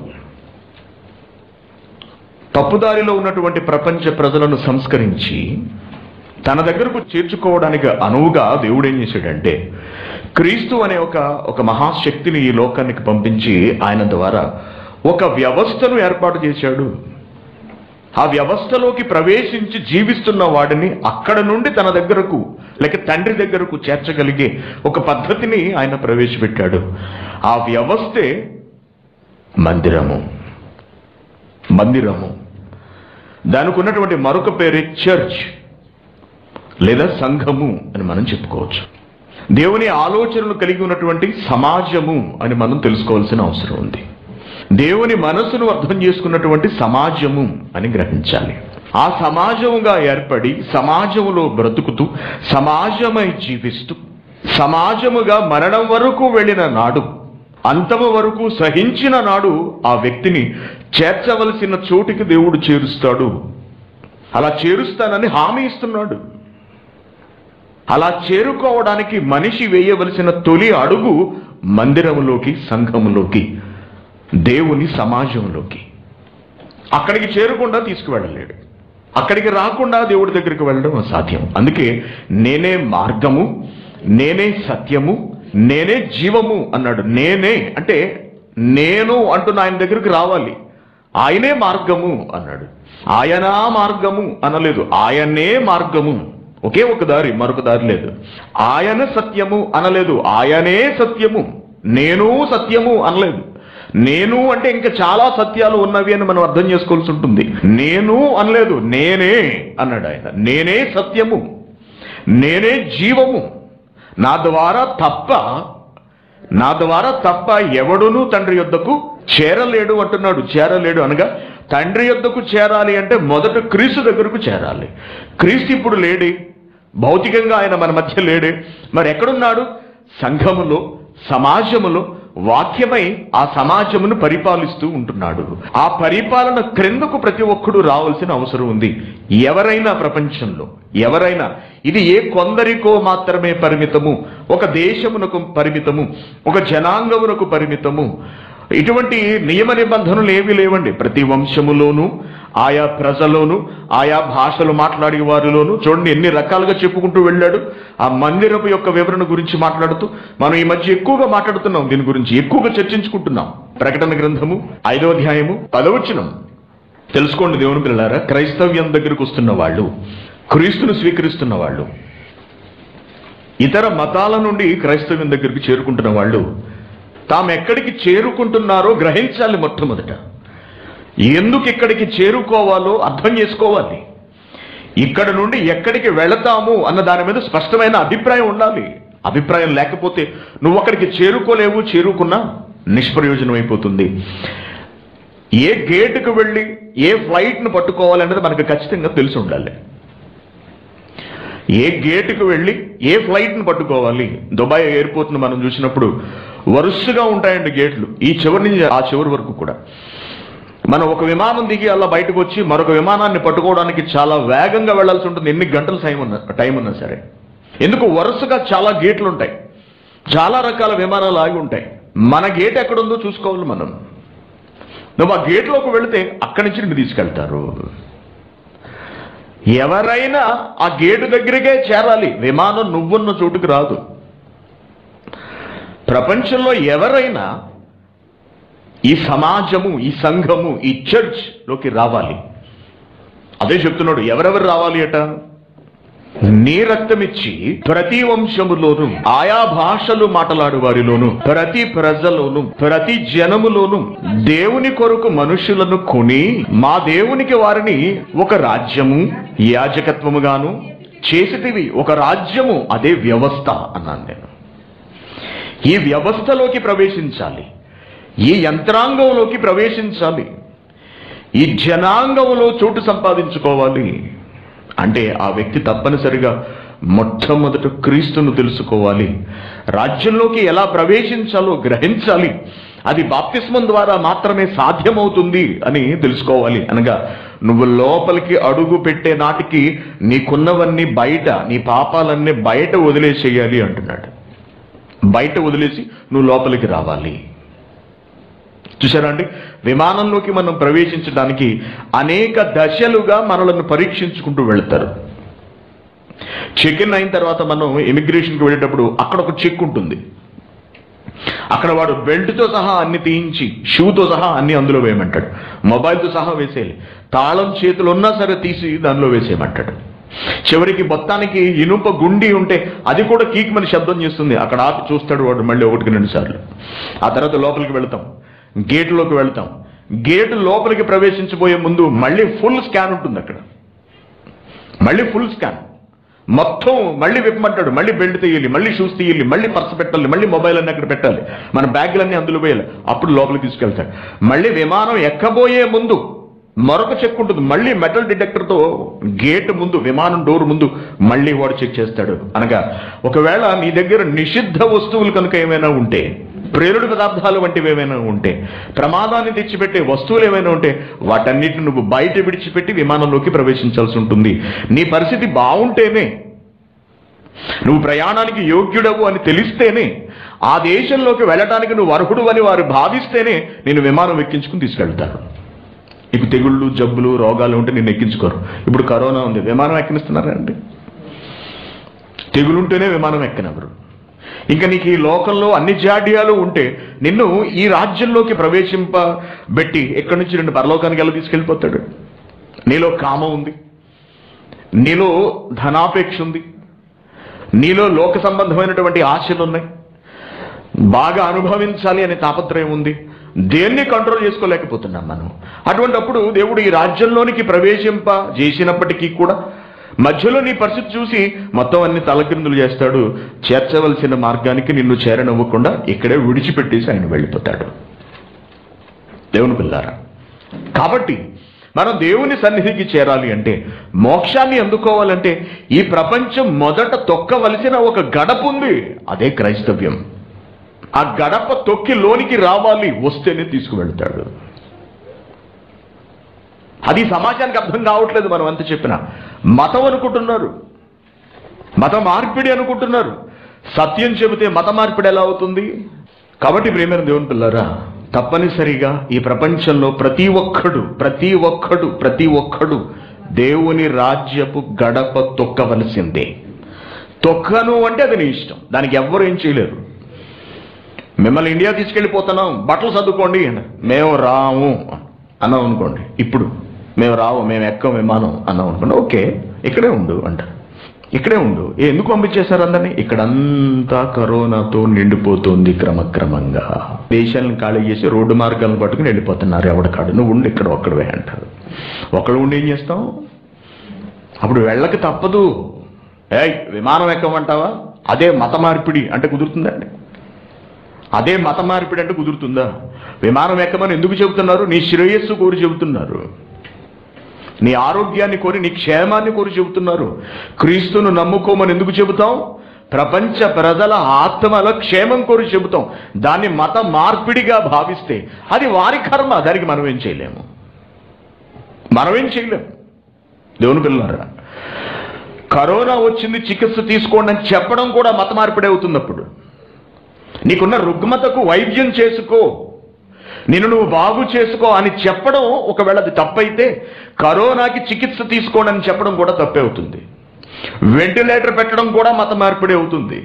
తప్పుదారిలో ఉన్నటువంటి ప్రపంచ ప్రజలను సంస్కరించి తన దగ్గరకు చేర్చుకోవడానికి అనువుగా దేవుడు ఏం చేశాడంటే క్రీస్తు అనే ఒక ఒక మహాశక్తిని ఈ లోకానికి పంపించి ఆయన ద్వారా ఒక వ్యవస్థను ఏర్పాటు చేశాడు ఆ వ్యవస్థలోకి ప్రవేశించి జీవిస్తున్న వాడిని అక్కడ నుండి తన దగ్గరకు లేక తండ్రి దగ్గరకు చేర్చగలిగే ఒక పద్ధతిని ఆయన ప్రవేశపెట్టాడు ఆ వ్యవస్థే మందిరము మందిరము దానికి ఉన్నటువంటి మరొక పేరే చర్చ్ లేదా సంఘము అని మనం చెప్పుకోవచ్చు దేవుని ఆలోచనలు కలిగి ఉన్నటువంటి సమాజము అని మనం తెలుసుకోవాల్సిన అవసరం ఉంది దేవుని మనసును అర్థం చేసుకున్నటువంటి సమాజము అని గ్రహించాలి ఆ సమాజముగా ఏర్పడి సమాజములో బ్రతుకుతూ సమాజమై జీవిస్తూ సమాజముగా మరణం వరకు వెళ్ళిన నాడు అంతము వరకు సహించిన నాడు ఆ వ్యక్తిని చేర్చవలసిన చోటికి దేవుడు చేరుస్తాడు అలా చేరుస్తానని హామీ ఇస్తున్నాడు అలా చేరుకోవడానికి మనిషి వేయవలసిన తొలి అడుగు మందిరములోకి సంఘములోకి దేవుని సమాజంలోకి అక్కడికి చేరకుండా తీసుకువెళ్ళలేడు అక్కడికి రాకుండా దేవుడి దగ్గరికి వెళ్ళడం అసాధ్యం అందుకే నేనే మార్గము నేనే సత్యము నేనే జీవము అన్నాడు నేనే అంటే నేను అంటున్న ఆయన దగ్గరికి రావాలి ఆయనే మార్గము అన్నాడు ఆయనా మార్గము అనలేదు ఆయనే మార్గము ఒకే ఒక దారి మరొక దారి లేదు ఆయన సత్యము అనలేదు ఆయనే సత్యము నేను సత్యము అనలేదు నేను అంటే ఇంకా చాలా సత్యాలు ఉన్నవి అని మనం అర్థం చేసుకోవాల్సి ఉంటుంది నేను అనలేదు నేనే అన్నాడు ఆయన నేనే సత్యము నేనే జీవము నా ద్వారా తప్ప నా ద్వారా తప్ప ఎవడునూ తండ్రి యొద్దకు చేరలేడు అంటున్నాడు చేరలేడు అనగా తండ్రి యొద్దకు చేరాలి అంటే మొదట క్రీస్తు దగ్గరకు చేరాలి క్రీస్తు ఇప్పుడు లేడే భౌతికంగా ఆయన మన మధ్య లేడే మరి ఎక్కడున్నాడు సంఘములో సమాజములో వాక్యమై ఆ సమాజమును పరిపాలిస్తూ ఉంటున్నాడు ఆ పరిపాలన క్రిందకు ప్రతి ఒక్కడు రావాల్సిన అవసరం ఉంది ఎవరైనా ప్రపంచంలో ఎవరైనా ఇది ఏ కొందరికో మాత్రమే పరిమితము ఒక దేశమునకు పరిమితము ఒక జనాంగమునకు పరిమితము ఇటువంటి నియమ నిబంధనలు ఏవి లేవండి ప్రతి వంశములోను ఆయా ప్రజలోను ఆయా భాషలు మాట్లాడే వారిలోను చూడండి ఎన్ని రకాలుగా చెప్పుకుంటూ వెళ్ళాడు ఆ మందిరపు యొక్క వివరణ గురించి మాట్లాడుతూ మనం ఈ మధ్య ఎక్కువగా మాట్లాడుతున్నాం దీని గురించి ఎక్కువగా చర్చించుకుంటున్నాం ప్రకటన గ్రంథము ఐదో అధ్యాయము పదవచనం తెలుసుకోండి దేవుని పిల్లారా క్రైస్తవ్యం దగ్గరకు వస్తున్న వాళ్ళు క్రీస్తును స్వీకరిస్తున్న వాళ్ళు ఇతర మతాల నుండి క్రైస్తవ్యం దగ్గరికి చేరుకుంటున్న వాళ్ళు తాము ఎక్కడికి చేరుకుంటున్నారో గ్రహించాలి మొట్టమొదట ఎందుకు ఇక్కడికి చేరుకోవాలో అర్థం చేసుకోవాలి ఇక్కడ నుండి ఎక్కడికి వెళతాము అన్న దాని మీద స్పష్టమైన అభిప్రాయం ఉండాలి అభిప్రాయం లేకపోతే నువ్వు అక్కడికి చేరుకోలేవు చేరుకున్నా నిష్ప్రయోజనం అయిపోతుంది ఏ గేటుకు వెళ్ళి ఏ ఫ్లైట్ను పట్టుకోవాలనేది మనకు ఖచ్చితంగా తెలిసి ఉండాలి ఏ గేటుకు వెళ్ళి ఏ ఫ్లైట్ను పట్టుకోవాలి దుబాయ్ ఎయిర్పోర్ట్ను మనం చూసినప్పుడు వరుసగా ఉంటాయండి గేట్లు ఈ చివరి నుంచి ఆ చివరి వరకు కూడా మనం ఒక విమానం దిగి అలా బయటకు వచ్చి మరొక విమానాన్ని పట్టుకోవడానికి చాలా వేగంగా వెళ్ళాల్సి ఉంటుంది ఎన్ని గంటల టైం ఉన్నా టైం ఉన్నా సరే ఎందుకు వరుసగా చాలా గేట్లు ఉంటాయి చాలా రకాల విమానాలు ఆగి ఉంటాయి మన గేట్ ఎక్కడుందో చూసుకోవాలి మనం నువ్వు ఆ గేట్లోకి వెళితే అక్కడి నుంచి నిన్ను తీసుకెళ్తారు ఎవరైనా ఆ గేటు దగ్గరికే చేరాలి విమానం నువ్వున్న చోటుకు రాదు ప్రపంచంలో ఎవరైనా ఈ సమాజము ఈ సంఘము ఈ చర్చ్ లోకి రావాలి అదే చెప్తున్నాడు ఎవరెవరు రావాలి అట నీ రక్తమిచ్చి ప్రతి వంశములోను ఆయా భాషలు మాట్లాడు వారిలోను ప్రతి ప్రజలోను ప్రతి జనములోను దేవుని కొరకు మనుషులను కొని మా దేవునికి వారిని ఒక రాజ్యము యాజకత్వముగాను చేసిటివి ఒక రాజ్యము అదే వ్యవస్థ అన్నాను నేను ఈ వ్యవస్థలోకి ప్రవేశించాలి ఈ యంత్రాంగంలోకి ప్రవేశించాలి ఈ జనాంగంలో చోటు సంపాదించుకోవాలి అంటే ఆ వ్యక్తి తప్పనిసరిగా మొట్టమొదట క్రీస్తును తెలుసుకోవాలి రాజ్యంలోకి ఎలా ప్రవేశించాలో గ్రహించాలి అది బాప్తిస్మం ద్వారా మాత్రమే సాధ్యమవుతుంది అని తెలుసుకోవాలి అనగా నువ్వు లోపలికి అడుగు పెట్టే నాటికి నీకున్నవన్నీ బయట నీ పాపాలన్నీ బయట వదిలేసేయాలి అంటున్నాడు బయట వదిలేసి నువ్వు లోపలికి రావాలి చూసారా అండి విమానంలోకి మనం ప్రవేశించడానికి అనేక దశలుగా మనలను పరీక్షించుకుంటూ వెళ్తారు చెక్ ఇన్ అయిన తర్వాత మనం ఇమిగ్రేషన్కి వెళ్ళేటప్పుడు అక్కడ ఒక చెక్ ఉంటుంది అక్కడ వాడు బెల్ట్తో సహా అన్ని తీయించి షూతో సహా అన్ని అందులో వేయమంటాడు మొబైల్తో సహా వేసేయాలి తాళం చేతులు ఉన్నా సరే తీసి దానిలో వేసేయమంటాడు చివరికి మొత్తానికి ఇనుప గుండి ఉంటే అది కూడా కీక్మని శబ్దం చేస్తుంది అక్కడ ఆపి చూస్తాడు వాడు మళ్ళీ ఒకటికి రెండు సార్లు ఆ తర్వాత లోపలికి వెళ్తాం గేటులోకి వెళ్తాం గేటు లోపలికి ప్రవేశించబోయే ముందు మళ్ళీ ఫుల్ స్కాన్ ఉంటుంది అక్కడ మళ్ళీ ఫుల్ స్కాన్ మొత్తం మళ్ళీ విప్పమంటాడు మళ్ళీ బెల్ట్ తీయాలి మళ్ళీ షూస్ తీయాలి మళ్ళీ పర్స్ పెట్టాలి మళ్ళీ మొబైల్ అన్ని అక్కడ పెట్టాలి మన బ్యాగులన్నీ అందులో వేయాలి అప్పుడు లోపలికి తీసుకెళ్తాడు మళ్ళీ విమానం ఎక్కబోయే ముందు మరొక చెక్ ఉంటుంది మళ్ళీ మెటల్ డిటెక్టర్తో గేట్ ముందు విమానం డోర్ ముందు మళ్ళీ వాడు చెక్ చేస్తాడు అనగా ఒకవేళ నీ దగ్గర నిషిద్ధ వస్తువులు కనుక ఏమైనా ఉంటే ప్రేరుడు పదార్థాలు వంటివి ఏమైనా ఉంటే ప్రమాదాన్ని తెచ్చిపెట్టే వస్తువులు ఏమైనా ఉంటే వాటన్నిటిని నువ్వు బయట విడిచిపెట్టి విమానంలోకి ప్రవేశించాల్సి ఉంటుంది నీ పరిస్థితి బాగుంటేనే నువ్వు ప్రయాణానికి యోగ్యుడవు అని తెలిస్తేనే ఆ దేశంలోకి వెళ్ళటానికి నువ్వు అర్హుడు అని వారు భావిస్తేనే నేను విమానం ఎక్కించుకుని తీసుకెళ్తాను నీకు తెగుళ్ళు జబ్బులు రోగాలు ఉంటే నేను ఎక్కించుకోరు ఇప్పుడు కరోనా ఉంది విమానం ఎక్కనిస్తున్నారా అండి తెగులుంటేనే విమానం ఎక్కనెవరు ఇంకా నీకు ఈ లోకంలో అన్ని జాడ్యాలు ఉంటే నిన్ను ఈ రాజ్యంలోకి ప్రవేశింపబెట్టి ఎక్కడి నుంచి నిన్ను పరలోకానికి ఎలా తీసుకెళ్ళిపోతాడు నీలో కామం ఉంది నీలో ధనాపేక్ష ఉంది నీలో లోక సంబంధమైనటువంటి ఆశలు ఉన్నాయి బాగా అనుభవించాలి అనే తాపత్రయం ఉంది దేన్ని కంట్రోల్ చేసుకోలేకపోతున్నాం మనం అటువంటప్పుడు దేవుడు ఈ రాజ్యంలోనికి ప్రవేశింప చేసినప్పటికీ కూడా మధ్యలో నీ పరిస్థితి చూసి మొత్తం అన్ని తలకిందులు చేస్తాడు చేర్చవలసిన మార్గానికి నిన్ను చేరనివ్వకుండా ఇక్కడే విడిచిపెట్టేసి ఆయన వెళ్ళిపోతాడు దేవుని పిల్లారా కాబట్టి మనం దేవుని సన్నిధికి చేరాలి అంటే మోక్షాన్ని అందుకోవాలంటే ఈ ప్రపంచం మొదట తొక్కవలసిన ఒక గడప ఉంది అదే క్రైస్తవ్యం ఆ గడప తొక్కి లోనికి రావాలి వస్తేనే తీసుకువెళ్తాడు అది సమాజానికి అర్థం కావట్లేదు మనం అంత చెప్పిన మతం అనుకుంటున్నారు మత మార్పిడి అనుకుంటున్నారు సత్యం చెబితే మత మార్పిడి ఎలా అవుతుంది కాబట్టి ప్రేమైన దేవుని పిల్లరా తప్పనిసరిగా ఈ ప్రపంచంలో ప్రతి ఒక్కడు ప్రతి ఒక్కడు ప్రతి ఒక్కడు దేవుని రాజ్యపు గడప తొక్కవలసిందే తొక్కను అంటే అది నీ ఇష్టం దానికి ఎవ్వరు ఏం చేయలేరు మిమ్మల్ని ఇండియా తీసుకెళ్ళిపోతున్నాం బట్టలు సర్దుకోండి మేము రాము అన్నాం అనుకోండి ఇప్పుడు మేము రావు మేము ఎక్కం విమానం అన్నాం అనుకోండి ఓకే ఇక్కడే ఉండు అంట ఇక్కడే ఉండు ఏ, ఎందుకు పంపించేశారు అందరినీ ఇక్కడంతా కరోనాతో నిండిపోతుంది క్రమక్రమంగా దేశాలను ఖాళీ చేసి రోడ్డు మార్గాలను పట్టుకుని వెళ్ళిపోతున్నారు ఎవడకాడు నువ్వు ఉండి ఇక్కడ ఒక్కడవే అంటారు ఒకడు ఉండి ఏం చేస్తాం అప్పుడు వెళ్ళక తప్పదు ఏయ్ విమానం ఎక్కమంటావా అదే మత మార్పిడి అంటే కుదురుతుందండి అదే మత మార్పిడి అంటే కుదురుతుందా విమానం ఎక్కమని ఎందుకు చెబుతున్నారు నీ శ్రేయస్సు కోరి చెబుతున్నారు నీ ఆరోగ్యాన్ని కోరి నీ క్షేమాన్ని కోరి చెబుతున్నారు క్రీస్తును నమ్ముకోమని ఎందుకు చెబుతాం ప్రపంచ ప్రజల ఆత్మల క్షేమం కోరి చెబుతాం దాన్ని మత మార్పిడిగా భావిస్తే అది వారి కర్మ దానికి మనం ఏం చేయలేము మనం ఏం చేయలేము దేవుని పిల్లలారా కరోనా వచ్చింది చికిత్స తీసుకోండి అని చెప్పడం కూడా మత మార్పిడి అవుతుంది అప్పుడు నీకున్న రుగ్మతకు వైద్యం చేసుకో నిన్ను నువ్వు బాగు చేసుకో అని చెప్పడం ఒకవేళ అది తప్పైతే కరోనాకి చికిత్స తీసుకోండి అని చెప్పడం కూడా తప్పే అవుతుంది వెంటిలేటర్ పెట్టడం కూడా మత మార్పిడి అవుతుంది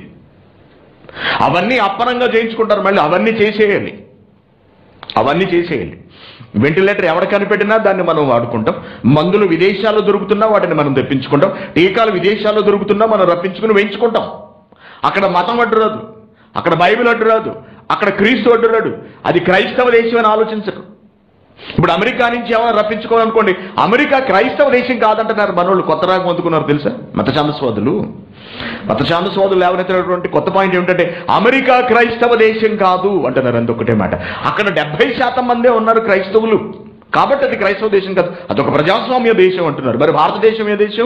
అవన్నీ అప్పనంగా చేయించుకుంటారు మళ్ళీ అవన్నీ చేసేయాలి అవన్నీ చేసేయాలి వెంటిలేటర్ ఎవడ కనిపెట్టినా దాన్ని మనం వాడుకుంటాం మందులు విదేశాల్లో దొరుకుతున్నా వాటిని మనం తెప్పించుకుంటాం టీకాలు విదేశాల్లో దొరుకుతున్నా మనం రప్పించుకుని వేయించుకుంటాం అక్కడ మతం అడ్డు రాదు అక్కడ బైబిల్ అడ్డు రాదు అక్కడ క్రీస్తు అడ్డు రాడు అది క్రైస్తవ దేశం అని ఆలోచించరు ఇప్పుడు అమెరికా నుంచి ఏమైనా రప్పించుకోవాలనుకోండి అమెరికా క్రైస్తవ దేశం కాదంటున్నారు మనోళ్ళు కొత్త రాగం అందుకున్నారు తెలుసా మత ఛాందస్వాదులు మత ఛాందస్వాదులు లేవనెత్తినటువంటి కొత్త పాయింట్ ఏమిటంటే అమెరికా క్రైస్తవ దేశం కాదు అంటున్నారు అందుకొకటే మాట అక్కడ డెబ్బై శాతం మందే ఉన్నారు క్రైస్తవులు కాబట్టి అది క్రైస్తవ దేశం కాదు అదొక ప్రజాస్వామ్య దేశం అంటున్నారు మరి భారతదేశం ఏ దేశం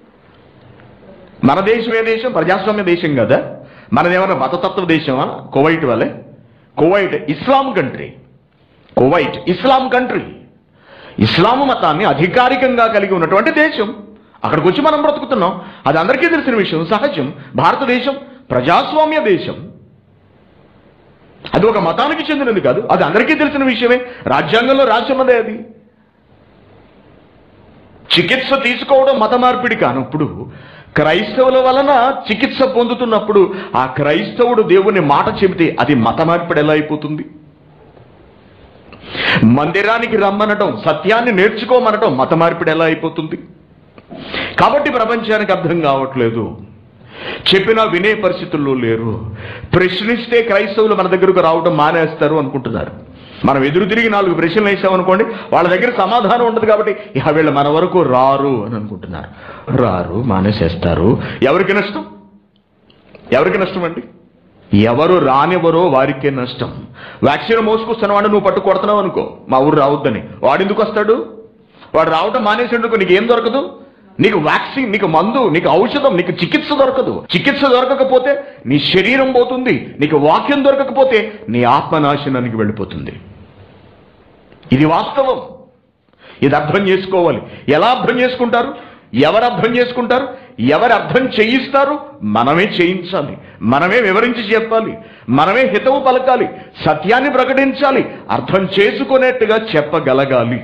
మన దేశం ఏ దేశం ప్రజాస్వామ్య దేశం కదా మనదేమన్నా మతతత్వ దేశమా కువైట్ వలె Kuwait Islam country Kuwait Islam country ఇస్లాం మతాన్ని అధికారికంగా కలిగి ఉన్నటువంటి దేశం అక్కడికి వచ్చి మనం బ్రతుకుతున్నాం అది అందరికీ తెలిసిన విషయం సహజం భారతదేశం ప్రజాస్వామ్య దేశం అది ఒక మతానికి చెందినది కాదు అది అందరికీ తెలిసిన విషయమే రాజ్యాంగంలో రాజ్యమదే అది చికిత్స తీసుకోవడం మత మార్పిడి కానప్పుడు క్రైస్తవుల వలన చికిత్స పొందుతున్నప్పుడు ఆ క్రైస్తవుడు దేవుని మాట చెబితే అది మత మార్పిడి ఎలా అయిపోతుంది మందిరానికి రమ్మనటం సత్యాన్ని నేర్చుకోమనటం మత మార్పిడి ఎలా అయిపోతుంది కాబట్టి ప్రపంచానికి అర్థం కావట్లేదు చెప్పినా వినే పరిస్థితుల్లో లేరు ప్రశ్నిస్తే క్రైస్తవులు మన దగ్గరకు రావడం మానేస్తారు అనుకుంటున్నారు మనం ఎదురు తిరిగి నాలుగు ప్రశ్నలు వేసామనుకోండి వాళ్ళ దగ్గర సమాధానం ఉండదు కాబట్టి ఇక వీళ్ళు మన వరకు రారు అని అనుకుంటున్నారు రారు మానేసేస్తారు ఎవరికి నష్టం ఎవరికి నష్టం అండి ఎవరు రానివ్వరో వారికే నష్టం వ్యాక్సిన్ మోసుకొస్తున్న వాడు నువ్వు పట్టు కొడుతున్నావు అనుకో మా ఊరు రావద్దని వాడు ఎందుకు వస్తాడు వాడు రావటం మానేసేందుకు నీకు ఏం దొరకదు నీకు వ్యాక్సిన్ నీకు మందు నీకు ఔషధం నీకు చికిత్స దొరకదు చికిత్స దొరకకపోతే నీ శరీరం పోతుంది నీకు వాక్యం దొరకకపోతే నీ ఆత్మనాశనానికి వెళ్ళిపోతుంది ఇది వాస్తవం ఇది అర్థం చేసుకోవాలి ఎలా అర్థం చేసుకుంటారు ఎవరు అర్థం చేసుకుంటారు ఎవరు అర్థం చేయిస్తారు మనమే చేయించాలి మనమే వివరించి చెప్పాలి మనమే హితవు పలకాలి సత్యాన్ని ప్రకటించాలి అర్థం చేసుకునేట్టుగా చెప్పగలగాలి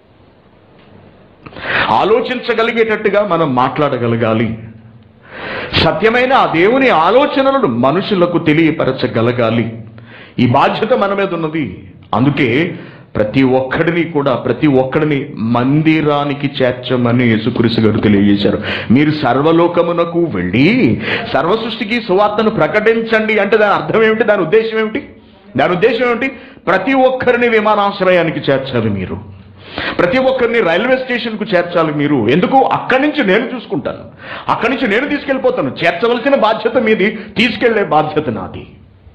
ఆలోచించగలిగేటట్టుగా మనం మాట్లాడగలగాలి సత్యమైన ఆ దేవుని ఆలోచనలను మనుషులకు తెలియపరచగలగాలి ఈ బాధ్యత మన మీద ఉన్నది అందుకే ప్రతి ఒక్కడిని కూడా ప్రతి ఒక్కడిని మందిరానికి చేర్చమని యేసుక్రీస్తు గారు తెలియజేశారు మీరు సర్వలోకమునకు వెళ్ళి సర్వ సృష్టికి సువార్తను ప్రకటించండి అంటే దాని అర్థం ఏమిటి దాని ఉద్దేశం ఏమిటి దాని ఉద్దేశం ఏమిటి ప్రతి ఒక్కరిని విమానాశ్రయానికి చేర్చాలి మీరు ప్రతి ఒక్కరిని రైల్వే స్టేషన్కు చేర్చాలి మీరు ఎందుకు అక్కడి నుంచి నేను చూసుకుంటాను అక్కడి నుంచి నేను తీసుకెళ్ళిపోతాను చేర్చవలసిన బాధ్యత మీది తీసుకెళ్లే బాధ్యత నాది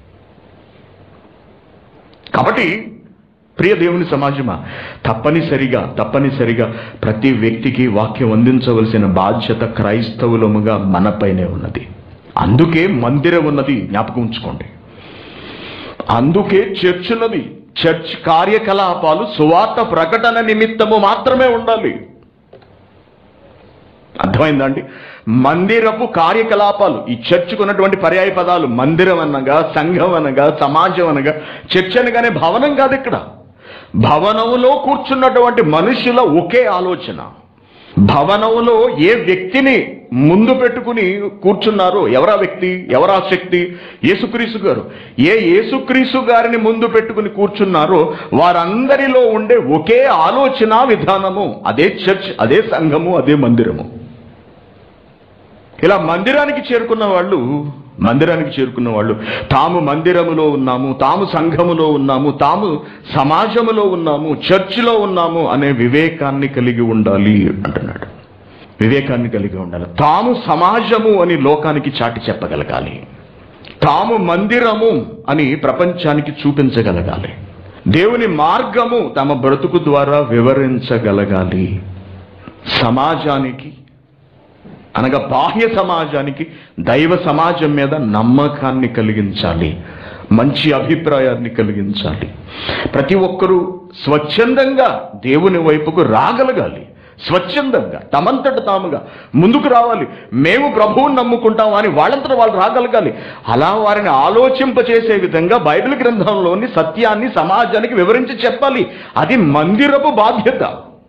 కాబట్టి ప్రియ దేవుని సమాజమా తప్పనిసరిగా తప్పనిసరిగా ప్రతి వ్యక్తికి వాక్యం అందించవలసిన బాధ్యత క్రైస్తవులముగా మనపైనే ఉన్నది అందుకే మందిరం ఉన్నది జ్ఞాపకం ఉంచుకోండి అందుకే చర్చ్ ఉన్నది చర్చ్ కార్యకలాపాలు సువార్త ప్రకటన నిమిత్తము మాత్రమే ఉండాలి అర్థమైందండి మందిరపు కార్యకలాపాలు ఈ చర్చ్కు ఉన్నటువంటి పర్యాయ పదాలు మందిరం అనగా సంఘం అనగా సమాజం అనగా చర్చ్ అనగానే భవనం కాదు ఇక్కడ భవనములో కూర్చున్నటువంటి మనుషుల ఒకే ఆలోచన భవనంలో ఏ వ్యక్తిని ముందు పెట్టుకుని కూర్చున్నారో ఎవరా వ్యక్తి ఎవరా శక్తి యేసుక్రీసు గారు ఏ యేసుక్రీసు గారిని ముందు పెట్టుకుని కూర్చున్నారో వారందరిలో ఉండే ఒకే ఆలోచన విధానము అదే చర్చ్ అదే సంఘము అదే మందిరము ఇలా మందిరానికి చేరుకున్న వాళ్ళు మందిరానికి చేరుకున్న వాళ్ళు తాము మందిరములో ఉన్నాము తాము సంఘములో ఉన్నాము తాము సమాజములో ఉన్నాము చర్చిలో ఉన్నాము అనే వివేకాన్ని కలిగి ఉండాలి అంటున్నాడు వివేకాన్ని కలిగి ఉండాలి తాము సమాజము అని లోకానికి చాటి చెప్పగలగాలి తాము మందిరము అని ప్రపంచానికి చూపించగలగాలి దేవుని మార్గము తమ బ్రతుకు ద్వారా వివరించగలగాలి సమాజానికి అనగా బాహ్య సమాజానికి దైవ సమాజం మీద నమ్మకాన్ని కలిగించాలి మంచి అభిప్రాయాన్ని కలిగించాలి ప్రతి ఒక్కరూ స్వచ్ఛందంగా దేవుని వైపుకు రాగలగాలి స్వచ్ఛందంగా తమంతట తాముగా ముందుకు రావాలి మేము ప్రభువుని నమ్ముకుంటాం అని వాళ్ళంతట వాళ్ళు రాగలగాలి అలా వారిని ఆలోచింపచేసే విధంగా బైబిల్ గ్రంథంలోని సత్యాన్ని సమాజానికి వివరించి చెప్పాలి అది మందిరపు బాధ్యత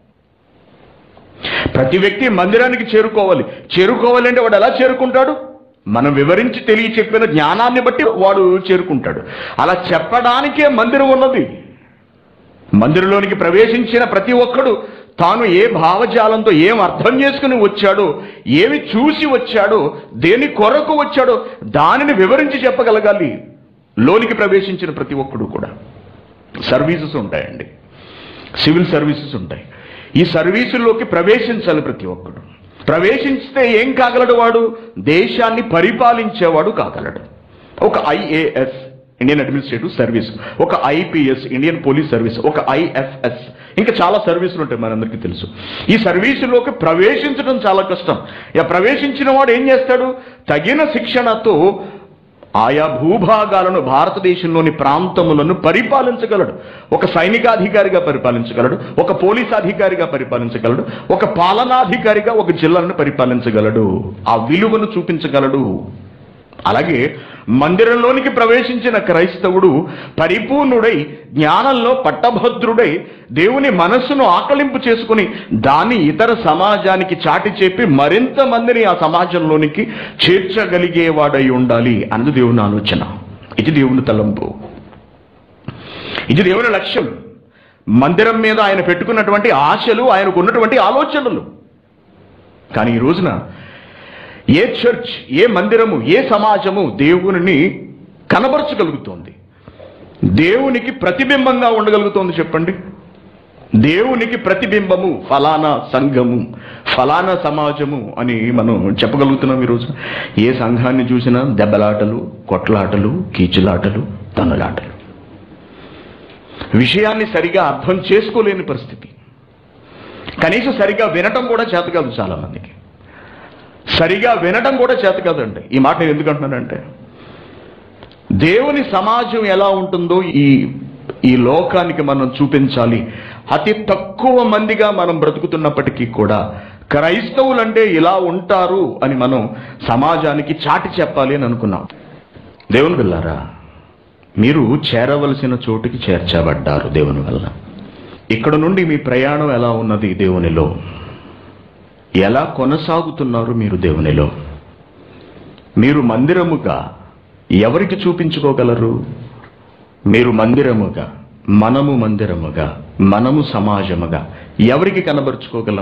ప్రతి వ్యక్తి మందిరానికి చేరుకోవాలి చేరుకోవాలంటే వాడు ఎలా చేరుకుంటాడు మనం వివరించి తెలియ చెప్పిన జ్ఞానాన్ని బట్టి వాడు చేరుకుంటాడు అలా చెప్పడానికే మందిరం ఉన్నది మందిరంలోనికి ప్రవేశించిన ప్రతి ఒక్కడు తాను ఏ భావజాలంతో ఏం అర్థం చేసుకుని వచ్చాడో ఏమి చూసి వచ్చాడో దేని కొరకు వచ్చాడో దానిని వివరించి చెప్పగలగాలి లోనికి ప్రవేశించిన ప్రతి ఒక్కడు కూడా సర్వీసెస్ ఉంటాయండి సివిల్ సర్వీసెస్ ఉంటాయి ఈ సర్వీసుల్లోకి ప్రవేశించాలి ప్రతి ఒక్కడు ప్రవేశించితే ఏం కాగలడు వాడు దేశాన్ని పరిపాలించేవాడు కాగలడు ఒక ఐఏఎస్ ఇండియన్ అడ్మినిస్ట్రేటివ్ సర్వీస్ ఒక ఐపీఎస్ ఇండియన్ పోలీస్ సర్వీస్ ఒక ఐఎఫ్ఎస్ ఇంకా చాలా సర్వీసులు ఉంటాయి మనందరికీ తెలుసు ఈ సర్వీసులోకి ప్రవేశించడం చాలా కష్టం ఇక ప్రవేశించిన వాడు ఏం చేస్తాడు తగిన శిక్షణతో ఆయా భూభాగాలను భారతదేశంలోని ప్రాంతములను పరిపాలించగలడు ఒక సైనికాధికారిగా పరిపాలించగలడు ఒక పోలీస్ అధికారిగా పరిపాలించగలడు ఒక పాలనాధికారిగా ఒక జిల్లాను పరిపాలించగలడు ఆ విలువను చూపించగలడు అలాగే మందిరంలోనికి ప్రవేశించిన క్రైస్తవుడు పరిపూర్ణుడై జ్ఞానంలో పట్టభద్రుడై దేవుని మనస్సును ఆకలింపు చేసుకుని దాన్ని ఇతర సమాజానికి చాటి చెప్పి మరింత మందిని ఆ సమాజంలోనికి చేర్చగలిగేవాడై ఉండాలి అన్నది దేవుని ఆలోచన ఇది దేవుని తలంపు ఇది దేవుని లక్ష్యం మందిరం మీద ఆయన పెట్టుకున్నటువంటి ఆశలు ఆయనకు ఉన్నటువంటి ఆలోచనలు కానీ ఈ రోజున ఏ చర్చ్ ఏ మందిరము ఏ సమాజము దేవునిని కనబరచగలుగుతోంది దేవునికి ప్రతిబింబంగా ఉండగలుగుతోంది చెప్పండి దేవునికి ప్రతిబింబము ఫలానా సంఘము ఫలానా సమాజము అని మనం చెప్పగలుగుతున్నాం ఈరోజు ఏ సంఘాన్ని చూసినా దెబ్బలాటలు కొట్లాటలు కీచులాటలు తన్నులాటలు విషయాన్ని సరిగా అర్థం చేసుకోలేని పరిస్థితి కనీసం సరిగా వినటం కూడా చేత కాదు చాలా మందికి సరిగా వినటం కూడా చేత కాదండి ఈ మాట నేను ఎందుకు అంటున్నానంటే దేవుని సమాజం ఎలా ఉంటుందో ఈ ఈ లోకానికి మనం చూపించాలి అతి తక్కువ మందిగా మనం బ్రతుకుతున్నప్పటికీ కూడా క్రైస్తవులంటే ఇలా ఉంటారు అని మనం సమాజానికి చాటి చెప్పాలి అని అనుకున్నాం దేవుని వెళ్ళారా మీరు చేరవలసిన చోటుకి చేర్చబడ్డారు దేవుని వల్ల ఇక్కడ నుండి మీ ప్రయాణం ఎలా ఉన్నది దేవునిలో ఎలా కొనసాగుతున్నారు మీరు దేవునిలో మీరు మందిరముగా ఎవరికి చూపించుకోగలరు మీరు మందిరముగా మనము మందిరముగా మనము సమాజముగా ఎవరికి కనబరుచుకోగలం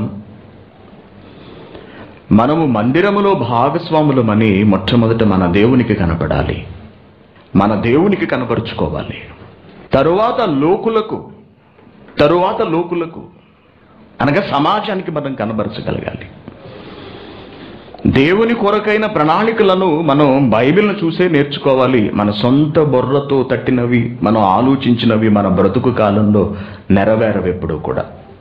మనము మందిరములో భాగస్వాములమని మొట్టమొదట మన దేవునికి కనపడాలి మన దేవునికి కనపరుచుకోవాలి తరువాత లోకులకు తరువాత లోకులకు అనగా సమాజానికి మనం కనబరచగలగాలి దేవుని కొరకైన ప్రణాళికలను మనం బైబిల్ను చూసే నేర్చుకోవాలి మన సొంత బొర్రతో తట్టినవి మనం ఆలోచించినవి మన బ్రతుకు కాలంలో నెరవేరవెప్పుడు కూడా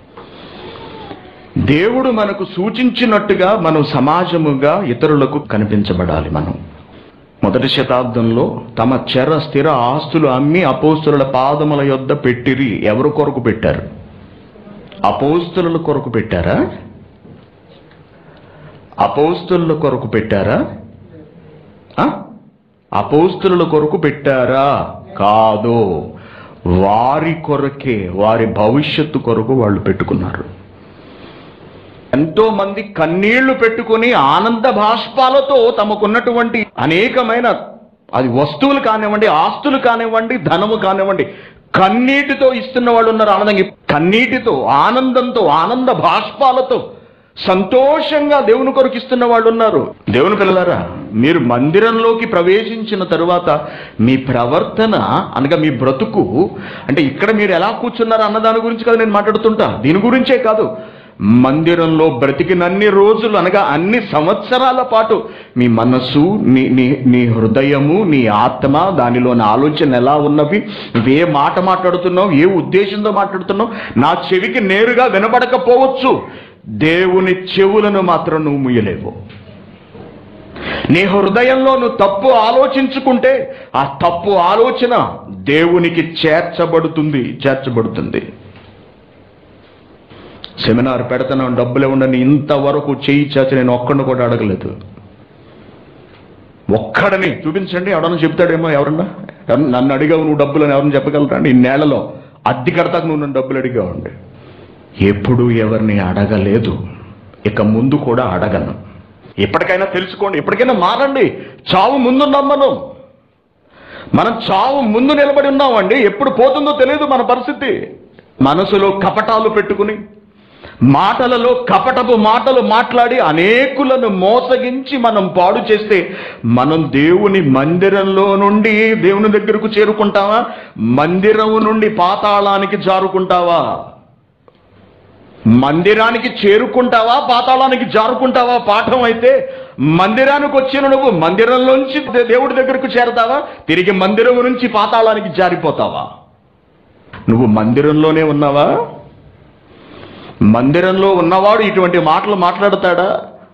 దేవుడు మనకు సూచించినట్టుగా మనం సమాజముగా ఇతరులకు కనిపించబడాలి మనం మొదటి శతాబ్దంలో తమ చెర స్థిర ఆస్తులు అమ్మి అపోస్తుల పాదముల యొద్ద పెట్టిరి ఎవరు కొరకు పెట్టారు అపోస్తుల కొరకు పెట్టారా అపోస్తుల కొరకు పెట్టారా ఆ? అపోస్తుల కొరకు పెట్టారా కాదు వారి కొరకే వారి భవిష్యత్తు కొరకు వాళ్ళు పెట్టుకున్నారు ఎంతో మంది కన్నీళ్లు పెట్టుకుని ఆనంద భాష్పాలతో తమకున్నటువంటి అనేకమైన అది వస్తువులు కానివ్వండి ఆస్తులు కానివ్వండి ధనము కానివ్వండి కన్నీటితో ఇస్తున్న వాళ్ళు ఉన్నారు ఆనందంగా కన్నీటితో ఆనందంతో ఆనంద భాష్పాలతో సంతోషంగా దేవుని కొరకు ఇస్తున్న వాళ్ళు ఉన్నారు దేవుని పిల్లలారా మీరు మందిరంలోకి ప్రవేశించిన తరువాత మీ ప్రవర్తన అనగా మీ బ్రతుకు అంటే ఇక్కడ మీరు ఎలా కూర్చున్నారు అన్న దాని గురించి కదా నేను మాట్లాడుతుంటా దీని గురించే కాదు మందిరంలో బ్రతికినన్ని రోజులు అనగా అన్ని సంవత్సరాల పాటు మీ మనస్సు నీ నీ నీ హృదయము నీ ఆత్మ దానిలోని ఆలోచన ఎలా ఉన్నవి నువ్వు ఏ మాట మాట్లాడుతున్నావు ఏ ఉద్దేశంతో మాట్లాడుతున్నావు నా చెవికి నేరుగా వినబడకపోవచ్చు దేవుని చెవులను మాత్రం నువ్వు ముయ్యలేవు నీ హృదయంలో నువ్వు తప్పు ఆలోచించుకుంటే ఆ తప్పు ఆలోచన దేవునికి చేర్చబడుతుంది చేర్చబడుతుంది సెమినార్ పెడతాను డబ్బులు ఇవ్వండి ఇంతవరకు చేయి చాచి నేను ఒక్కడిని కూడా అడగలేదు ఒక్కడని చూపించండి ఎవడన్నా చెప్తాడేమో ఎవరన్నా ఎవరన్నా నన్ను అడిగావు నువ్వు డబ్బులు అని ఎవరన్నా చెప్పగలరా ఈ నేలలో అద్దె కడతాకు నువ్వు నన్ను డబ్బులు అడిగావండి ఎప్పుడు ఎవరిని అడగలేదు ఇక ముందు కూడా అడగను ఎప్పటికైనా తెలుసుకోండి ఎప్పటికైనా మారండి చావు ముందున్నాం మనం మనం చావు ముందు నిలబడి ఉన్నామండి ఎప్పుడు పోతుందో తెలియదు మన పరిస్థితి మనసులో కపటాలు పెట్టుకుని మాటలలో కపటపు మాటలు మాట్లాడి అనేకులను మోసగించి మనం పాడు చేస్తే మనం దేవుని మందిరంలో నుండి దేవుని దగ్గరకు చేరుకుంటావా మందిరం నుండి పాతాళానికి జారుకుంటావా మందిరానికి చేరుకుంటావా పాతాళానికి జారుకుంటావా పాఠం అయితే మందిరానికి వచ్చిన నువ్వు మందిరంలోంచి దే- దేవుడి దగ్గరకు చేరతావా తిరిగి మందిరం నుంచి పాతాళానికి జారిపోతావా నువ్వు మందిరంలోనే ఉన్నావా మందిరంలో ఉన్నవాడు ఇటువంటి మాటలు మాట్లాడతాడా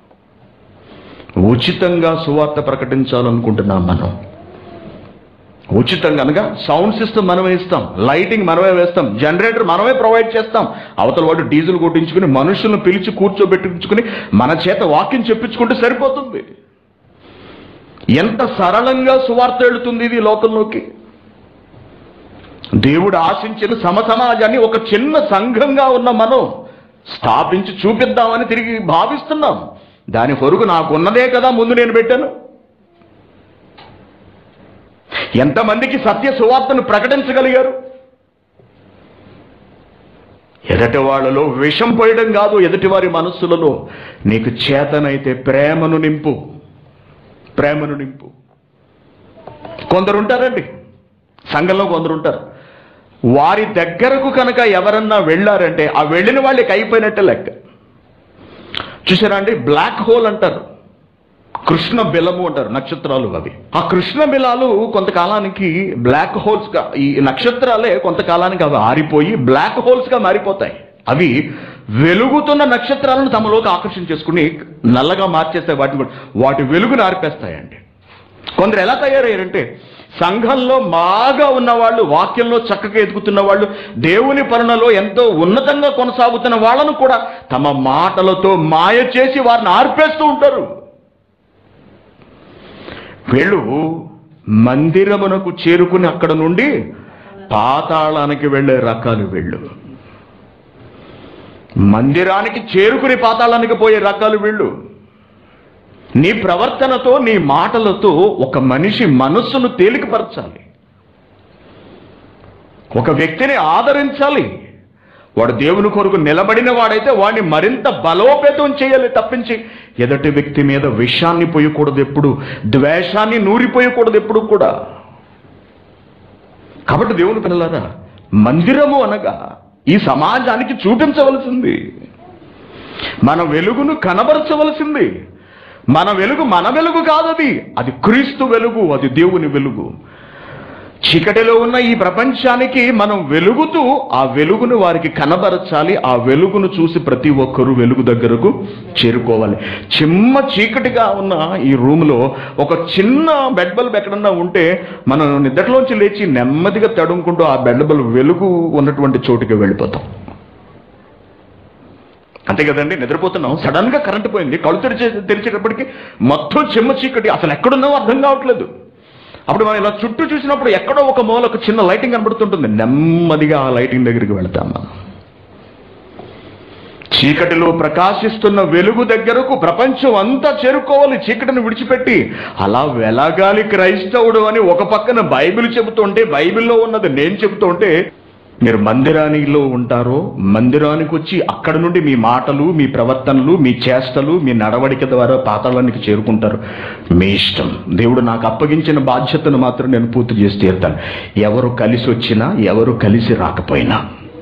ఉచితంగా సువార్త ప్రకటించాలనుకుంటున్నాం మనం ఉచితంగా అనగా సౌండ్ సిస్టమ్ మనమే ఇస్తాం లైటింగ్ మనమే వేస్తాం జనరేటర్ మనమే ప్రొవైడ్ చేస్తాం అవతల వాడు డీజిల్ కొట్టించుకుని మనుషులను పిలిచి కూర్చోబెట్టించుకుని మన చేత వాక్యం చెప్పించుకుంటే సరిపోతుంది ఎంత సరళంగా సువార్త వెళుతుంది ఇది లోకంలోకి దేవుడు ఆశించిన సమసమాజాన్ని ఒక చిన్న సంఘంగా ఉన్న మనం స్థాపించి చూపిద్దామని తిరిగి భావిస్తున్నాం దాని కొరకు నాకున్నదే కదా ముందు నేను పెట్టాను ఎంతమందికి సత్య సువార్తను ప్రకటించగలిగారు ఎదటి వాళ్ళలో విషం పోయడం కాదు ఎదుటివారి మనస్సులలో నీకు చేతనైతే ప్రేమను నింపు ప్రేమను నింపు కొందరు ఉంటారండి సంఘంలో కొందరు ఉంటారు వారి దగ్గరకు కనుక ఎవరన్నా వెళ్ళారంటే ఆ వెళ్ళిన వాళ్ళకి అయిపోయినట్టే లెక్క చూసారా అండి బ్లాక్ హోల్ అంటారు కృష్ణ బిలము అంటారు నక్షత్రాలు అవి ఆ కృష్ణ బిలాలు కొంతకాలానికి బ్లాక్ హోల్స్ గా ఈ నక్షత్రాలే కొంతకాలానికి అవి ఆరిపోయి బ్లాక్ హోల్స్ గా మారిపోతాయి అవి వెలుగుతున్న నక్షత్రాలను తమలోకి ఆకర్షణ చేసుకుని నల్లగా మార్చేస్తాయి వాటిని కూడా వాటి వెలుగును ఆర్పేస్తాయండి కొందరు ఎలా తయారయ్యారంటే సంఘంలో బాగా ఉన్నవాళ్ళు వాక్యంలో చక్కగా ఎదుగుతున్న వాళ్ళు దేవుని పనులలో ఎంతో ఉన్నతంగా కొనసాగుతున్న వాళ్ళను కూడా తమ మాటలతో మాయ చేసి వారిని ఆర్పేస్తూ ఉంటారు వీళ్ళు మందిరమునకు చేరుకుని అక్కడ నుండి పాతాళానికి వెళ్ళే రకాలు వీళ్ళు మందిరానికి చేరుకుని పాతాళానికి పోయే రకాలు వీళ్ళు నీ ప్రవర్తనతో నీ మాటలతో ఒక మనిషి మనస్సును తేలికపరచాలి ఒక వ్యక్తిని ఆదరించాలి వాడు దేవుని కొరకు నిలబడిన వాడైతే వాడిని మరింత బలోపేతం చేయాలి తప్పించి ఎదటి వ్యక్తి మీద విషాన్ని పోయకూడదు ఎప్పుడు ద్వేషాన్ని నూరిపోయకూడదు ఎప్పుడు కూడా కాబట్టి దేవుని పిల్లలారా మందిరము అనగా ఈ సమాజానికి చూపించవలసింది మన వెలుగును కనబరచవలసింది మన వెలుగు మన వెలుగు కాదది అది క్రీస్తు వెలుగు అది దేవుని వెలుగు చీకటిలో ఉన్న ఈ ప్రపంచానికి మనం వెలుగుతూ ఆ వెలుగును వారికి కనబరచాలి ఆ వెలుగును చూసి ప్రతి ఒక్కరూ వెలుగు దగ్గరకు చేరుకోవాలి చిమ్మ చీకటిగా ఉన్న ఈ రూమ్లో ఒక చిన్న బెడ్ బల్బ్ ఎక్కడన్నా ఉంటే మనం నిద్రలోంచి లేచి నెమ్మదిగా తడుముకుంటూ ఆ బెడ్ బల్బ్ వెలుగు ఉన్నటువంటి చోటుకి వెళ్ళిపోతాం అంతే కదండి నిద్రపోతున్నాం సడన్ గా కరెంట్ పోయింది కళ్ళు తెరిచే తెరిచేటప్పటికి మొత్తం చిమ్మ చీకటి అసలు ఎక్కడున్నామో అర్థం కావట్లేదు అప్పుడు మనం ఇలా చుట్టూ చూసినప్పుడు ఎక్కడో ఒక మూల ఒక చిన్న లైటింగ్ కనబడుతుంటుంది నెమ్మదిగా ఆ లైటింగ్ దగ్గరికి వెళ్తాం మనం చీకటిలో ప్రకాశిస్తున్న వెలుగు దగ్గరకు ప్రపంచం అంతా చేరుకోవాలి చీకటిని విడిచిపెట్టి అలా వెలగాలి క్రైస్తవుడు అని ఒక పక్కన బైబిల్ చెబుతుంటే బైబిల్లో ఉన్నది నేను చెబుతుంటే మీరు మందిరానిలో ఉంటారో మందిరానికి వచ్చి అక్కడ నుండి మీ మాటలు మీ ప్రవర్తనలు మీ చేష్టలు మీ నడవడిక ద్వారా పాతాళానికి చేరుకుంటారు మీ ఇష్టం దేవుడు నాకు అప్పగించిన బాధ్యతను మాత్రం నేను పూర్తి చేసి తీరుతాను ఎవరు కలిసి వచ్చినా ఎవరు కలిసి రాకపోయినా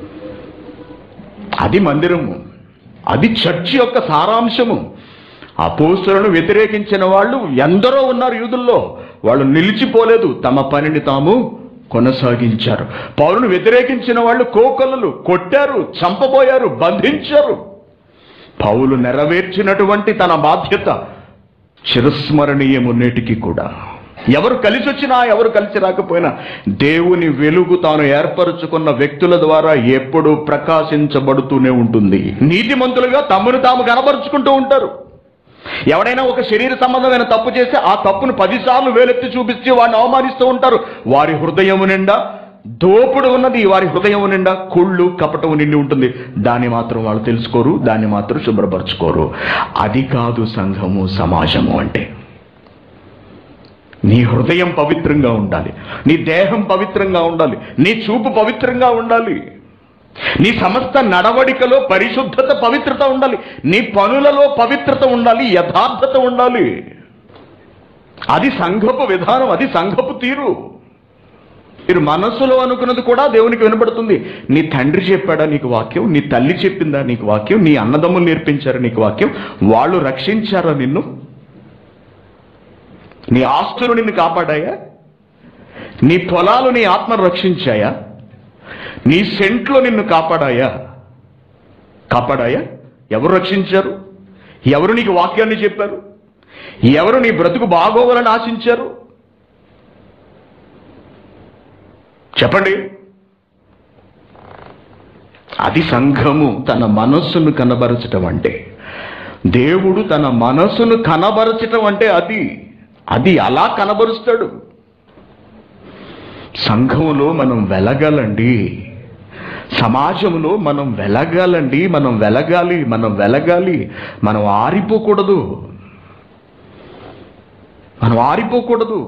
అది మందిరము అది చర్చి యొక్క సారాంశము అపోస్తులను వ్యతిరేకించిన వాళ్ళు ఎందరో ఉన్నారు యూదుల్లో వాళ్ళు నిలిచిపోలేదు తమ పనిని తాము కొనసాగించారు పౌరును వ్యతిరేకించిన వాళ్ళు కోకొల్లలు కొట్టారు చంపబోయారు బంధించారు పౌలు నెరవేర్చినటువంటి తన బాధ్యత చిరస్మరణీయము నేటికి కూడా ఎవరు కలిసి వచ్చినా ఎవరు కలిసి రాకపోయినా దేవుని వెలుగు తాను ఏర్పరచుకున్న వ్యక్తుల ద్వారా ఎప్పుడూ ప్రకాశించబడుతూనే ఉంటుంది నీతిమంతులుగా తమను తాము కనబరుచుకుంటూ ఉంటారు ఎవడైనా ఒక శరీర సంబంధమైన తప్పు చేస్తే ఆ తప్పును పదిసార్లు వేలెత్తి చూపించి వాడిని అవమానిస్తూ ఉంటారు వారి హృదయము నిండా దోపుడు ఉన్నది వారి హృదయం నిండా కుళ్ళు కపటము నిండి ఉంటుంది దాన్ని మాత్రం వాళ్ళు తెలుసుకోరు దాన్ని మాత్రం శుభ్రపరచుకోరు అది కాదు సంఘము సమాజము అంటే నీ హృదయం పవిత్రంగా ఉండాలి నీ దేహం పవిత్రంగా ఉండాలి నీ చూపు పవిత్రంగా ఉండాలి నీ సమస్త నడవడికలో పరిశుద్ధత పవిత్రత ఉండాలి నీ పనులలో పవిత్రత ఉండాలి యథార్థత ఉండాలి అది సంఘపు విధానం అది సంఘపు తీరు మీరు మనస్సులో అనుకున్నది కూడా దేవునికి వినపడుతుంది నీ తండ్రి చెప్పాడా నీకు వాక్యం నీ తల్లి చెప్పిందా నీకు వాక్యం నీ అన్నదమ్ములు నేర్పించారా నీకు వాక్యం వాళ్ళు రక్షించారా నిన్ను నీ ఆస్తులు నిన్ను కాపాడాయా నీ పొలాలు నీ ఆత్మను రక్షించాయా నీ సెంట్లో నిన్ను కాపాడాయా కాపాడాయా ఎవరు రక్షించారు ఎవరు నీకు వాక్యాన్ని చెప్పారు ఎవరు నీ బ్రతుకు బాగోవాలని ఆశించారు చెప్పండి అది సంఘము తన మనస్సును కనబరచటం అంటే దేవుడు తన మనస్సును కనబరచటం అంటే అది అది అలా కనబరుస్తాడు సంఘములో మనం వెలగాలండి సమాజంలో మనం వెలగాలండి మనం వెలగాలి మనం వెలగాలి మనం ఆరిపోకూడదు మనం ఆరిపోకూడదు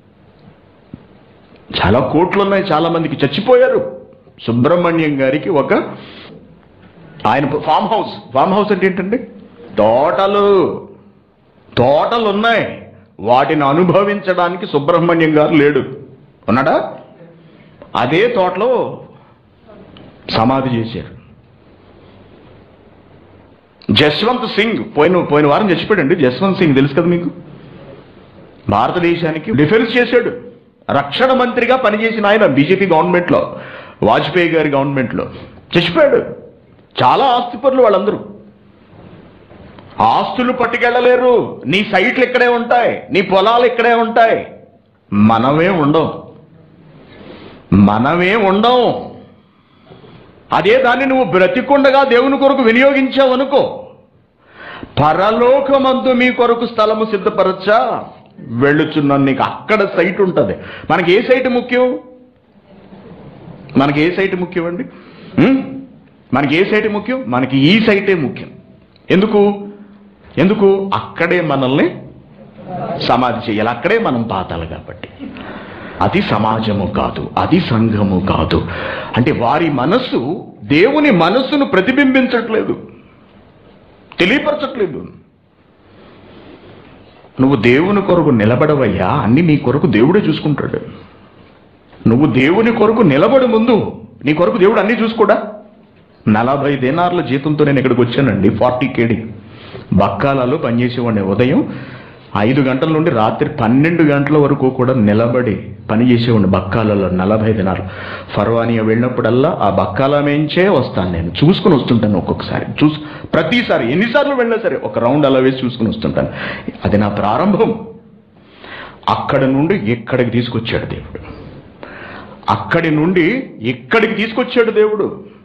చాలా కోట్లు ఉన్నాయి చాలా మందికి చచ్చిపోయారు సుబ్రహ్మణ్యం గారికి ఒక ఆయన ఫామ్ హౌస్ ఫామ్ హౌస్ అంటే ఏంటండి తోటలు తోటలు ఉన్నాయి వాటిని అనుభవించడానికి సుబ్రహ్మణ్యం గారు లేడు ఉన్నాడా అదే తోటలో సమాధి చేశారు జస్వంత్ సింగ్ పోయిన పోయిన వారం చచ్చిపోయాడండి జస్వంత్ సింగ్ తెలుసు కదా మీకు భారతదేశానికి డిఫెన్స్ చేశాడు రక్షణ మంత్రిగా పనిచేసిన ఆయన బీజేపీ గవర్నమెంట్లో వాజ్పేయి గారి గవర్నమెంట్లో చచ్చిపోయాడు చాలా ఆస్తిపరులు వాళ్ళందరూ ఆస్తులు పట్టుకెళ్ళలేరు నీ సైట్లు ఇక్కడే ఉంటాయి నీ పొలాలు ఇక్కడే ఉంటాయి మనమే ఉండం మనమే ఉండం అదే దాన్ని నువ్వు బ్రతికుండగా దేవుని కొరకు వినియోగించావు అనుకో పరలోకమందు మీ కొరకు స్థలము సిద్ధపరచా వెళ్ళుచున్నాను నీకు అక్కడ సైట్ ఉంటుంది మనకి ఏ సైట్ ముఖ్యం మనకి ఏ సైట్ ముఖ్యం అండి ఉం? మనకి ఏ సైట్ ముఖ్యం మనకి ఈ సైటే ముఖ్యం ఎందుకు ఎందుకు అక్కడే మనల్ని సమాధి చేయాలి అక్కడే మనం పాతాలి కాబట్టి అది సమాజము కాదు అది సంఘము కాదు అంటే వారి మనస్సు దేవుని మనస్సును ప్రతిబింబించట్లేదు తెలియపరచట్లేదు నువ్వు దేవుని కొరకు నిలబడవయ్యా అన్ని నీ కొరకు దేవుడే చూసుకుంటాడు నువ్వు దేవుని కొరకు నిలబడి ముందు నీ కొరకు దేవుడు అన్ని చూసుకోడా నలభై దినార్ల జీతంతో నేను ఇక్కడికి వచ్చానండి ఫార్టీ కేడి బక్కాలలో పనిచేసేవాడిని ఉదయం ఐదు గంటల నుండి రాత్రి పన్నెండు గంటల వరకు కూడా నిలబడి పని చేసేవాడిని బక్కాలలో నలభై దినాలు ఫర్వానియా వెళ్ళినప్పుడల్లా ఆ బక్కాల మేంచే వస్తాను నేను చూసుకుని వస్తుంటాను ఒక్కొక్కసారి చూసు ప్రతిసారి ఎన్నిసార్లు వెళ్ళినా సరే ఒక రౌండ్ అలా వేసి చూసుకుని వస్తుంటాను అది నా ప్రారంభం అక్కడ నుండి ఇక్కడికి తీసుకొచ్చాడు దేవుడు అక్కడి నుండి ఇక్కడికి తీసుకొచ్చాడు దేవుడు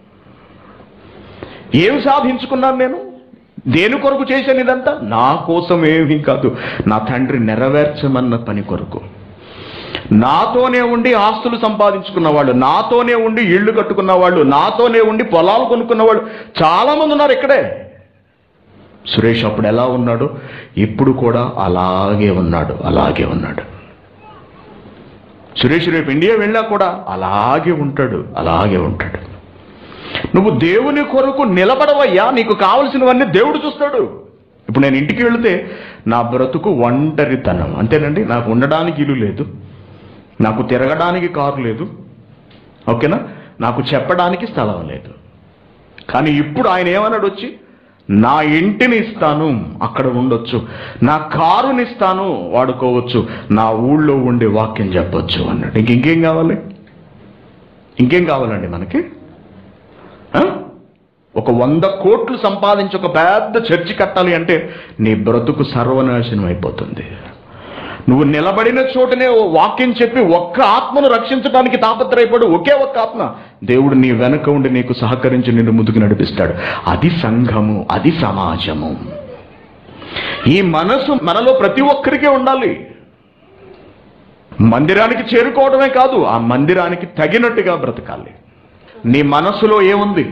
ఏం సాధించుకున్నాను నేను దేని కొరకు చేశాను ఇదంతా నా కోసం ఏమీ కాదు నా తండ్రి నెరవేర్చమన్న పని కొరకు నాతోనే ఉండి ఆస్తులు సంపాదించుకున్న వాళ్ళు నాతోనే ఉండి ఇళ్ళు కట్టుకున్న వాళ్ళు నాతోనే ఉండి పొలాలు కొనుక్కున్న వాళ్ళు చాలా మంది ఉన్నారు ఇక్కడే సురేష్ అప్పుడు ఎలా ఉన్నాడు ఇప్పుడు కూడా అలాగే ఉన్నాడు అలాగే ఉన్నాడు సురేష్ రేపు ఇండియా వెళ్ళా కూడా అలాగే ఉంటాడు అలాగే ఉంటాడు నువ్వు దేవుని కొరకు నిలబడవయ్యా నీకు కావలసినవన్నీ దేవుడు చూస్తాడు ఇప్పుడు నేను ఇంటికి వెళితే నా బ్రతుకు ఒంటరితనం అంతేనండి నాకు ఉండడానికి ఇల్లు లేదు నాకు తిరగడానికి కారు లేదు ఓకేనా నాకు చెప్పడానికి స్థలం లేదు కానీ ఇప్పుడు ఆయన ఏమన్నాడు వచ్చి నా ఇంటిని ఇస్తాను అక్కడ ఉండొచ్చు నా కారుని ఇస్తాను వాడుకోవచ్చు నా ఊళ్ళో ఉండే వాక్యం చెప్పొచ్చు అన్నాడు ఇంక ఇంకేం కావాలి ఇంకేం కావాలండి మనకి ఆ? ఒక వంద కోట్లు సంపాదించి ఒక పెద్ద చర్చి కట్టాలి అంటే నీ బ్రతుకు సర్వనాశనం అయిపోతుంది నువ్వు నిలబడిన చోటనే ఓ వాక్యం చెప్పి ఒక్క ఆత్మను రక్షించడానికి తాపత్రయపడు ఒకే ఒక్క ఆత్మ దేవుడు నీ వెనక ఉండి నీకు సహకరించి నిన్ను ముందుకు నడిపిస్తాడు అది సంఘము అది సమాజము ఈ మనసు మనలో ప్రతి ఒక్కరికి ఉండాలి మందిరానికి చేరుకోవడమే కాదు ఆ మందిరానికి తగినట్టుగా బ్రతకాలి నీ మనసులో ఏముంది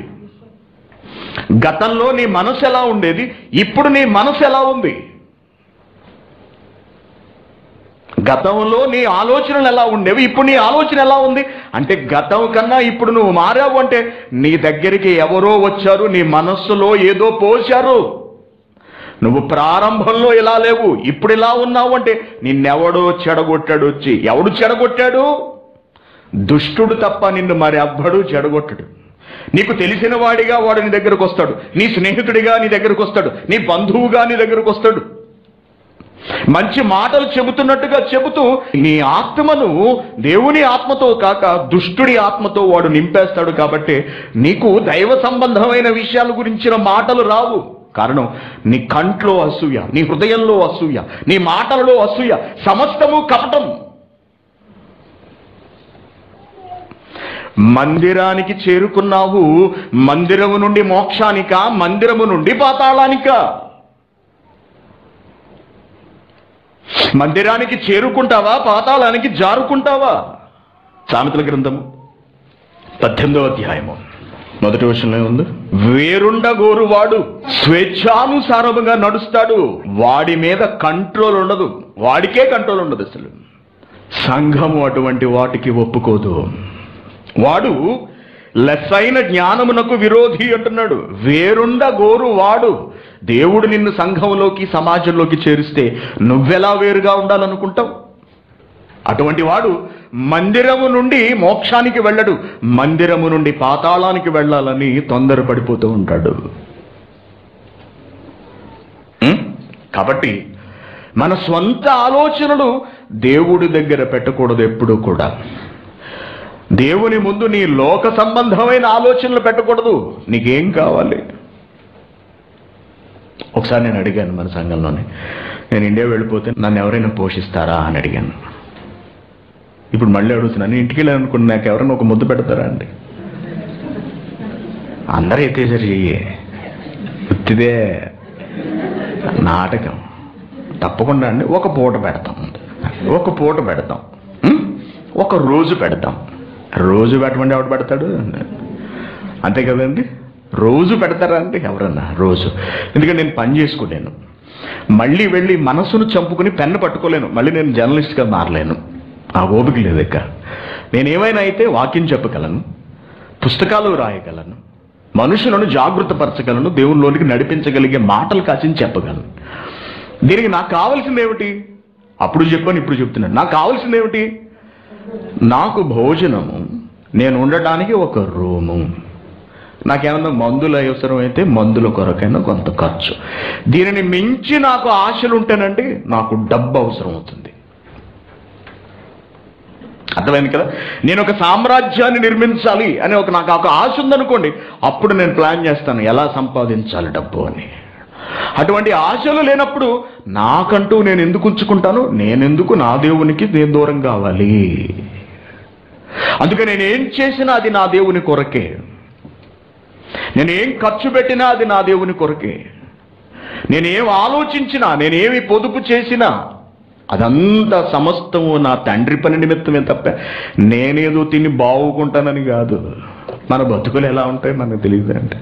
గతంలో నీ మనసు ఎలా ఉండేది ఇప్పుడు నీ మనసు ఎలా ఉంది గతంలో నీ ఆలోచనలు ఎలా ఉండేవి ఇప్పుడు నీ ఆలోచన ఎలా ఉంది అంటే గతం కన్నా ఇప్పుడు నువ్వు మారావు అంటే నీ దగ్గరికి ఎవరో వచ్చారు నీ మనస్సులో ఏదో పోశారు నువ్వు ప్రారంభంలో ఇలా లేవు ఇప్పుడు ఇలా ఉన్నావు అంటే నిన్నెవడో చెడగొట్టాడు వచ్చి ఎవడు చెడగొట్టాడు దుష్టుడు తప్ప నిన్ను మరి అబ్బడు చెడగొట్టడు నీకు తెలిసిన వాడిగా వాడు నీ దగ్గరకు వస్తాడు నీ స్నేహితుడిగా నీ దగ్గరకు వస్తాడు నీ బంధువుగా నీ దగ్గరకు వస్తాడు మంచి మాటలు చెబుతున్నట్టుగా చెబుతూ నీ ఆత్మను దేవుని ఆత్మతో కాక దుష్టుడి ఆత్మతో వాడు నింపేస్తాడు కాబట్టి నీకు దైవ సంబంధమైన విషయాల గురించిన మాటలు రావు కారణం నీ కంట్లో అసూయ నీ హృదయంలో అసూయ నీ మాటలలో అసూయ సమస్తము కపటం మందిరానికి చేరుకున్నావు మందిరము నుండి మోక్షానిక మందిరము నుండి పాతాళానిక మందిరానికి చేరుకుంటావా పాతాళానికి జారుకుంటావా సామెతల గ్రంథము పద్దెనిమిదవ అధ్యాయము మొదటి విషయంలో ఉంది వేరుండగోరు వాడు స్వేచ్ఛానుసారముగా నడుస్తాడు వాడి మీద కంట్రోల్ ఉండదు వాడికే కంట్రోల్ ఉండదు అసలు సంఘము అటువంటి వాటికి ఒప్పుకోదు వాడు లెస్సైన జ్ఞానమునకు విరోధి అంటున్నాడు వేరుండ గోరు వాడు దేవుడు నిన్ను సంఘంలోకి సమాజంలోకి చేరిస్తే నువ్వెలా వేరుగా ఉండాలనుకుంటావు అటువంటి వాడు మందిరము నుండి మోక్షానికి వెళ్ళడు మందిరము నుండి పాతాళానికి వెళ్ళాలని తొందరపడిపోతూ ఉంటాడు ఉం? కాబట్టి మన స్వంత ఆలోచనలు దేవుడి దగ్గర పెట్టకూడదు ఎప్పుడూ కూడా దేవుని ముందు నీ లోక సంబంధమైన ఆలోచనలు పెట్టకూడదు నీకేం కావాలి ఒకసారి నేను అడిగాను మన సంఘంలోనే నేను ఇండియా వెళ్ళిపోతే నన్ను ఎవరైనా పోషిస్తారా అని అడిగాను ఇప్పుడు మళ్ళీ అడుగుతున్నాను ఇంటికి వెళ్ళాలనుకున్న నాకు ఎవరైనా ఒక ముద్దు పెడతారా అండి అందరూ ఎత్తేసారు చెయ్యి ఉత్తిదే నాటకం తప్పకుండా అండి ఒక పూట పెడతాం ఒక పూట పెడతాం ఉం? ఒక రోజు పెడతాం రోజు పెట్టమంటే ఎవడు పెడతాడు అంతే కదండి రోజు పెడతారా అంటే ఎవరన్నా రోజు ఎందుకంటే నేను పని చేసుకోలేను మళ్ళీ వెళ్ళి మనసును చంపుకుని పెన్ను పట్టుకోలేను మళ్ళీ నేను జర్నలిస్ట్గా మారలేను ఆ ఓపిక లేదు ఇక నేను ఏమైనా అయితే వాక్యం చెప్పగలను పుస్తకాలు రాయగలను మనుషులను జాగృతపరచగలను దేవునిలోనికి నడిపించగలిగే మాటలు కాచిని చెప్పగలను దీనికి నాకు కావాల్సింది ఏమిటి అప్పుడు చెప్పాను ఇప్పుడు చెప్తున్నాను నాకు కావాల్సింది ఏమిటి నాకు భోజనము నేను ఉండటానికి ఒక రూము నాకేమన్నా మందులు అవసరం అయితే మందుల కొరకైనా కొంత ఖర్చు దీనిని మించి నాకు ఆశలు ఉంటేనండి నాకు డబ్బు అవసరం అవుతుంది అర్థమైంది కదా నేను ఒక సామ్రాజ్యాన్ని నిర్మించాలి అని ఒక నాకు ఒక ఆశ ఉందనుకోండి అప్పుడు నేను ప్లాన్ చేస్తాను ఎలా సంపాదించాలి డబ్బు అని అటువంటి ఆశలు లేనప్పుడు నాకంటూ నేను ఎందుకు ఉంచుకుంటాను నేనెందుకు నా దేవునికి నేను దూరం కావాలి అందుకే నేను ఏం చేసినా అది నా దేవుని కొరకే నేను ఏం ఖర్చు పెట్టినా అది నా దేవుని కొరకే నేనేం ఆలోచించినా నేనేమి పొదుపు చేసినా అదంతా సమస్తము నా తండ్రి పని నిమిత్తమే తప్ప నేనేదో తిని బాగుకుంటానని కాదు మన బతుకులు ఎలా ఉంటాయి మనకు తెలియదు అంటే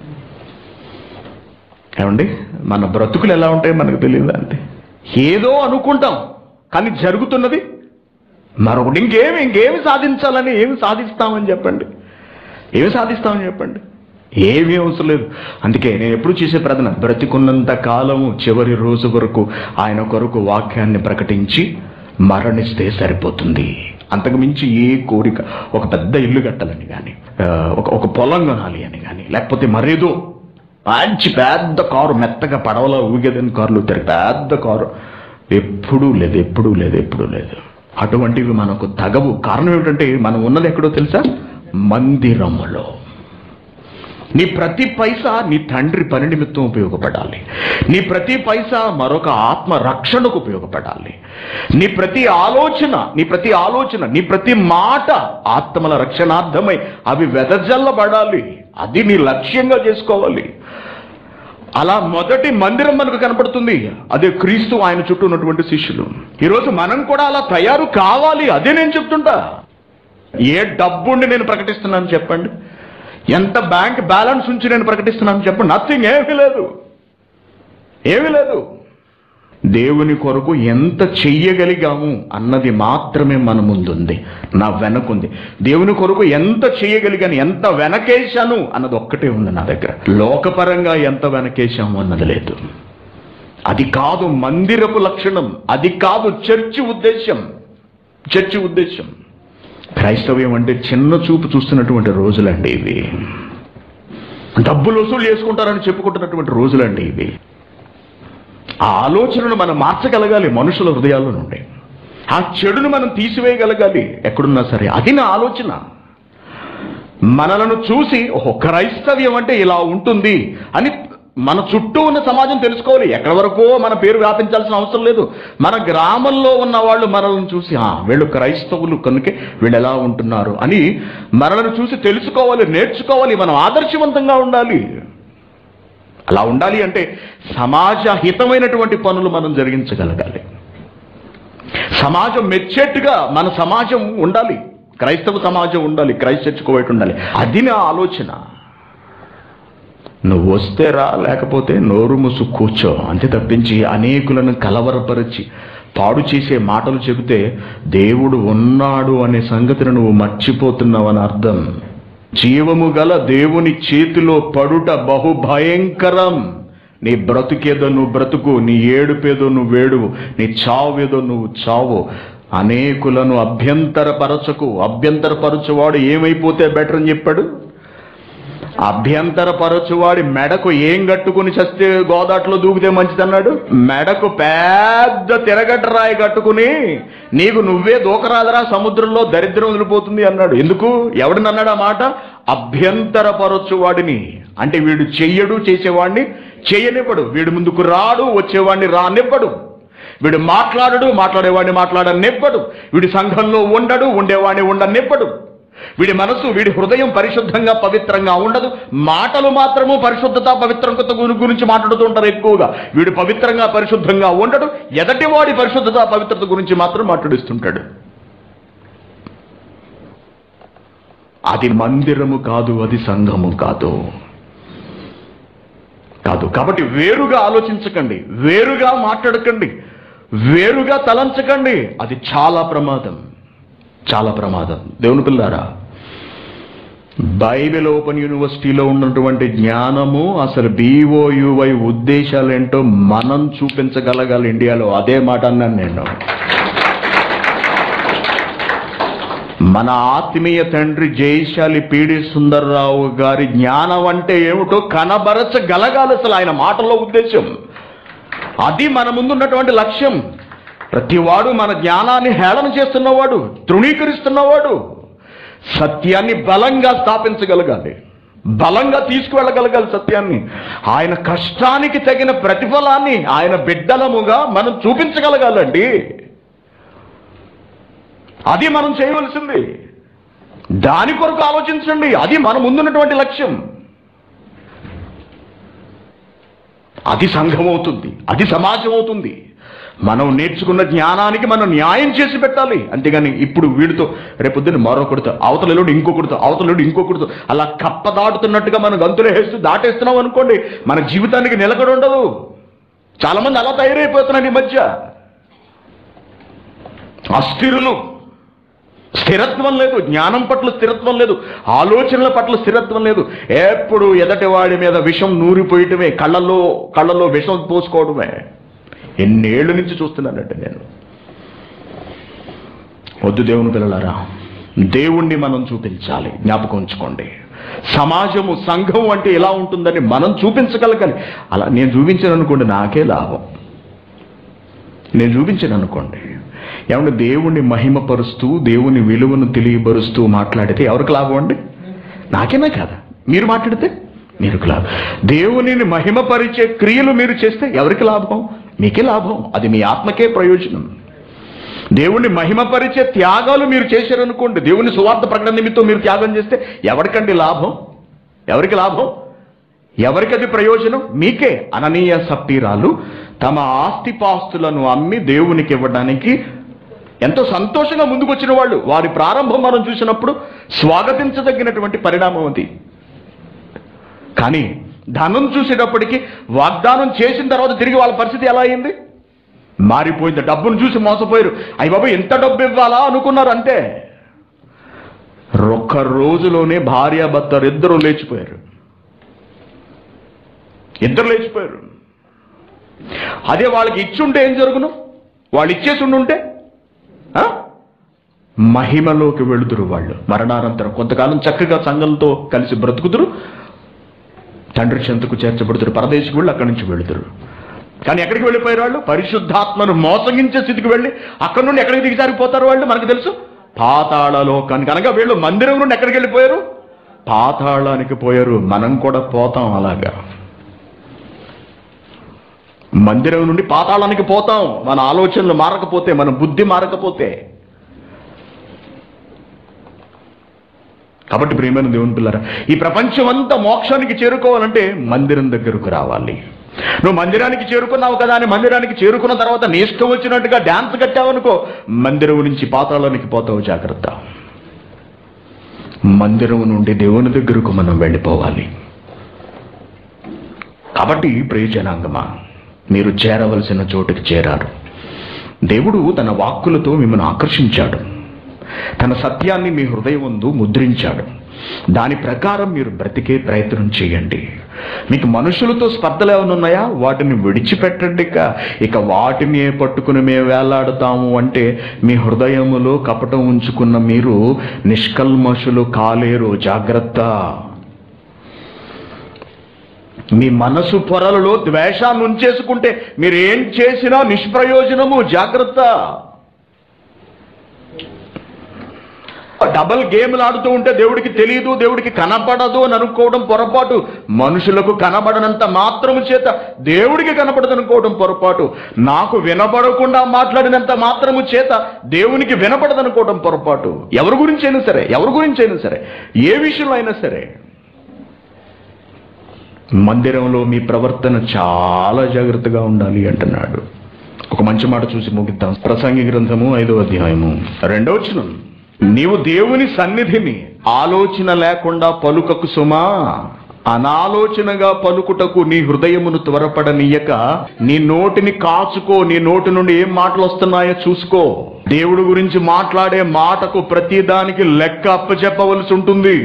ఏమండి మన బ్రతుకులు ఎలా ఉంటాయి మనకు తెలియదు అంటే ఏదో అనుకుంటాం కానీ జరుగుతున్నది మరొకటి ఇంకేమి ఇంకేమి సాధించాలని ఏమి సాధిస్తామని చెప్పండి ఏమి సాధిస్తామని చెప్పండి ఏమీ అవసరం లేదు అందుకే నేను ఎప్పుడు చేసే ప్రార్థన బ్రతికున్నంత కాలము చివరి రోజు వరకు ఆయన కొరకు వాక్యాన్ని ప్రకటించి మరణిస్తే సరిపోతుంది అంతకు మించి ఏ కోరిక ఒక పెద్ద ఇల్లు కట్టాలని కానీ ఒక ఒక పొలం కొనాలి అని కానీ లేకపోతే మరేదో మంచి పెద్ద కారు మెత్తగా పడవలో ఊగేదని కారులు తిరిగి పెద్ద కారు ఎప్పుడూ లేదు ఎప్పుడూ లేదు ఎప్పుడూ లేదు అటువంటివి మనకు తగవు కారణం ఏమిటంటే మనం ఉన్నది ఎక్కడో తెలుసా మందిరములో నీ ప్రతి పైసా నీ తండ్రి పని నిమిత్తం ఉపయోగపడాలి నీ ప్రతి పైసా మరొక ఆత్మ రక్షణకు ఉపయోగపడాలి నీ ప్రతి ఆలోచన నీ ప్రతి ఆలోచన నీ ప్రతి మాట ఆత్మల రక్షణార్థమై అవి వెదజల్లబడాలి అది నీ లక్ష్యంగా చేసుకోవాలి అలా మొదటి మందిరం మనకు కనపడుతుంది అదే క్రీస్తు ఆయన చుట్టూ ఉన్నటువంటి శిష్యులు ఈరోజు మనం కూడా అలా తయారు కావాలి అదే నేను చెప్తుంటా ఏ డబ్బుండి నేను ప్రకటిస్తున్నాను చెప్పండి ఎంత బ్యాంక్ బ్యాలెన్స్ ఉంచి నేను ప్రకటిస్తున్నాను చెప్పండి నథింగ్ ఏమీ లేదు ఏమీ లేదు దేవుని కొరకు ఎంత చెయ్యగలిగాము అన్నది మాత్రమే మన ముందుంది నా వెనకుంది దేవుని కొరకు ఎంత చెయ్యగలిగాను ఎంత వెనకేశాను అన్నది ఒక్కటే ఉంది నా దగ్గర లోకపరంగా ఎంత వెనకేశాము అన్నది లేదు అది కాదు మందిరపు లక్షణం అది కాదు చర్చి ఉద్దేశం చర్చి ఉద్దేశం క్రైస్తవ్యం అంటే చిన్న చూపు చూస్తున్నటువంటి రోజులండి ఇవి డబ్బులు వసూలు చేసుకుంటారని చెప్పుకుంటున్నటువంటి రోజులండి ఇవి ఆ ఆలోచనను మనం మార్చగలగాలి మనుషుల హృదయాల్లో నుండి ఆ చెడును మనం తీసివేయగలగాలి ఎక్కడున్నా సరే అది నా ఆలోచన మనలను చూసి ఓహో క్రైస్తవ్యం అంటే ఇలా ఉంటుంది అని మన చుట్టూ ఉన్న సమాజం తెలుసుకోవాలి ఎక్కడి వరకో మన పేరు వ్యాపించాల్సిన అవసరం లేదు మన గ్రామంలో ఉన్న వాళ్ళు మనల్ని చూసి "ఆ, వీళ్ళు క్రైస్తవులు కనుకే వీళ్ళు ఎలా ఉంటున్నారు అని మనలను చూసి తెలుసుకోవాలి నేర్చుకోవాలి మనం ఆదర్శవంతంగా ఉండాలి అలా ఉండాలి అంటే సమాజ హితమైనటువంటి పనులు మనం జరిగించగలగాలి సమాజం మెచ్చేట్టుగా మన సమాజం ఉండాలి క్రైస్తవ సమాజం ఉండాలి క్రైస్ట్ చర్చ్ ఒకటి ఉండాలి అది నా ఆలోచన నువ్వు వస్తే రా లేకపోతే నోరు ముసు కూర్చో అంతే తప్పించి అనేకులను కలవరపరిచి పాడు చేసే మాటలు చెబితే దేవుడు ఉన్నాడు అనే సంగతిని నువ్వు మర్చిపోతున్నావు అని అర్థం జీవము గల దేవుని చేతిలో పడుట బహు భయంకరం నీ బ్రతుకేదో నువ్వు బ్రతుకు నీ ఏడుపేదో నువ్వు వేడువు నీ చావేదో నువ్వు చావు అనేకులను అభ్యంతరపరచకు అభ్యంతరపరచువాడు ఏమైపోతే బెటర్ అని చెప్పాడు అభ్యంతరపరచువాడి మెడకు ఏం కట్టుకుని చస్తే గోదాట్లో దూకితే మంచిదన్నాడు మెడకు పెద్ద తిరగట్ట రాయి కట్టుకుని నీకు నువ్వే దూకరాదరా సముద్రంలో దరిద్రం వదిలిపోతుంది అన్నాడు ఎందుకు ఎవడిని అన్నాడు ఆ మాట అభ్యంతరపరచువాడిని అంటే వీడు చెయ్యడు చేసేవాడిని చేయనివ్వడు వీడు ముందుకు రాడు వచ్చేవాడిని రానివ్వడు వీడు మాట్లాడడు మాట్లాడేవాడిని మాట్లాడనివ్వడు వీడి సంఘంలో ఉండడు ఉండేవాడిని ఉండనివ్వడు వీడి మనసు వీడి హృదయం పరిశుద్ధంగా పవిత్రంగా ఉండదు మాటలు మాత్రము పరిశుద్ధత పవిత్రత గురి- గురించి మాట్లాడుతూ ఉంటారు ఎక్కువగా వీడు పవిత్రంగా పరిశుద్ధంగా ఉండడు ఎదటివాడి పరిశుద్ధత పవిత్రత గురించి మాత్రం మాట్లాడిస్తుంటాడు అది మందిరము కాదు అది సంఘము కాదు కాదు కాబట్టి వేరుగా ఆలోచించకండి వేరుగా మాట్లాడకండి వేరుగా తలంచకండి అది చాలా ప్రమాదం చాలా ప్రమాదం దేవుని పిల్లారా బైబిల్ ఓపెన్ యూనివర్సిటీలో ఉన్నటువంటి జ్ఞానము అసలు బీఓయువై ఉద్దేశాలు ఏంటో మనం చూపించగలగాలి ఇండియాలో అదే మాట అన్నాను నేను మన ఆత్మీయ తండ్రి జయశాలి పీడి సుందర్రావు గారి జ్ఞానం అంటే ఏమిటో కనబరచగలగాలి అసలు ఆయన మాటల్లో ఉద్దేశం అది మన ముందున్నటువంటి లక్ష్యం ప్రతివాడు మన జ్ఞానాన్ని హేళన చేస్తున్నవాడు తృణీకరిస్తున్నవాడు సత్యాన్ని బలంగా స్థాపించగలగాలి బలంగా తీసుకువెళ్ళగలగాలి సత్యాన్ని ఆయన కష్టానికి తగిన ప్రతిఫలాన్ని ఆయన బిడ్డలముగా మనం చూపించగలగాలండి అది మనం చేయవలసింది దాని కొరకు ఆలోచించండి అది మన ముందున్నటువంటి లక్ష్యం అది సంఘం అవుతుంది అది సమాజం అవుతుంది మనం నేర్చుకున్న జ్ఞానానికి మనం న్యాయం చేసి పెట్టాలి అంతేగాని ఇప్పుడు వీడితో రేపొద్దున మరొకడితో అవతలలోడు ఇంకొకరితో అవతలలోడు ఇంకొకరితో అలా కప్ప దాటుతున్నట్టుగా మనం గంతులు వేస్తూ దాటేస్తున్నాం అనుకోండి మన జీవితానికి నిలకడ ఉండదు చాలా మంది అలా తయారైపోతున్నారు ఈ మధ్య అస్థిరులు స్థిరత్వం లేదు జ్ఞానం పట్ల స్థిరత్వం లేదు ఆలోచనల పట్ల స్థిరత్వం లేదు ఎప్పుడు ఎదటి వాడి మీద విషం నూరిపోయటమే కళ్ళల్లో కళ్ళల్లో విషం పోసుకోవడమే ఎన్నేళ్ల నుంచి చూస్తున్నానంటే నేను వద్దు దేవుని పిల్లలారా దేవుణ్ణి మనం చూపించాలి జ్ఞాపకం ఉంచుకోండి సమాజము సంఘం అంటే ఎలా ఉంటుందని మనం చూపించగలగాలి అలా నేను చూపించాను అనుకోండి నాకే లాభం నేను చూపించాను అనుకోండి ఏమంటే దేవుణ్ణి మహిమపరుస్తూ దేవుని విలువను తెలియపరుస్తూ మాట్లాడితే ఎవరికి లాభం అండి నాకేనా కాదా మీరు మాట్లాడితే మీకు లాభం దేవునిని మహిమపరిచే క్రియలు మీరు చేస్తే ఎవరికి లాభం మీకే లాభం అది మీ ఆత్మకే ప్రయోజనం దేవుణ్ణి మహిమపరిచే త్యాగాలు మీరు చేశారనుకోండి దేవుని సువార్త ప్రకటన నిమిత్తం మీరు త్యాగం చేస్తే ఎవరికండి లాభం ఎవరికి లాభం ఎవరికి అది ప్రయోజనం మీకే అననీయ సప్పీరాలు తమ ఆస్తిపాస్తులను అమ్మి దేవునికి ఇవ్వడానికి ఎంతో సంతోషంగా ముందుకొచ్చిన వాళ్ళు వారి ప్రారంభం మనం చూసినప్పుడు స్వాగతించదగినటువంటి పరిణామం అది కానీ ధనం చూసేటప్పటికి వాగ్దానం చేసిన తర్వాత తిరిగి వాళ్ళ పరిస్థితి ఎలా అయింది మారిపోయింది డబ్బును చూసి మోసపోయారు అయ్యి బాబు ఎంత డబ్బు ఇవ్వాలా అనుకున్నారు అంతే ఒక్క రోజులోనే భార్యాభర్తలు ఇద్దరు లేచిపోయారు ఇద్దరు లేచిపోయారు అదే వాళ్ళకి ఇచ్చుంటే ఏం జరుగును వాళ్ళు ఇచ్చేసి ఉండుంటే ఆ? మహిమలోకి వెళుదురు వాళ్ళు మరణానంతరం కొంతకాలం చక్కగా సంఘంతో కలిసి బ్రతుకుదురు తండ్రి చెంతకు చేర్చబడుతురు పరదేశకు వెళ్ళి అక్కడి నుంచి వెళుతురు కానీ ఎక్కడికి వెళ్ళిపోయారు వాళ్ళు పరిశుద్ధాత్మను మోసగించే స్థితికి వెళ్ళి అక్కడి నుండి ఎక్కడికి దిగజారిపోతారు వాళ్ళు మనకు తెలుసు పాతాళలోకానికి అనగా వీళ్ళు మందిరం నుండి ఎక్కడికి వెళ్ళిపోయారు పాతాళానికి పోయారు మనం కూడా పోతాం అలాగా మందిరం నుండి పాతాళానికి పోతాం మన ఆలోచనలు మారకపోతే మన బుద్ధి మారకపోతే కాబట్టి ప్రియమైన దేవుని పిల్లరా ఈ ప్రపంచం అంతా మోక్షానికి చేరుకోవాలంటే మందిరం దగ్గరకు రావాలి నువ్వు మందిరానికి చేరుకున్నావు కదా అని మందిరానికి చేరుకున్న తర్వాత నీ ఇష్టం వచ్చినట్టుగా డ్యాన్స్ కట్టావనుకో మందిరం నుంచి పాతాళానికి పోతావు జాగ్రత్త మందిరం నుండి దేవుని దగ్గరకు మనం వెళ్ళిపోవాలి కాబట్టి ప్రియజనాంగమా మీరు చేరవలసిన చోటుకి చేరారు దేవుడు తన వాక్కులతో మిమ్మల్ని ఆకర్షించాడు తన సత్యాన్ని మీ హృదయమందు ముద్రించాడు దాని ప్రకారం మీరు బ్రతికే ప్రయత్నం చేయండి మీకు మనుషులతో స్పర్ధలు ఏమైనా ఉన్నాయా వాటిని విడిచిపెట్టండి ఇక ఇక వాటిని పట్టుకుని మేము వేలాడుతాము అంటే మీ హృదయములో కపటం ఉంచుకున్న మీరు నిష్కల్మషులు కాలేరు జాగ్రత్త మీ మనసు పొరలలో ద్వేషాన్ని ఉంచేసుకుంటే మీరు ఏం చేసినా నిష్ప్రయోజనము జాగ్రత్త డబల్ గేమ్లు ఆడుతూ ఉంటే దేవుడికి తెలియదు దేవుడికి కనపడదు అని అనుకోవడం పొరపాటు మనుషులకు కనబడనంత మాత్రము చేత దేవుడికి కనపడదు అనుకోవడం పొరపాటు నాకు వినపడకుండా మాట్లాడినంత మాత్రము చేత దేవునికి వినపడదు అనుకోవడం పొరపాటు ఎవరి గురించి అయినా సరే ఎవరి గురించి అయినా సరే ఏ విషయంలో అయినా సరే మందిరంలో మీ ప్రవర్తన చాలా జాగ్రత్తగా ఉండాలి అంటున్నాడు ఒక మంచి మాట చూసి ముగిద్దాం ప్రసంగి గ్రంథము ఐదో అధ్యాయము రెండో వచనం నీవు దేవుని సన్నిధిని ఆలోచన లేకుండా పలుకకు సుమా అనాలోచనగా పలుకుటకు నీ హృదయమును త్వరపడనీయక నీ నోటిని కాచుకో నీ నోటి నుండి ఏం మాటలు వస్తున్నాయో చూసుకో దేవుడి గురించి మాట్లాడే మాటకు ప్రతిదానికి లెక్క అప్పచెప్పవలసి ఉంటుంది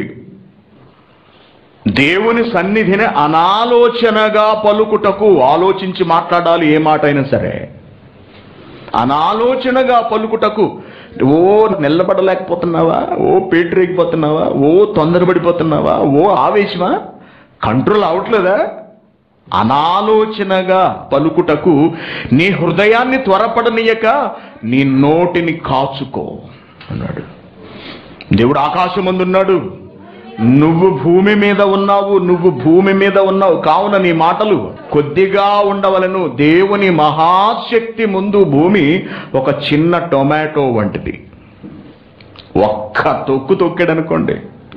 దేవుని సన్నిధిని అనాలోచనగా పలుకుటకు ఆలోచించి మాట్లాడాలి ఏ మాట అయినా సరే అనాలోచనగా పలుకుటకు ఓ నిల్లబడలేకపోతున్నావా ఓ పేటరేగిపోతున్నావా ఓ తొందరపడిపోతున్నావా ఓ ఆవేశమా కంట్రోల్ అవట్లేదా అనాలోచనగా పలుకుటకు నీ హృదయాన్ని త్వరపడనీయక నీ నోటిని కాచుకో అన్నాడు దేవుడు ఆకాశమందున్నాడు నువ్వు భూమి మీద ఉన్నావు నువ్వు భూమి మీద ఉన్నావు కావున నీ మాటలు కొద్దిగా ఉండవలను దేవుని మహాశక్తి ముందు భూమి ఒక చిన్న టొమాటో వంటిది ఒక్క తొక్కు తొక్కాడు అనుకోండి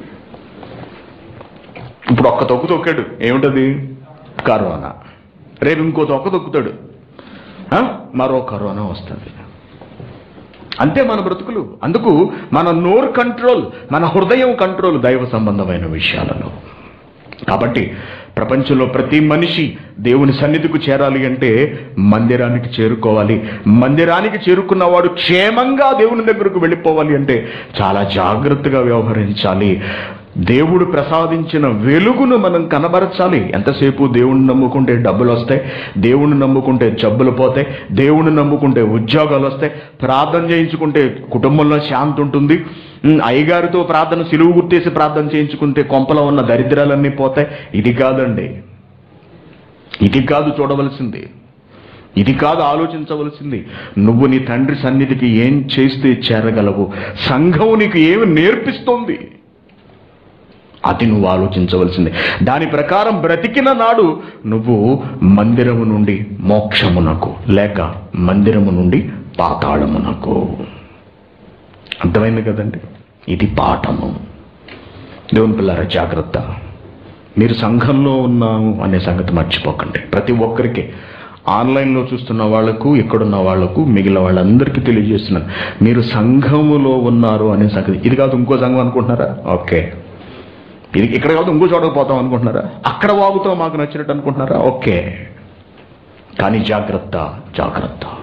ఇప్పుడు ఒక్క తొక్కు తొక్కాడు ఏమిటది కరోనా రేపు ఇంకో తొక్క తొక్కుతాడు ఆ? మరో కరోనా వస్తుంది అంతే మన బ్రతుకులు అందుకు మన నోరు కంట్రోల్ మన హృదయం కంట్రోల్ దైవ సంబంధమైన విషయాలలో కాబట్టి ప్రపంచంలో ప్రతి మనిషి దేవుని సన్నిధికి చేరాలి అంటే మందిరానికి చేరుకోవాలి మందిరానికి చేరుకున్నవాడు క్షేమంగా దేవుని దగ్గరకు వెళ్ళిపోవాలి అంటే చాలా జాగ్రత్తగా వ్యవహరించాలి దేవుడు ప్రసాదించిన వెలుగును మనం కనబరచాలి ఎంతసేపు దేవుణ్ణి నమ్ముకుంటే డబ్బులు వస్తాయి దేవుణ్ణి నమ్ముకుంటే జబ్బులు పోతాయి దేవుణ్ణి నమ్ముకుంటే ఉద్యోగాలు వస్తాయి ప్రార్థన చేయించుకుంటే కుటుంబంలో శాంతి ఉంటుంది ఉమ్, అయ్యగారితో ప్రార్థన సిలువు గుర్తేసి ప్రార్థన చేయించుకుంటే కొంపలో ఉన్న దరిద్రాలన్నీ పోతాయి ఇది కాదండి ఇది కాదు చూడవలసింది ఇది కాదు ఆలోచించవలసింది నువ్వు నీ తండ్రి సన్నిధికి ఏం చేస్తే చేరగలవు సంఘం నీకు ఏమి నేర్పిస్తోంది అది నువ్వు ఆలోచించవలసింది దాని ప్రకారం బ్రతికిన నాడు నువ్వు మందిరము నుండి మోక్షమునకు లేక మందిరము నుండి పాతాళమునకు అర్థమైంది కదండి ఇది పాఠము దేవుని పిల్లల జాగ్రత్త మీరు సంఘంలో ఉన్నాము అనే సంగతి మర్చిపోకండి ప్రతి ఒక్కరికి ఆన్లైన్లో చూస్తున్న వాళ్లకు ఇక్కడున్న వాళ్లకు మిగిలిన వాళ్ళందరికీ తెలియజేస్తున్నాను మీరు సంఘములో ఉన్నారు అనే సంగతి ఇది కాదు ఇంకో సంఘం అనుకుంటున్నారా ఓకే ఇది ఇక్కడ కాదు ఇంకో చోటకు పోతాం అనుకుంటున్నారా అక్కడ వాగుతాం మాకు నచ్చినట్టు అనుకుంటున్నారా ఓకే కానీ జాగ్రత్త జాగ్రత్త